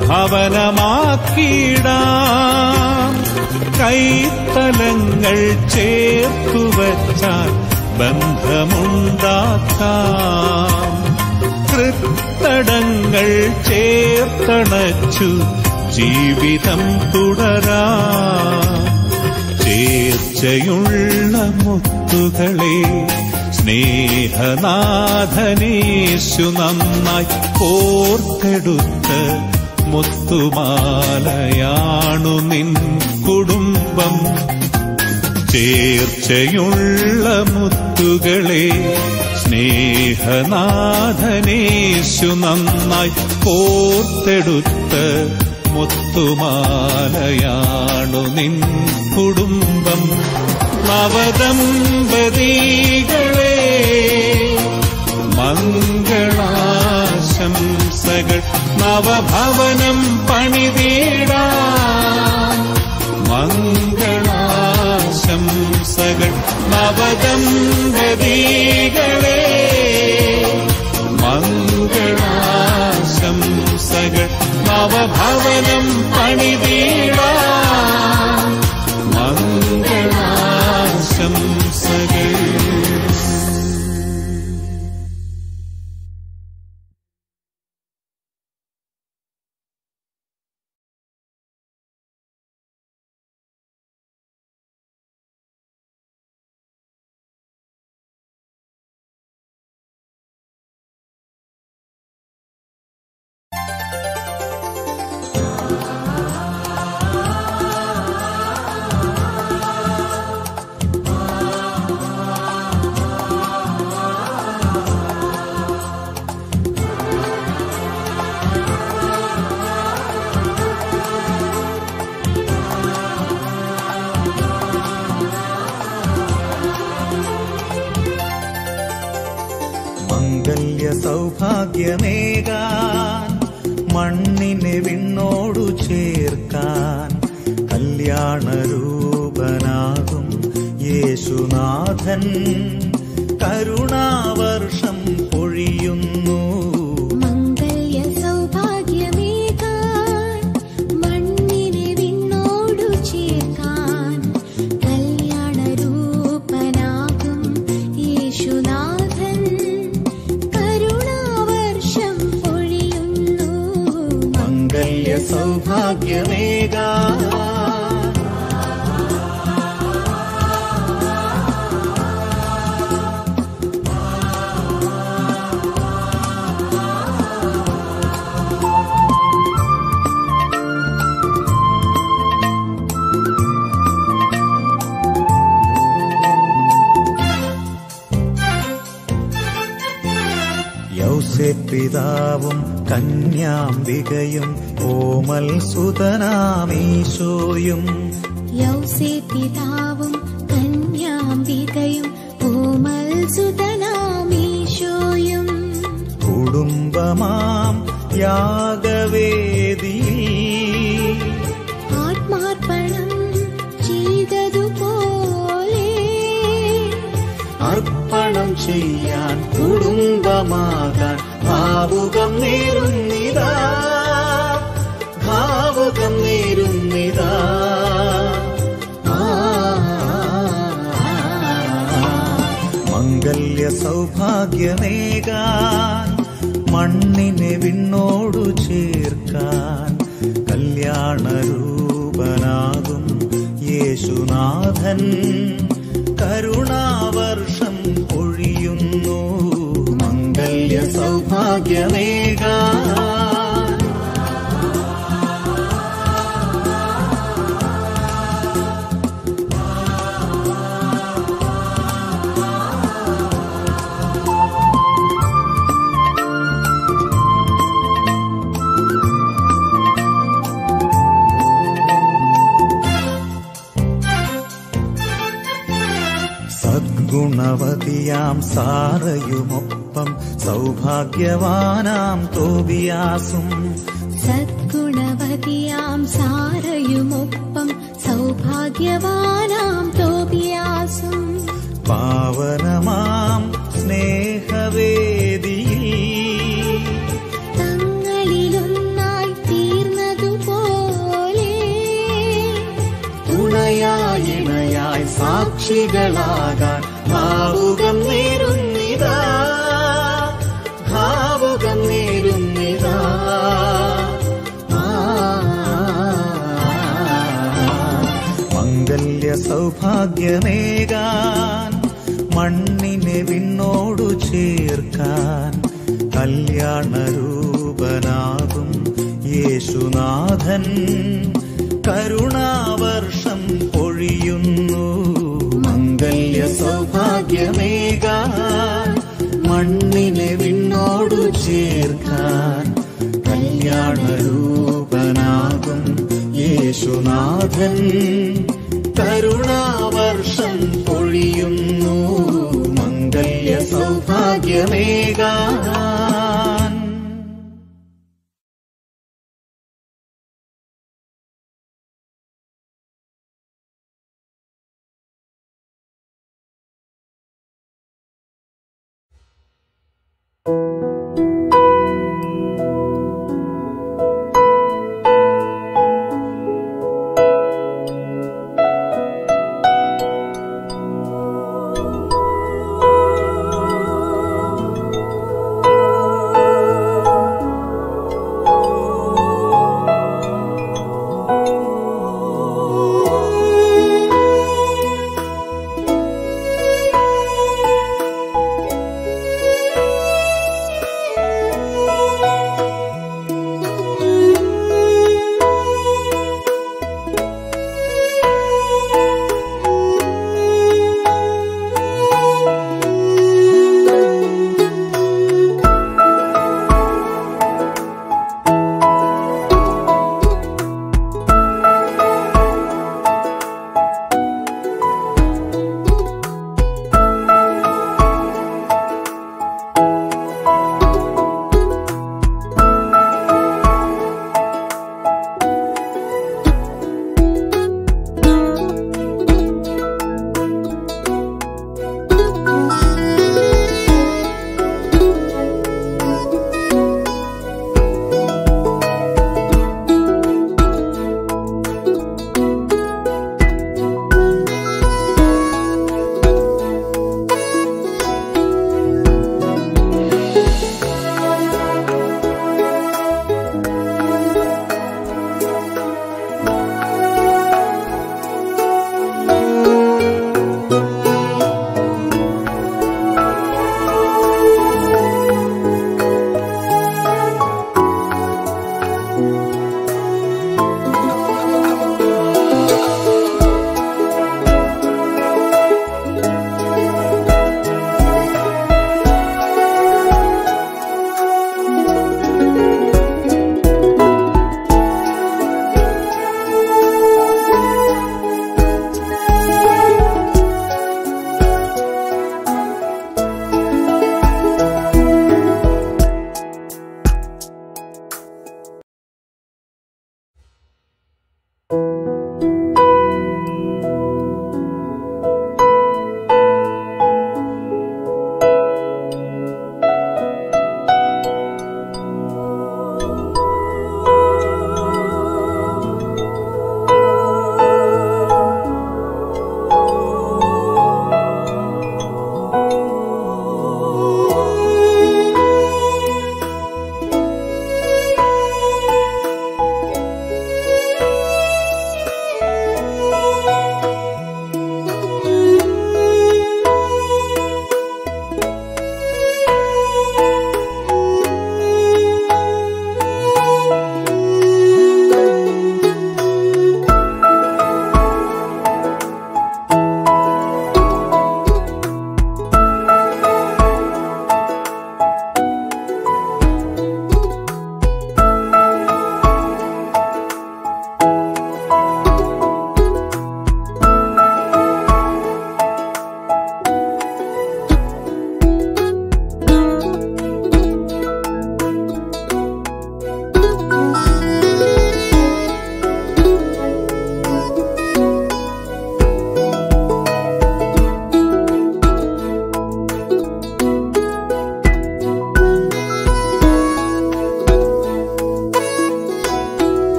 ഭവനമാക്കിയിടാം കൈത്തലങ്ങൾ ചേർത്തു വച്ചാൽ ബന്ധമുണ്ടാക്കാം ഹൃത്തടങ്ങൾ ചേർത്തണച്ചു ജീവിതം തുടരാ ചേർച്ചയുള്ള മുത്തുകളെ സ്നേഹനാഥനേശു നന്നായി കോർത്തെടുത്ത മുത്തുമാലയാണു നിൻ കുടുംബം ചേർച്ചയുള്ള മുത്തുകളെ സ്നേഹനാഥനേശു നന്നായി കോർത്തെടുത്ത മുത്തുമാലയാണു നിൻ കുടുംബം നവദമ്പതികളെ മംഗളാശംസകൾ നവഭവനം പണിതീടാൻ മംഗളാശംസകൾ നവദമ്പതികളെ മംഗളാശംസകൾ നവഭവനം പണിതീടാൻ മംഗളാശംസകൾ മംഗല്യ സൗഭാഗ്യമേകാൻ മണ്ണിനെ വിണ്ണോടു ചേർക്കാൻ കല്യാണരൂപനാകും യേശുനാഥൻ കരുണാവർഷം പൊഴിയുന്നു മംഗല്യ സൗഭാഗ്യമേകാൻ മണ്ണിനെ വിണ്ണോടു ചേർക്കാൻ കല്യാണരൂപനാകും യേശുനാഥൻ കരുണാവർഷം പൊഴിയുന്നു മംഗല്യ സൗഭാഗ്യമേകാൻ യൗസേപ്പിതാവും കന്യാംബികയും ഓമൽ സുതനാമീശോയും യൗസേ പിതാവും കന്യാംബികയും ഓമൽ സുതനാമീശോയും കുടുംബമാം യാഗവേദിയിൽ ആത്മാർപ്പണം ചെയ്തതുപോലെ അർപ്പണം ചെയ്യാൻ കുടുംബമാകാൻ ഭാവുകം നേരുന്നിതാ ഭാവുകം നേരുന്നിതാ ആ, മംഗല്യ സൗഭാഗ്യമേകാൻ മണ്ണിനെ വിണ്ണോടു ചേർക്കാൻ കല്യാണരൂപനാകും യേശുനാഥൻ കരുണാവർഷം പൊഴിയുന്നു മംഗല്യ സൗഭാഗ്യമേകാൻ സദ്ഗുണവതിയാം സാറയുമൊപ്പം സൗഭാഗ്യവാനാം തോബിയാസും സദ്ഗുണവതിയാം സാരയുമൊപ്പം സൗഭാഗ്യവാനാം തോബിയാസും പാവനമാം സ്നേഹവേദിയിൽ തങ്ങളിലൊന്നായി തീർന്നതുപോലെ തുണയായി ഇണയായി സാക്ഷികളാകാൻ ഭാവുകം നേരുന്നിതാ ഭാവുകം സൗഭാഗ്യമേകാൻ മണ്ണിനെ വിണ്ണോടു ചേർക്കാൻ കല്യാണരൂപനാകും യേശുനാഥൻ കരുണാവർഷം പൊഴിയുന്നു മംഗല്യ സൗഭാഗ്യമേകാൻ മണ്ണിനെ വിണ്ണോടു ചേർക്കാൻ കല്യാണരൂപനാകും യേശുനാഥൻ കരുണാവർഷം പൊഴിയുന്നു മംഗല്യ സൗഭാഗ്യമേകാൻ ും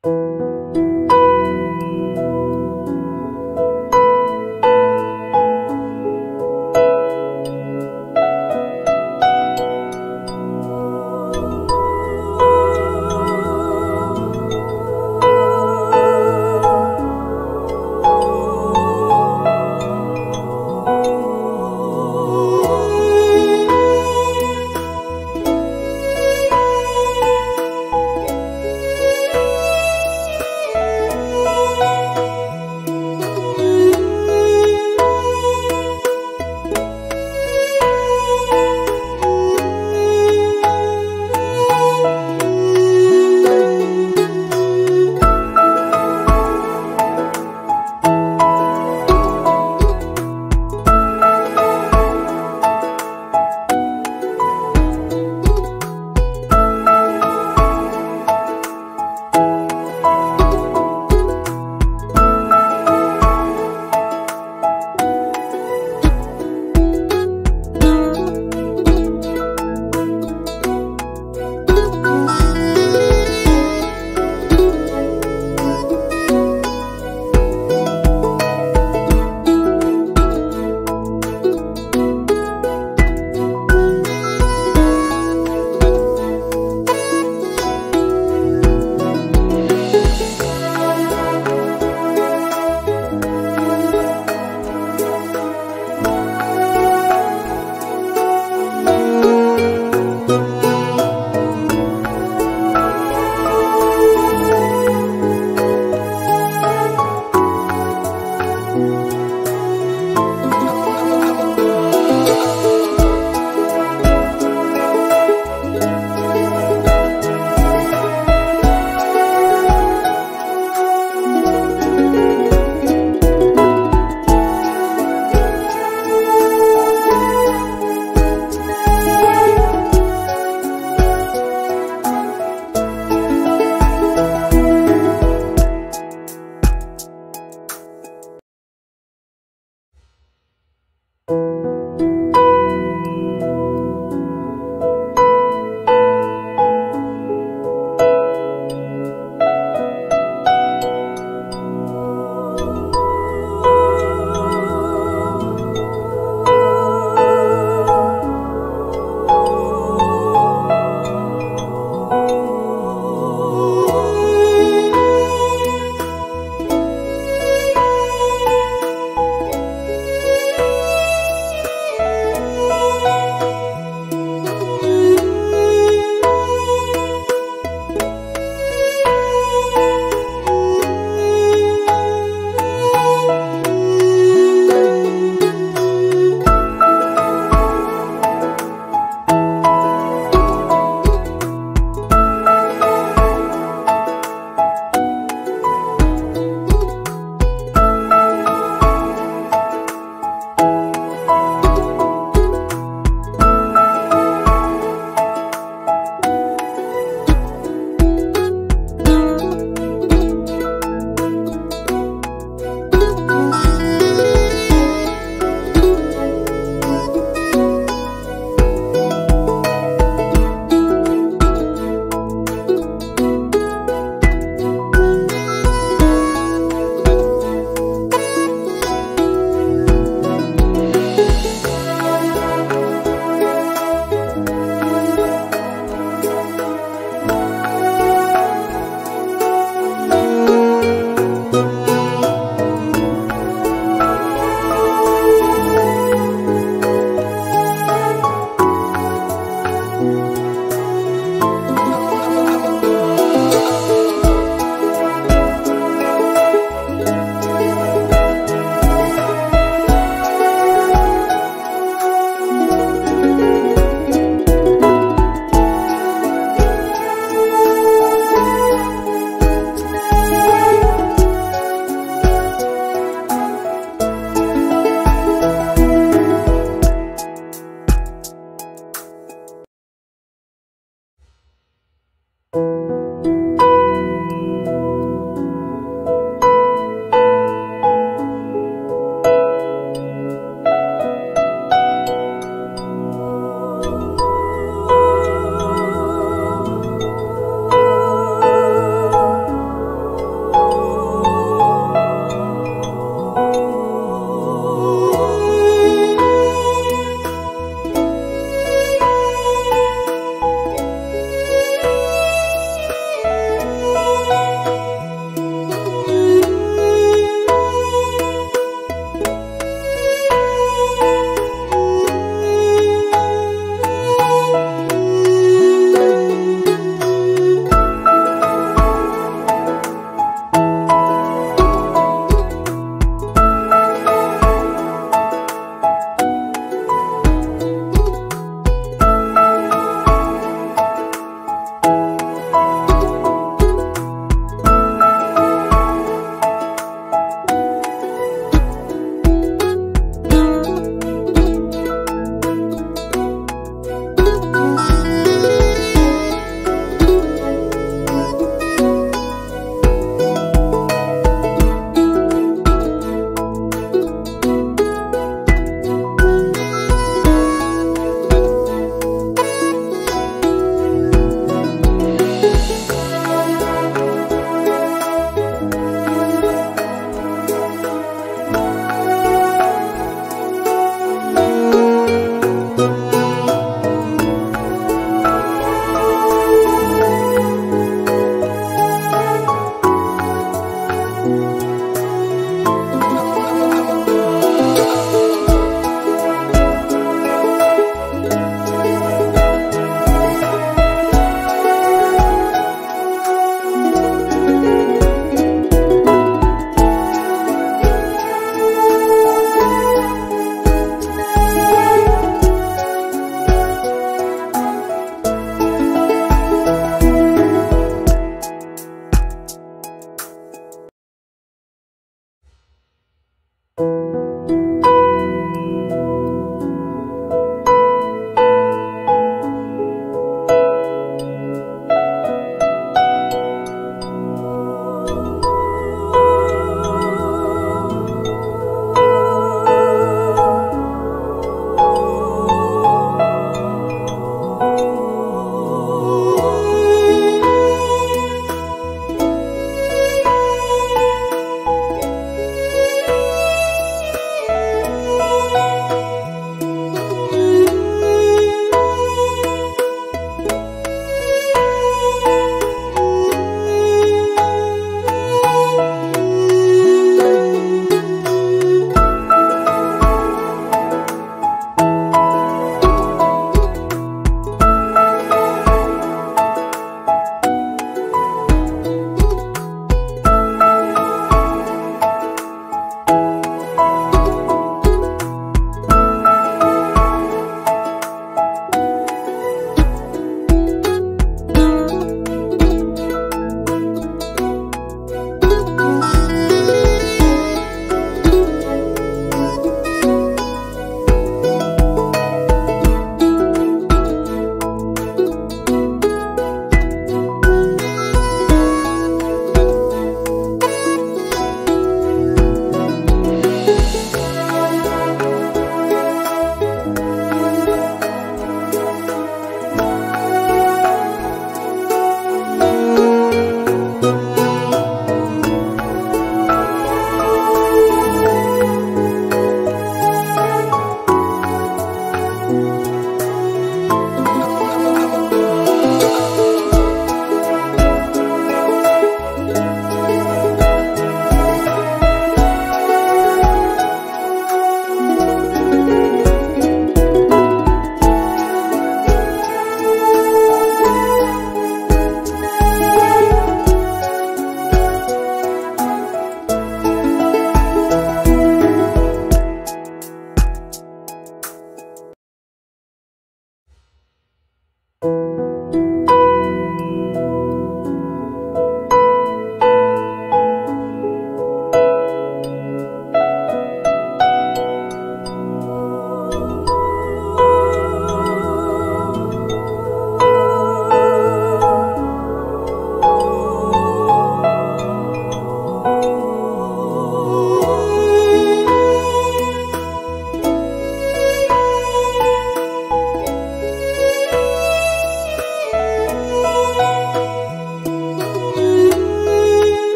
ും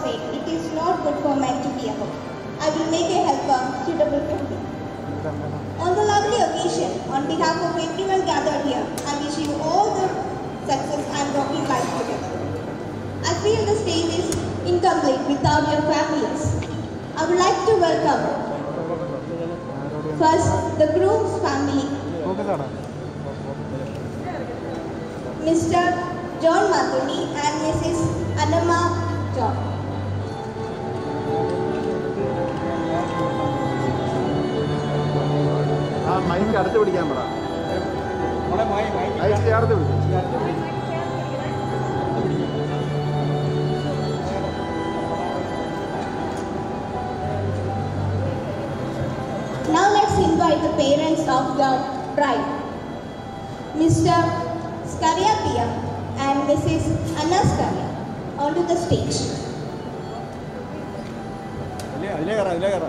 said, It is not good for man to be alone. I will make a helper suitable for him. On the lovely occasion, on behalf of everyone gathered here, I wish you all the success and rocky life together. I feel the stage is incomplete without your families. I would like to welcome first the groom's family, Mr. John Mathuni and Mrs. Anama John. ആ mic അടുത്ത് പിടിക്കാൻ പറ mic ചേർത്ത് പിടിക്കും Now let's invite the parents of the bride, Mr. Skaria Pia and Mrs. Anna Skaria, onto the stage. അതിലേ കയറാം അതിലേ കയറാം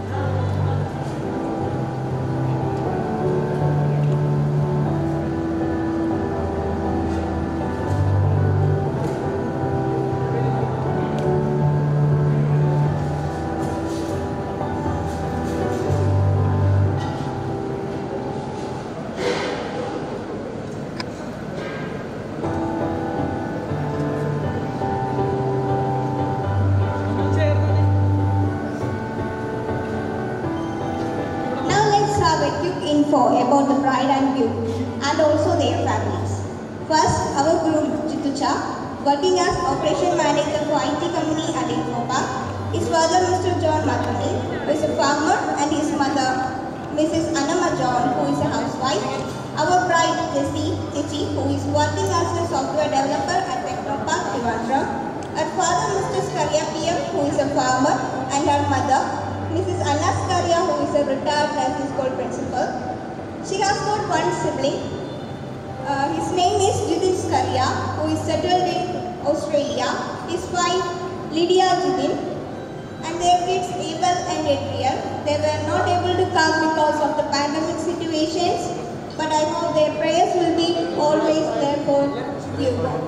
Now let's have a quick info about the bride and groom and also their families. First, our groom Chitucha, working as operation manager for IT company at Infopa. His father, Mr. John Mathani, who is a farmer, and his mother, Mrs. Anama John, who is a housewife. Our bride, Jessie Chichi, who is working as a software developer at Technopark, Trivandrum. Her father, Mr. Skaria PM, who is a farmer, and her mother, Mrs. Anna Skaria, who is a retired nursing school principal. She has got one sibling. Uh, his name is Jidin Skaria, who is settled in Australia. His wife, Lydia Jidin, and their kids, Abel and Adriel. They were not able to come because of the pandemic situations, but I hope their prayers will be always there for you.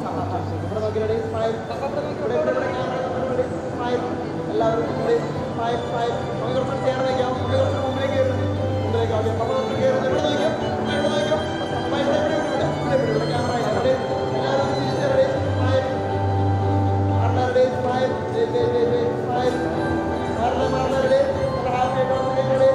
എല്ലാവരും five five microphone ചേർന്ന് വയ്ക്കാം microphone മുമ്പിലേക്ക് മുമ്പിലേക്ക് ആദ്യം അപ്പോൾ നമ്മൾ കയറുന്നത് ഇവിടെ നോക്കാം ഇവിടെ നോക്കാം അപ്പോൾ ഇവിടെ ഇവിടെ ഇവിടെ ഇവിടെ ഇവിടെ ഇവിടെ ക്യാമറ ഇവിടെ എല്ലാവരും തിരിച്ചവിടെ ഫൈവ് മാറുന്നവരുടെ ഫൈവ് ഫൈവ് മാറുന്ന മാറുന്നവരുടെ ഹാപ്പി ആയിട്ട്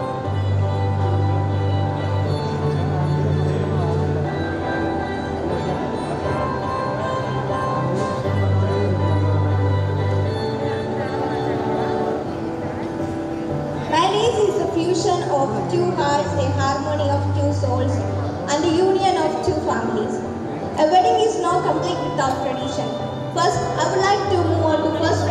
Marriage is the fusion of two hearts, a harmony of two souls, and the union of two families. A wedding is not complete without tradition. First, I would like to move on to first